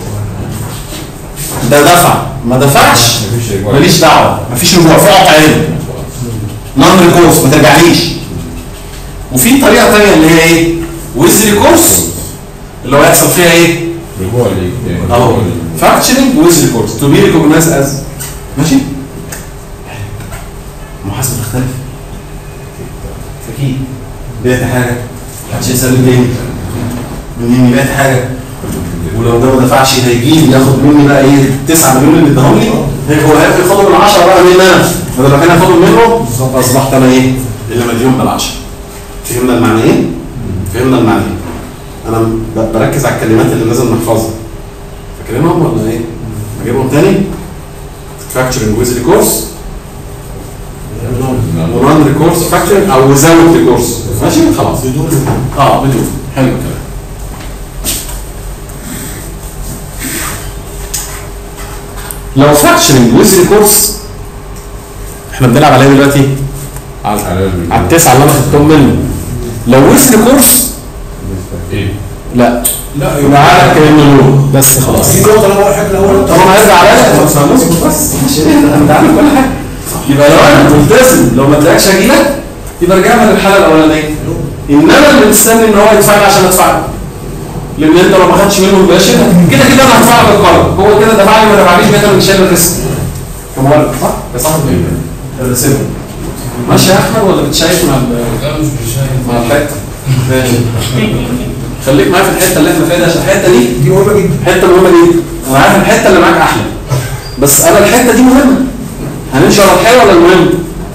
ده دفع ما دفعش مفيش رجوع. ماليش دعوه مفيش رجوع في قطع عين نون ريكورس ما ترجعليش وفي طريقه ثانيه اللي هي ايه ويز ريكورس اللي هو يحصل فيها ايه رجوع ليه اهو فاكتشرنج ويز ريكورس تو بي ريكوجنايز از ماشي المحاسبه تختلف اكيد بعت حاجه محدش يسلم تاني منين بعت حاجه ولو ده ما دفعش هيجي لي ياخد مني بقى ايه 9 مليون اللي اداهم لي هو هياخد ياخدهم من 10 بقى مني انا بدل ما كان ياخدهم منه اصبحت انا ايه اللي مديون بال 10 فهمنا المعنيين؟ فهمنا المعنيين انا ب- بركز على الكلمات اللي لازم نحفظها فاكرينهم ولا ايه؟ اجيبهم تاني؟ فاكتشرنج ويز ريكورس ونون ريكورس فاكتشرنج او ويزاوت ريكورس ماشي خلاص بدون اه بدون حلو الكلام لو فاكتشرنج ويز ريكورس احنا بنلعب على ايه دلوقتي؟ على على التسعه اللي انا خدتهم منه لو ويز ريكورس ايه لا لا يبقى عارف كانه له بس خلاص في نقطة أنا أول حاجة الأول طبعا هيرجع عليا بس هنظبط بس مش ايه انا متعلم كل حاجه يبقى لو انا ملتزم لو ما ادركش اجي لك يبقى رجعنا للحاله الاولانيه انما اللي مستني ان هو يدفع لي عشان ادفع له لان انت لو ما خدتش منه مباشر كده كده انا هدفع له بالقرض هو كده دفع لي ما دفعليش بقيت انا اللي شايل الريسك كمولد صح؟ يا صاحب الريسيفر ماشي يا احمد ولا بتشايف مع ال- لا مش مش مع الحته؟ ماشي خليك معايا في الحته اللي احنا فيها دي عشان الحته دي دي مهمة جدا حته مهمه جدا انا عارف الحته اللي معاك احلى بس انا الحته دي مهمه هنمشي ورا الحلو ولا المهم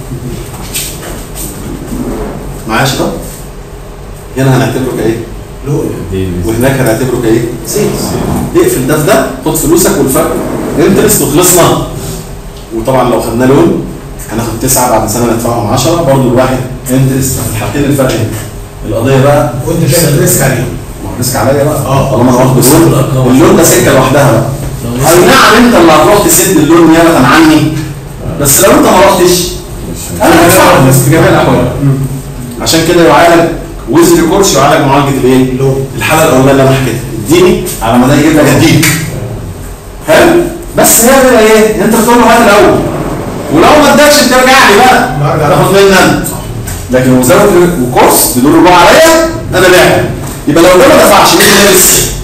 معايا يا شباب هنا هنعتبره كايه له وهناك هنعتبره كايه سيلز اقفل ده في ده خد فلوسك والفرق انترست وخلصنا وطبعا لو خدنا لون هناخد تسعه بعد سنه ندفعهم 10 برضه الواحد انترست في الحالتين الفرق هنا القضيه بقى وأنت شايف الريسك عليه ما هو ريسك عليا بقى اه. طالما انا واخد اللون اللون ده سكه لوحدها بقى اي نعم انت اللي هتروح تسد اللون نيابه عني بس لو انت ما رحتش انا هدفع في جميع الاحوال عشان كده يعالج ويز ريكورس يعالج معالجه الايه؟ اللون. الحاله الاولانيه اللي انا حكيتها اديني على ما ده يجيب لك اديك حلو بس هي بقى ايه؟ انت بتقول له هات الاول ولو ما ادكش بترجع لي بقى برجع. تاخد مني انا لكن وزاره وكورس بدون رجوع عليا انا بعت يبقى لو ده ما دفعش مين اللي لبس؟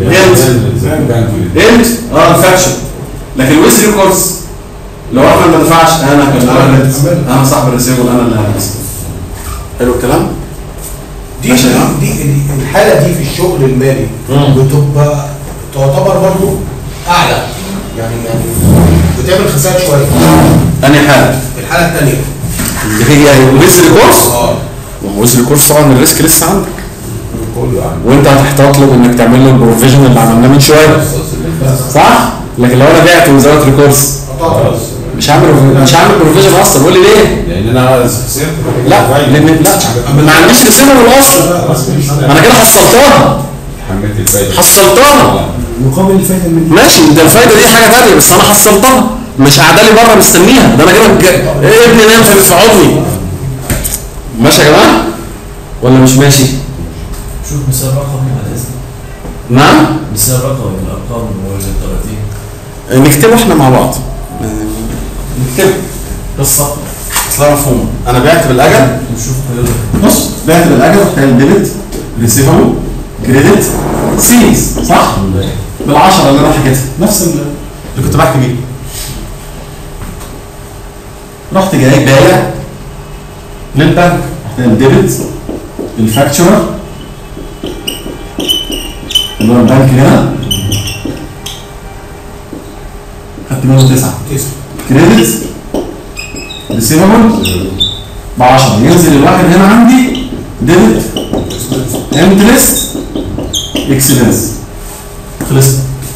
انت اه فاكشن لكن ويز ريكورس لو احنا ما دفعش انا كان انا اللي هلبس. انا صاحب الريسيفر انا اللي هلبس حلو الكلام؟ دي ماشي. دي دي الحالة دي في الشغل المالي مم. بتبقى تعتبر برضه أعلى يعني يعني بتعمل خسائر شوية انهي حاله؟ الحالة الثانية اللي هي ويز ريكورس اه ويز ريكورس طبعا الريسك لسه عندك كله عندي وانت هتحتاط له انك تعمل له البروفيجن اللي عملناه من شويه صح؟ لكن لو انا بعت وزودت ريكورس خلاص مش هعمل مش هعمل بروفيجن اصلا قول لي ليه؟ لان انا خسرت لا لان لا ما عنديش ريسيفر اصلا خلاص مش انا كده حصلتها حملت الفايده حصلتها مقابل الفايده من ماشي ده الفايده دي حاجه ثانيه بس انا حصلتها مش قاعده لي بره مستنيها ده انا كده ج- إيه ابني نام في في حضني ماشي يا جماعه ولا مش ماشي شوف مثال رقم على اذنك نعم مثال رقم من الارقام والتراتيب نكتبه احنا مع بعض نكتبه قصه اصلا مفهوم انا بعت بالاجل نشوف حضرتك بص بعت بالاجل كان ديبت ريسيفبل كريدت سيريز صح؟ بالعشرة اللي انا حكيتها نفس ال- اللي كنت بحكي بيه رحت جاي بايع للبنك رحت الديبت الفاكتشر اللي هو البنك هنا خدت منه تسعة كريدت ريسيفبل ب 10 ينزل الواحد هنا عندي ديبت انترست اكسبنس خلصت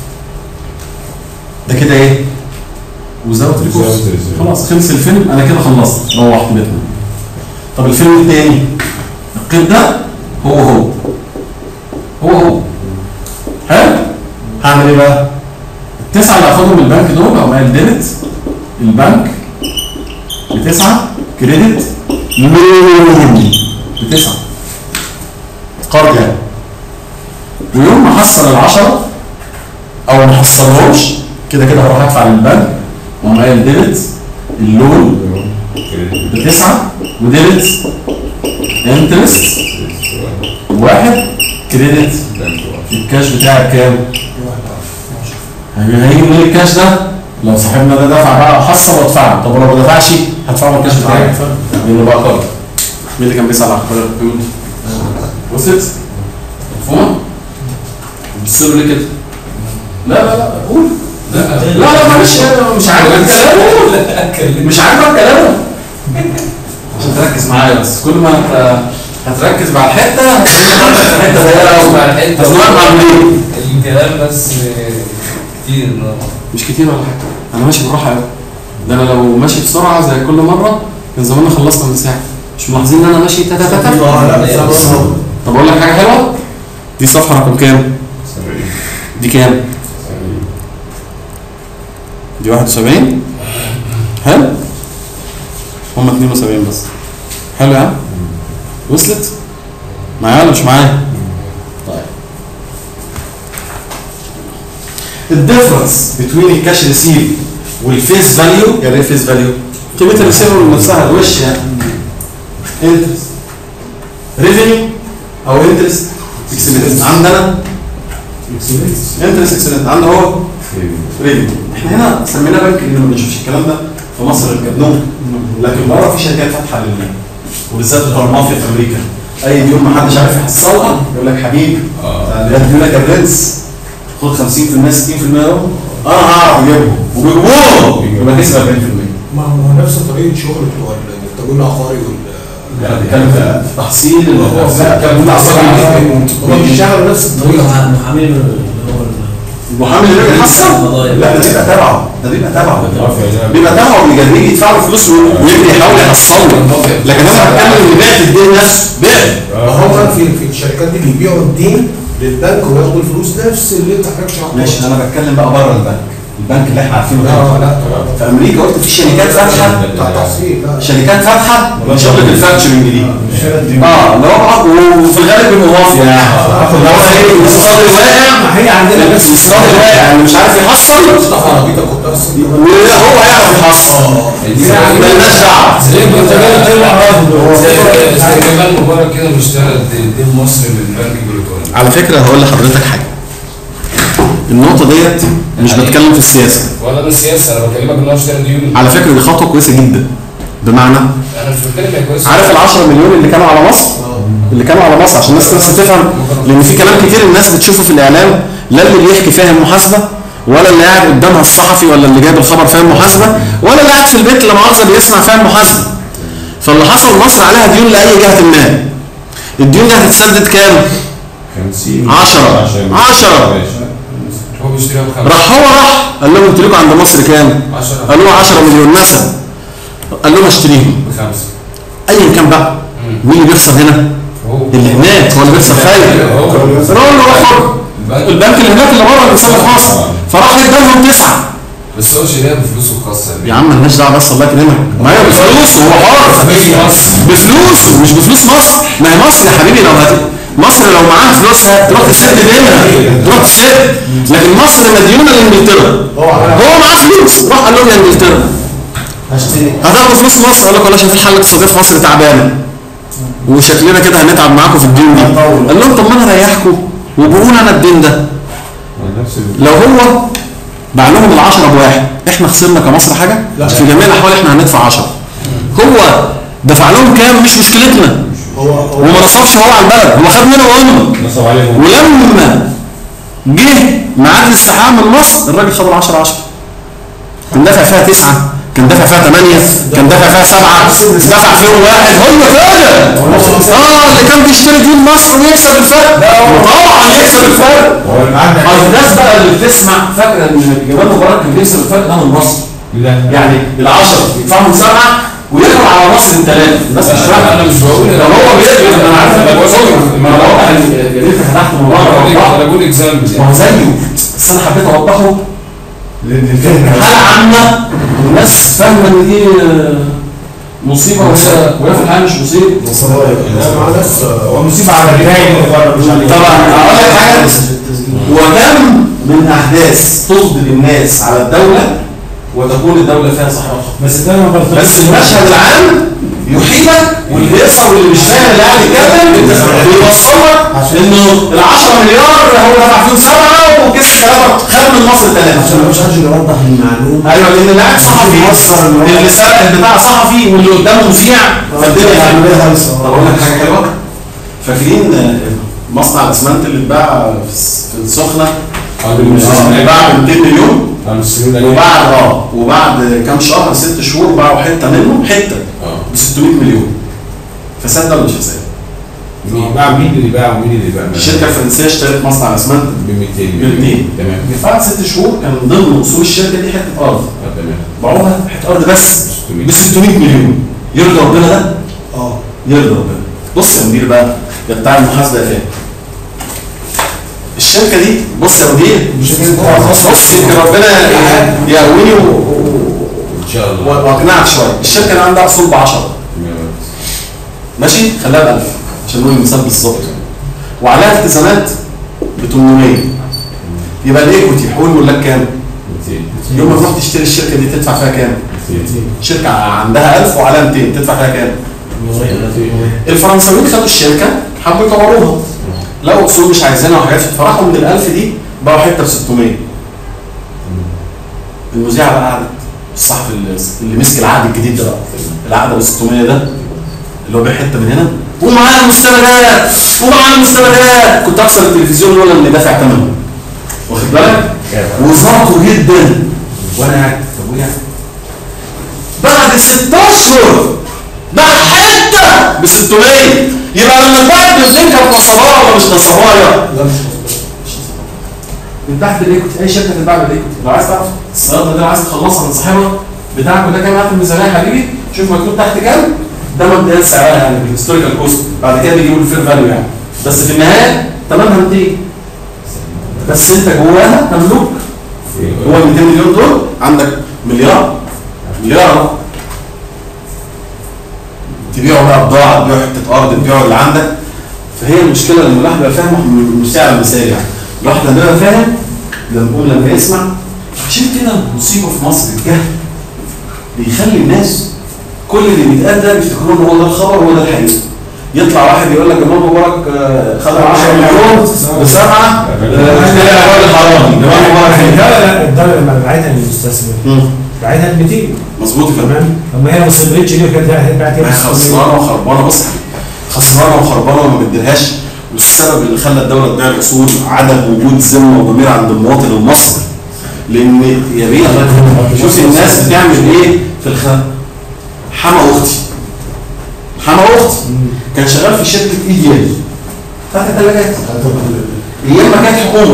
ده كده ايه؟ وزاوت ريكورس Without resource. خلاص خلص الفيلم انا كده خلصت روحت بيتنا طب الفيلم التاني القيد ده هو هو هو هو حلو هعمل ايه بقى؟ التسعه اللي هاخدهم من البنك دول او الديبت البنك بتسعه كريدت لون بتسعه قرض يعني ويوم ما حصل العشرة او ما حصلهمش كده كده هروح ادفع للبنك ومعايا الديبت اللون بتسعة وديبت انترست واحد كريدت الكاش بتاعك كام؟ هيجي هيجي منين الكاش ده؟ لو صاحبنا ده دفع بقى حصل وادفعه طب لو ما دفعش هدفعه من الكاش بتاعي لانه بقى قرض مين اللي كان بيسأل على حقوق القيود؟ وصلت؟ مفهومة؟ بتصيروا ليه كده؟ لا لا لا قول لا لا لا معلش أنا مش عاجبك كلامه مش عاجبك كلامه عشان تركز معايا بس كل ما انت هتركز مع الحته هتلاقيني حاطط في حته ضيقه مع أوي. الحته هتسمعك مع المدير الكلام بس كتير مش كتير ولا حاجه انا ماشي بالراحه قوي ده انا لو ماشي بسرعه زي كل مره كان زماننا خلصنا من ساعه مش ملاحظين ان انا ماشي تا تا تا تا اه لا بس أنا برضه- طب اقول لك حاجه حلوه دي صفحه رقم كام دي كام دي 71 حلو هم 72 بس حلو يا عم وصلت معايا ولا مش معايا طيب الديفرنس بين الكاش ريسيف والفيس فاليو يعني ايه فيس فاليو قيمه الريسيفر نفسها الوش يعني انترست ريفينيو او انترست اكسبنس عندنا انترست اكسبنس عندنا هو ريفينيو احنا هنا سميناه بنك لان ما بنشوفش الكلام ده في مصر الجبنون لكن بره في شركات فاتحه لل وبالذات بتوع المافيا في امريكا اي ديون ما حدش عارف يحصلها يقول لك حبيبي يدي لك الرنس خد 50% 60% اهو انا هعرف اجيبهم وبيجيبوهم يبقى كسب 40% ما هو نفس طريقه شغل بتوع التمويل العقاري وال لا بيتكلم في تحصيل الكلام بتاع هم بيشتغلوا نفس الطريقه محامي اللي هو المحامي اللي بيجي يحصل لا ده بيبقى تبعه ده بيبقى تبعه بيبقى تبعه وبيجري يدفع له فلوس ويجري يحاول يحصل له لكن انا بتكلم ان بعت الدين نفسه بعت ما هم في في الشركات دي بيبيعوا الدين للبنك وياخدوا الفلوس نفس اللي انت حضرتك شرحته ماشي انا بتكلم بقى بره البنك البنك اللي احنا عارفينه اه ده لا في امريكا قلت في شركات فاتحه بتاع التحصيل لا شركات فاتحه شغل الفاكتشرنج دي الشركات اه اللي هو وفي الغالب بيبقوا مافيا يعني اللي هو ايه الاقتصاد الواقع ما هي عندنا بس الاقتصاد الواقع اللي مش عارف يحصل تفتح عربيتك وترسم وهو يعرف يحصل مالناش دعوه زي ما انت كده زي زي جمال مبارك كده بيشتغل دين مصر من البنك البريطاني على فكره هقول لحضرتك حاجه النقطه ديت مش بتكلم في السياسه ولا ده سياسه انا بكلمك ان هو اشترى ديون على فكره دي خطوه كويسه جدا بمعنى انا مش بتكلم هي كويسه عارف ال 10 مليون اللي كانوا على مصر اللي كانوا على مصر عشان الناس بس تفهم لان في كلام كتير الناس بتشوفه في الاعلام لا اللي بيحكي فاهم محاسبه ولا اللي قاعد قدامها الصحفي ولا اللي جايب الخبر فاهم محاسبه ولا اللي قاعد في البيت لا مؤاخذه بيسمع فاهم محاسبه فاللي حصل مصر عليها ديون لاي جهه ما الديون دي هتتسدد كام؟ 50 10 10 هو بيشتريها بخمسة راح هو راح قال لهم انتوا لكم عند مصر كام؟ 10 قالوا له 10 مليون مثلا قال لهم اشتريهم بخمسة ايا كان بقى مين اللي بيخسر هنا؟ هو اللي هناك هو اللي بيخسر فايده هو راح له روح خد البنك البنك اللي هناك اللي بره اللي بيسمى في مصر فراح ادالهم تسعه بس هو شاريها بفلوسه الخاصة يا عم مالناش دعوه بس الله يكرمك ما هي بفلوسه هو حر بفلوسه مش بفلوس مصر ما هي مصر يا حبيبي لو هت... مصر لو معاها فلوسها تروح تسد دينها تروح تسد لكن مصر مديونه لانجلترا هو عمل هو معاه فلوس راح قال لهم يا انجلترا هشتري هتاخدوا فلوس مصر قال لك والله شايف الحاله الاقتصاديه في مصر تعبانه وشكلنا كده هنتعب معاكم في الدين دي قال لهم طب ما انا اريحكم وبقول انا الدين ده نفس ال- لو هو باع لهم العشرة بواحد احنا خسرنا كمصر حاجة لا. في جميع الاحوال احنا هندفع 10 هو دفع لهم كام مش مشكلتنا هو هو وما نصبش هو على البلد هو خد منه وهم نصب عليهم ولما جه ميعاد الاستحقاق من مصر الراجل خد ال 10 10 كان دافع فيها تسعة كان دافع فيها ثمانية كان دافع فيها سبعة دفع فيهم واحد هو كده اه اللي كان بيشتري دين مصر ويكسب الفرق طبعا يكسب الفرق هو الميعاد اه الناس بقى اللي بتسمع فاكره ان جمال مبارك كان بيكسب الفرق ده من مصر لا يعني العشرة يدفعوا من سبعة ويدخل على مصر الثلاثة الناس مش فاهمة انا مش بقول لو هو بيقبل انا عارف انك بتصور ما لو واحد جريت فتحت انا بقول مبارك انا بقول اكزامبل ما هو زيه بس انا حبيت اوضحه حالة عامة والناس فاهمة ان دي آه، مصيبة وهي وهي في الحقيقة مش مصيبة هو مصيبه على الرجاله اللي بره مش عليك طبعا اقول لك حاجة وكم من احداث تصدر الناس على الدولة وتكون الدولة فيها صحراء بس ده انا برضه بس المشهد العام يحيلك واللي بيقصر واللي مش فاهم اللي قاعد يتكلم بيوصلك انه ال 10 مليار هو دفع فيهم سبعه وكسب ثلاثه خد من مصر ثلاثه عشان مش حد يوضح المعلومه ايوه لان اللي قاعد صحفي يوصل اللي هو- اللي سرق البتاع صحفي واللي قدامه مذيع فالدنيا العمليه حلوه هايصه طب اقول لك حاجه حلوه فاكرين آه، مصنع الاسمنت اللي اتباع في الس- في السخنه اللي اتباع ب 200 مليون وبعد اه وبعد كام شهر ست شهور باعوا حته منه حته ب 600 مليون فساد ده ولا مش فساد؟ باع مين اللي باع ومين اللي باع الشركه الفرنسيه اشترت مصنع الاسمنت ب 200 بالاثنين تمام بعد ست شهور كان من ضمن اصول الشركه دي حته ارض آه، تمام باعوها حته ارض بس 600. ب 600 مليون يرضى ربنا ده؟ اه يرضى ربنا بص يا مدير بقى يا بتاع المحاسبه يا فاهم الشركه دي بص يا مدير مش بص بص يمكن ربنا يقويني و- ان شاء الله و- واقنعك شويه الشركه اللي عندها اصول ب 10 ماشي خليها ب 1000 عشان نقول المثال بالظبط وعليها التزامات ب 800 يبقى الايكوتي حقول يقول لك كام؟ 200 يوم ما تروح تشتري الشركه دي تدفع فيها كام؟ شركه عندها 1000 وعليها 200 تدفع فيها كام؟ الفرنساويين خدوا الشركه حبوا يطوروها لقوا اصول مش عايزينها وحاجات فراحوا من ال 1000 دي باعوا حته ب 600 المذيعه بقى قعدت الصحفي اللي, اللي مسك العقد الجديد ده بقى العقد ابو 600 ده اللي هو بيع حته من هنا ومعانا المستندات ومعانا المستندات كنت اكسر التلفزيون ولا اللي دافع ثمنه واخد بالك؟ وظبطوا جدا وانا قاعد طب وإيه يعني؟ بعد ست اشهر باع حته ب 600 يبقى لما اتباعت بالاثنين كانت نصبايا ولا مش نصبايا؟ لا مش من تحت الايكوتي اي شركه تتباع بالايكوتي لو عايز تعرف الصيادله دي لو عايز تخلصها من صاحبها بتاعك وده كام في الميزانيه يا حبيبي شوف مكتوب تحت كام ده مبدئيا سعرها يعني بالهيستوريكال كوست بعد كده بيجيبوا الفير فاليو يعني بس في النهايه ثمنها 200 بس انت جواها تملك جوه ال 200 مليون دول عندك مليار مليار تبيعوا بقى بضاعه تبيعوا حته ارض تبيعوا اللي عندك فهي المشكله لما الواحد يبقى فاهم مش سعر مثال يعني الواحد لما يبقى فاهم لما يقول لما يسمع عشان كده مصيبه في مصر الجهل بيخلي الناس كل اللي بيتقال ده بيفتكروا ان هو ده الخبر وهو ده الحقيقه يطلع واحد يقول لك جمال مبارك آه، خد 10 مليون بسبعه آه، طلع راجل حرامي جمال مبارك خد. الدولة الدولة لما بعتها للمستثمر مم. بعتها ب 200 مظبوط يا فندم تمام طب ما هي ما صبرتش ليه وكانت هتبعت ما هي خسرانه وخربانه بص يا حبيبي، خسرانه وخربانه وما بتديلهاش والسبب اللي خلى الدوله تبيع الاصول عدم وجود ذمه وضمير عند المواطن المصري لان يا بيه شوف الناس بتعمل ايه في الخ حما اختي حما اختي كان شغال في شركه اي دي ال بتاعت الثلاجات ايام ما كانت حكومه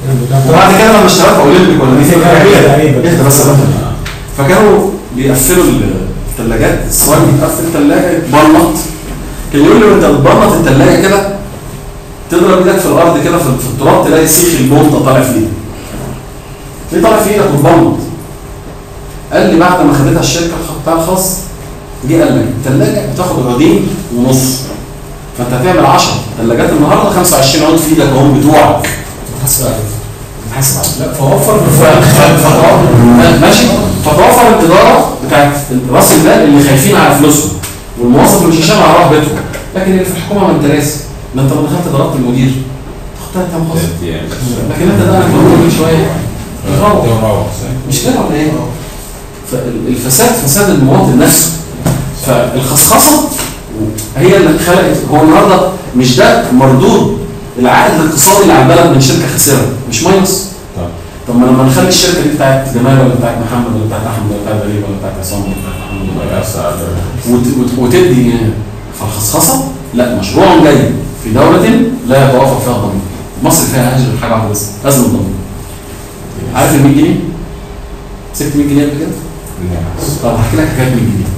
وبعد كده لما اشتغلت في اولمبيك ولا في تقريبا. اهدى بس يا بطل. فكانوا بيقفلوا الثلاجات الصاج يتقفل الثلاجه يتبلط كان يقول لي وانت بتبلط الثلاجه كده تضرب ايدك في الارض كده في في التراب تلاقي سيخ البلطه طالع في ايدك ليه طالع في ايدك وتبلط قال لي بعد ما خدتها الشركه بتاع الخاص جه قال لك الثلاجه بتاخد عودين ونص فانت هتعمل 10 ثلاجات النهارده 25 عود في ايدك اهم بتوعك حسب عليك حاسب عليك لا فوفر ف- ماشي فتوفر الاداره بتاعت راس المال اللي خايفين على فلوسهم والموظف اللي مش هيشتغل هيروح بيتهم لكن اللي في الحكومه ما انت راسي ما انت لو دخلت ضربت المدير تاخد ثلاث ايام خاص لكن انت ده انا بقول من شويه يروح. مش كده ولا ايه؟ فالفساد فساد المواطن نفسه فالخصخصه هي اللي خلقت هو النهارده مش ده مردود العائد الاقتصادي اللي على البلد من شركه خسرها مش ماينس طبعا. طب ما لما نخلي الشركه دي بتاعت جمال ولا بتاعت محمد ولا بتاعت احمد ولا بتاعت غريب ولا بتاعت عصام ولا بتاعت محمد ولا وت- وت- وتدي فالخصخصه لا مشروع جاي في دوله لا يتوافق فيها الضمير مصر فيها هاجر حاجه واحده بس لازم الضمير عارف ال 100 جنيه؟ مسكت 100 جنيه قبل كده؟ طب هحكي لك حكايه 100 جنيه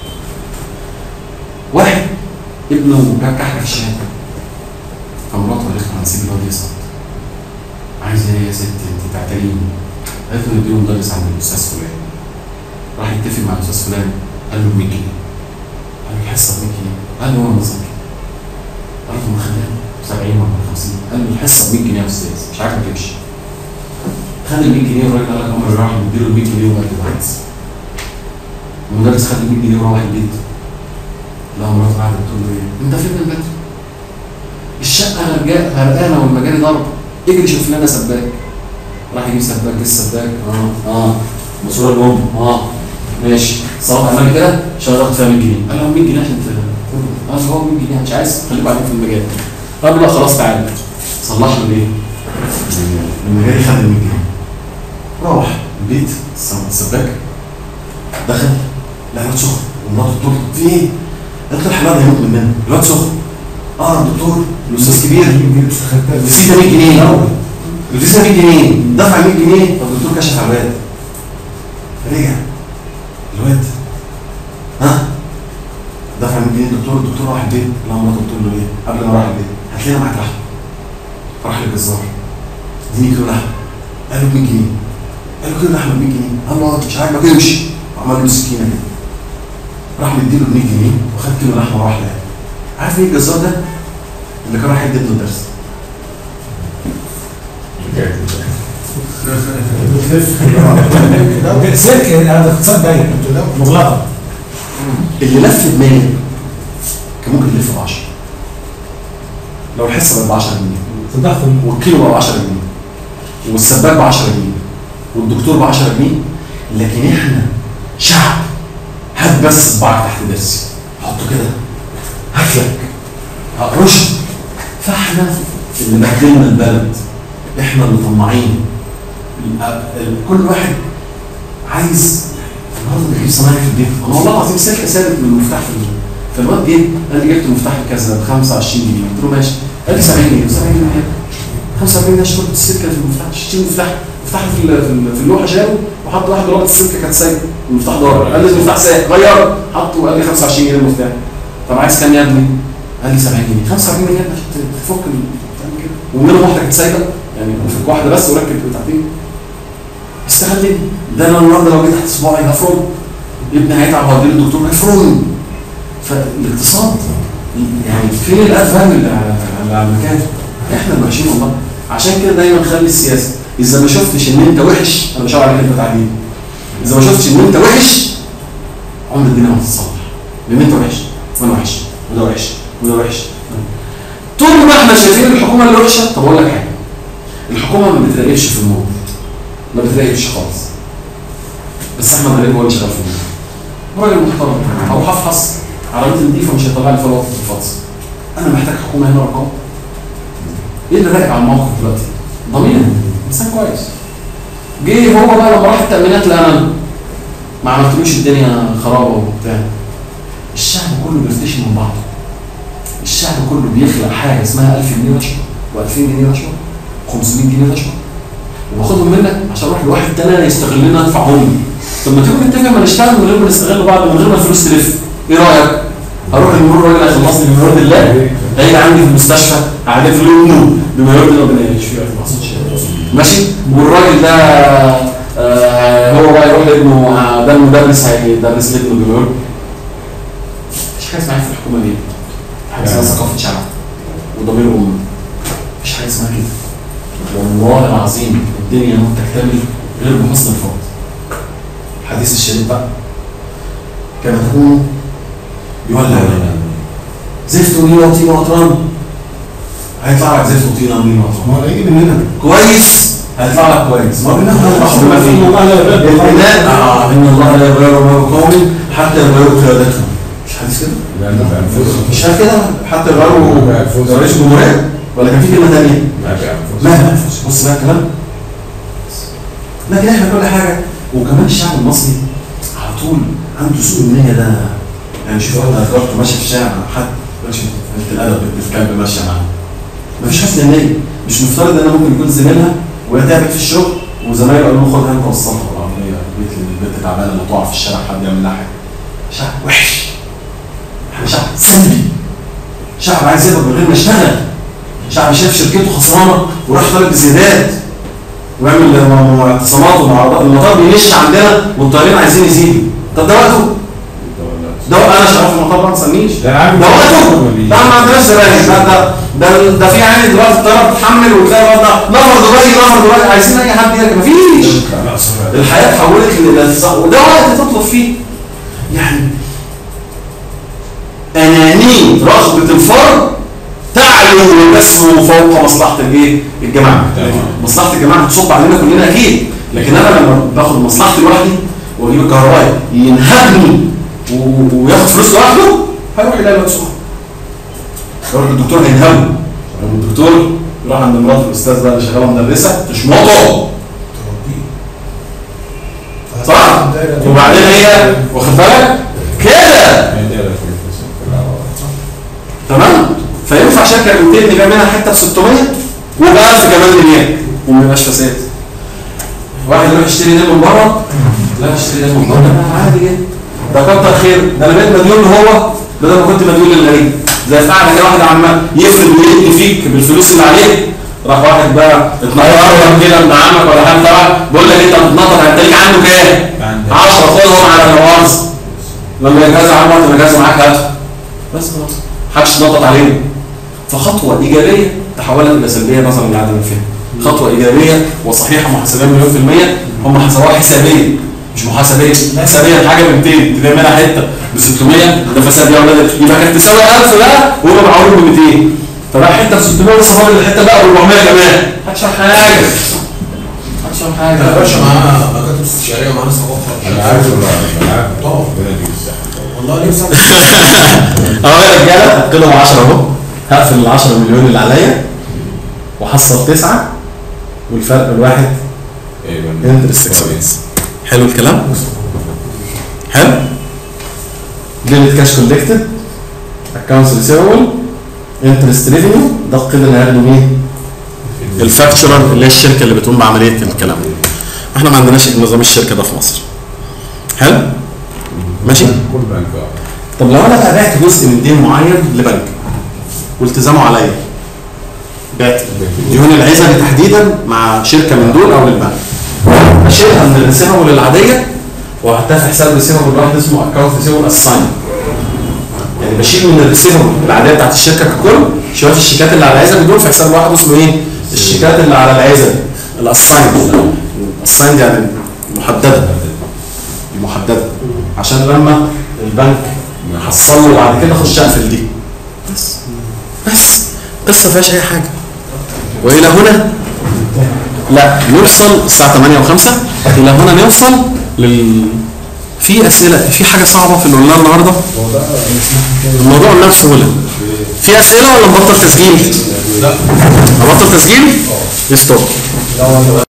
واحد ابنه جاب كحكه في الشهاده فمراته قالت له هنسيب الواد يسقط عايز ايه يا ست انت تعتريني قالت له نديله مدرس عند الاستاذ فلان راح يتفق مع الاستاذ فلان قال له 100 جنيه قال له الحصه ب 100 جنيه قال له هو النظام كده قال له ما خليها 70 ولا 50 قال له الحصه ب 100 جنيه يا استاذ مش عارف ما تجيبش خد ال 100 جنيه والراجل قال لك عمر راح مديله ال 100 جنيه وقال له عايز المدرس خد ال 100 جنيه وروح البيت لا مراته قاعده بتقول له ايه انت فين من بدري الشقه غرقاء غرقانه والمجاري ضرب اجري شوف لنا سباك راح يجيب سباك جه السباك اه اه ماسوره الام اه ماشي صلاح عمل كده شغلت فيها 100 جنيه قال له 100 جنيه عشان ت- قال له هو 100 جنيه مش عايز خليكم قاعدين في المجال قال له لا خلاص تعالى صلح له الايه؟ المجاري خد ال 100 جنيه روح البيت الس- السباك دخل لا الواد سخن ومراته بتقول له في ايه؟ قالت له الحمار هيموت مننا الواد سخن اه الدكتور الاستاذ كبير الفيزا 100 جنيه الفيزا 100 جنيه دفع 100 جنيه طب الدكتور كشف على الواد رجع الواد ها دفع 100 جنيه الدكتور الدكتور راح البيت لا مراته بتقول له ايه قبل ما راح البيت هات لنا معاك لحمه راح للجزار اديني كيلو لحمه قال له 100 جنيه قال له كيلو لحمه ب 100 جنيه قال له مش عاجبك امشي وعمل له سكينه كده راح مديله 100 جنيه وخد كيلو لحمه وراح لها عارف ايه الجزار ده؟ اللي كان رايح يدي ابنه الدرس سلك هذا اقتصاد باين مغلقه اللي لف دماغه كان ممكن يلف ب 10 لو الحصه بقت ب 10 جنيه تضخم والكيلو بقى ب 10 جنيه والسباك ب 10 جنيه والدكتور ب 10 جنيه لكن احنا شعب هات بس صباعك تحت درسي حطه كده هات لك رشد فاحنا اللي بهدلنا البلد احنا اللي طماعين ال- ال- كل واحد عايز النهارده بجيب صنايعي في البيت انا والله العظيم سلك سالك من المفتاح في ال- فالواد جه قال لي جبت مفتاح كذا ب 25 جنيه قلت له ماشي قال لي 70 جنيه 70 جنيه إيه؟ 45 جنيه اشتريت السلكه في المفتاح اشتري مفتاح مفتاح في ال- في ال- في اللوحه شاله وحط واحد رابط السلكه كانت سايبه المفتاح ضارب قال لي المفتاح سايق غيره حطه وقال لي 25 جنيه المفتاح طب عايز كام يا ابني؟ قال لي 70 جنيه 45 جنيه عشان تفك ال- تعمل كده ومنهم واحده كانت سايبه يعني فك واحده بس وركب بتاعتين استغلني ده انا النهارده لو جيت تحت صباعي هفرم ابني هيتعب وهديله الدكتور هيفرمني فالاقتصاد يعني فين الافهام اللي على اللي على المكان احنا اللي وحشين والله عشان كده دايما خلي السياسه اذا ما شفتش ان انت وحش انا بشاور عليك انت تعديل اذا ما شفتش ان انت وحش عمر الدنيا ما هتتصلح لان انت وحش وانا وحش وده وحش وده وحش طول ما احنا شايفين الحكومه اللي وحشه طب اقول لك حاجه الحكومه ما بتراقبش في الموت ما بتراقبش خالص بس احمد غريب هو اللي شغال في الموت هو راجل محترم هروح افحص عربيتي نظيفه مش هيطلع لي فلوس في الفحص انا محتاج حكومه هنا رقم ايه اللي راقب على الموقف دلوقتي؟ ضمير انسان كويس جه هو بقى لما راح التامينات لقى انا ما عملتلوش الدنيا خرابه وبتاع الشعب كله بيرتشي من بعضه الشعب كله بيخلق حاجه اسمها 1000 جنيه رشوه و2000 جنيه رشوه 500 جنيه رشوه وباخدهم منك عشان اروح لواحد تاني انا يستغلنا ادفعهم لي طب ما تيجي نتفق ما نشتغل من غير ما نستغل بعض من غير ما الفلوس تلف ايه رايك؟ هروح للمرور الراجل هيخلصني بما يرضي الله هيجي عندي في المستشفى هعرف له ابنه بما يرضي الله ربنا يشفيه ما حصلش ماشي والراجل ده آه هو بقى يروح لابنه آه، ده المدرس هيدرس لابنه بما يرضي مفيش حاجه اسمها في الحكومه دي حاجه اسمها ثقافه شعب وضمير امه مفيش حاجه اسمها كده والله العظيم الدنيا ما تكتمل غير بحسن الفرد الحديث الشريف بقى كما تكون يولع زفت ونيل وطين وقطران هيطلع لك زفت وطين ونيل وقطران ما هو هيجي مننا كويس هيطلع لك كويس ما بينا بما فيه الله لا يغير البناء اه ان الله لا يغير ما بقوم حتى يغيروا قيادتهم مش حديث كده؟ لا ده بأنفسهم مش عارف كده حتى يغيروا رئيس الجمهوريه ولا كان في كلمه ثانيه؟ ما بأنفسهم لا لا بص بقى الكلام لكن احنا كل حاجه وكمان الشعب المصري على طول عنده سوء النية ده يعني شوف انا جربت ماشي في الشارع مع حد ماشي في الادب بنت كلب ماشيه معاه مفيش حسن النية مش مفترض ان انا ممكن يكون زميلها وهي تعبت في الشغل وزمايله قالوا له خد هانك وصلها بالعربيه البيت البنت تعبانه اللي تقع في الشارع حد يعمل لها حاجه شعب وحش احنا شعب سلبي شعب عايز يقبض من غير ما يشتغل شعب شاف شركته خسرانه وراح طالب بزيادات ويعمل م- م- اعتصامات ومعارضات المطار بينش عندنا والطيارين عايزين يزيدوا طب ده وقته ده وقت انا شغال في المطار ما تسالنيش ده انا عارف ده وقته ده ما عندناش زباين ده ده ده ده في عادي دلوقتي الطياره بتتحمل وتلاقي برضه نفر دبي نفر دبي عايزين اي حد يركب مفيش لا صراحة الحياه اتحولت للصح وده وقت تطلب فيه يعني انانيه رغبه الفرد تعلو وتسمو فوق مصلحه الايه؟ الجماعه تمام. مصلحه الجماعه بتصب علينا كلنا اكيد لكن انا لما باخد مصلحتي لوحدي واجيب الكهربائي ينهبني و- وياخد فلوس لوحده هيروح يلاقي الواد سخن يروح للدكتور هينهبه الدكتور يروح عند مرات الاستاذ بقى اللي شغاله مدرسه تشمطه صح؟ وبعدين هي واخد بالك كده تمام فينفع شركه ب 200 نبيع منها حته ب 600 وب 1000 كمان نبيع وما يبقاش فساد واحد يروح يشتري ده من بره لا اشتري ده من بره عادي جدا ده كتر خير ده انا بقيت مديون هو بدل ما كنت مديون للغريب زي في قاعده كده واحد عمال يفرد ويدي فيك بالفلوس اللي عليك راح واحد بقى اتنطط كده ابن عمك ولا حاجه تبعك بقول لك انت بتتنطط انت ليك عنده كام؟ 10 خدهم على الجواز لما يجهز عمك وقت ما يجهز معاك هات بس خلاص محدش يتنطط علينا فخطوه ايجابيه تحولت الى سلبيه نظرا لعدم الفهم خطوه ايجابيه وصحيحه محاسبيه مليون في الميه هم حسبوها حسابيا مش محاسبيه حسابيا حاجه ب 200 تلاقي منها حته ب 600 ده فساد يا ولاد يبقى كانت تساوي 1000 بقى وهم معاهم ب 200 فبقى حته ب 600 ولسه فاضل الحته بقى ب 400 كمان محدش فاهم حاجه محدش فاهم حاجه يا باشا معانا مكاتب استشاريه ومعانا ثقافه انا عارف انا عارف طبعا. ربنا يديك الصحه والله نفسي اهو يا رجاله هتكلم 10 اهو هقفل ال 10 مليون اللي عليا وحصل تسعه والفرق الواحد ايوه انترست اكسبنس حلو الكلام؟ حلو؟ ديبت كاش كولكتد اكونتس ريسيفبل انترست ريفينيو ده القيد اللي هياخده مين؟ الفاكتشرر اللي هي الشركه اللي بتقوم بعمليه الكلام ده احنا ما عندناش نظام الشركه ده في مصر حلو؟ ماشي؟ كل بنك اه طب لو انا بقى بعت جزء من دين معين لبنك والتزامه عليا بعت ديون العزل تحديدا مع شركه من دول او للبنك اشيلها من الريسيفبل العاديه واحطها في حساب ريسيفبل واحد اسمه اكونت ريسيفبل اساين يعني بشيل من الريسيفبل العاديه بتاعت الشركه ككل شويه الشيكات اللي على العزل دول في حساب واحد اسمه ايه؟ الشيكات اللي على العزل الاساين الاساين يعني محدده محدده عشان لما البنك يحصل له بعد كده اخش اقفل دي بس بس قصه ما فيهاش اي حاجه والى هنا لا نوصل الساعه 8 و5 الى هنا نوصل لل في اسئله في حاجه صعبه في اللي قلناه النهارده الموضوع نفسه سهوله في اسئله ولا نبطل تسجيل؟ لا نبطل تسجيل؟ ستوب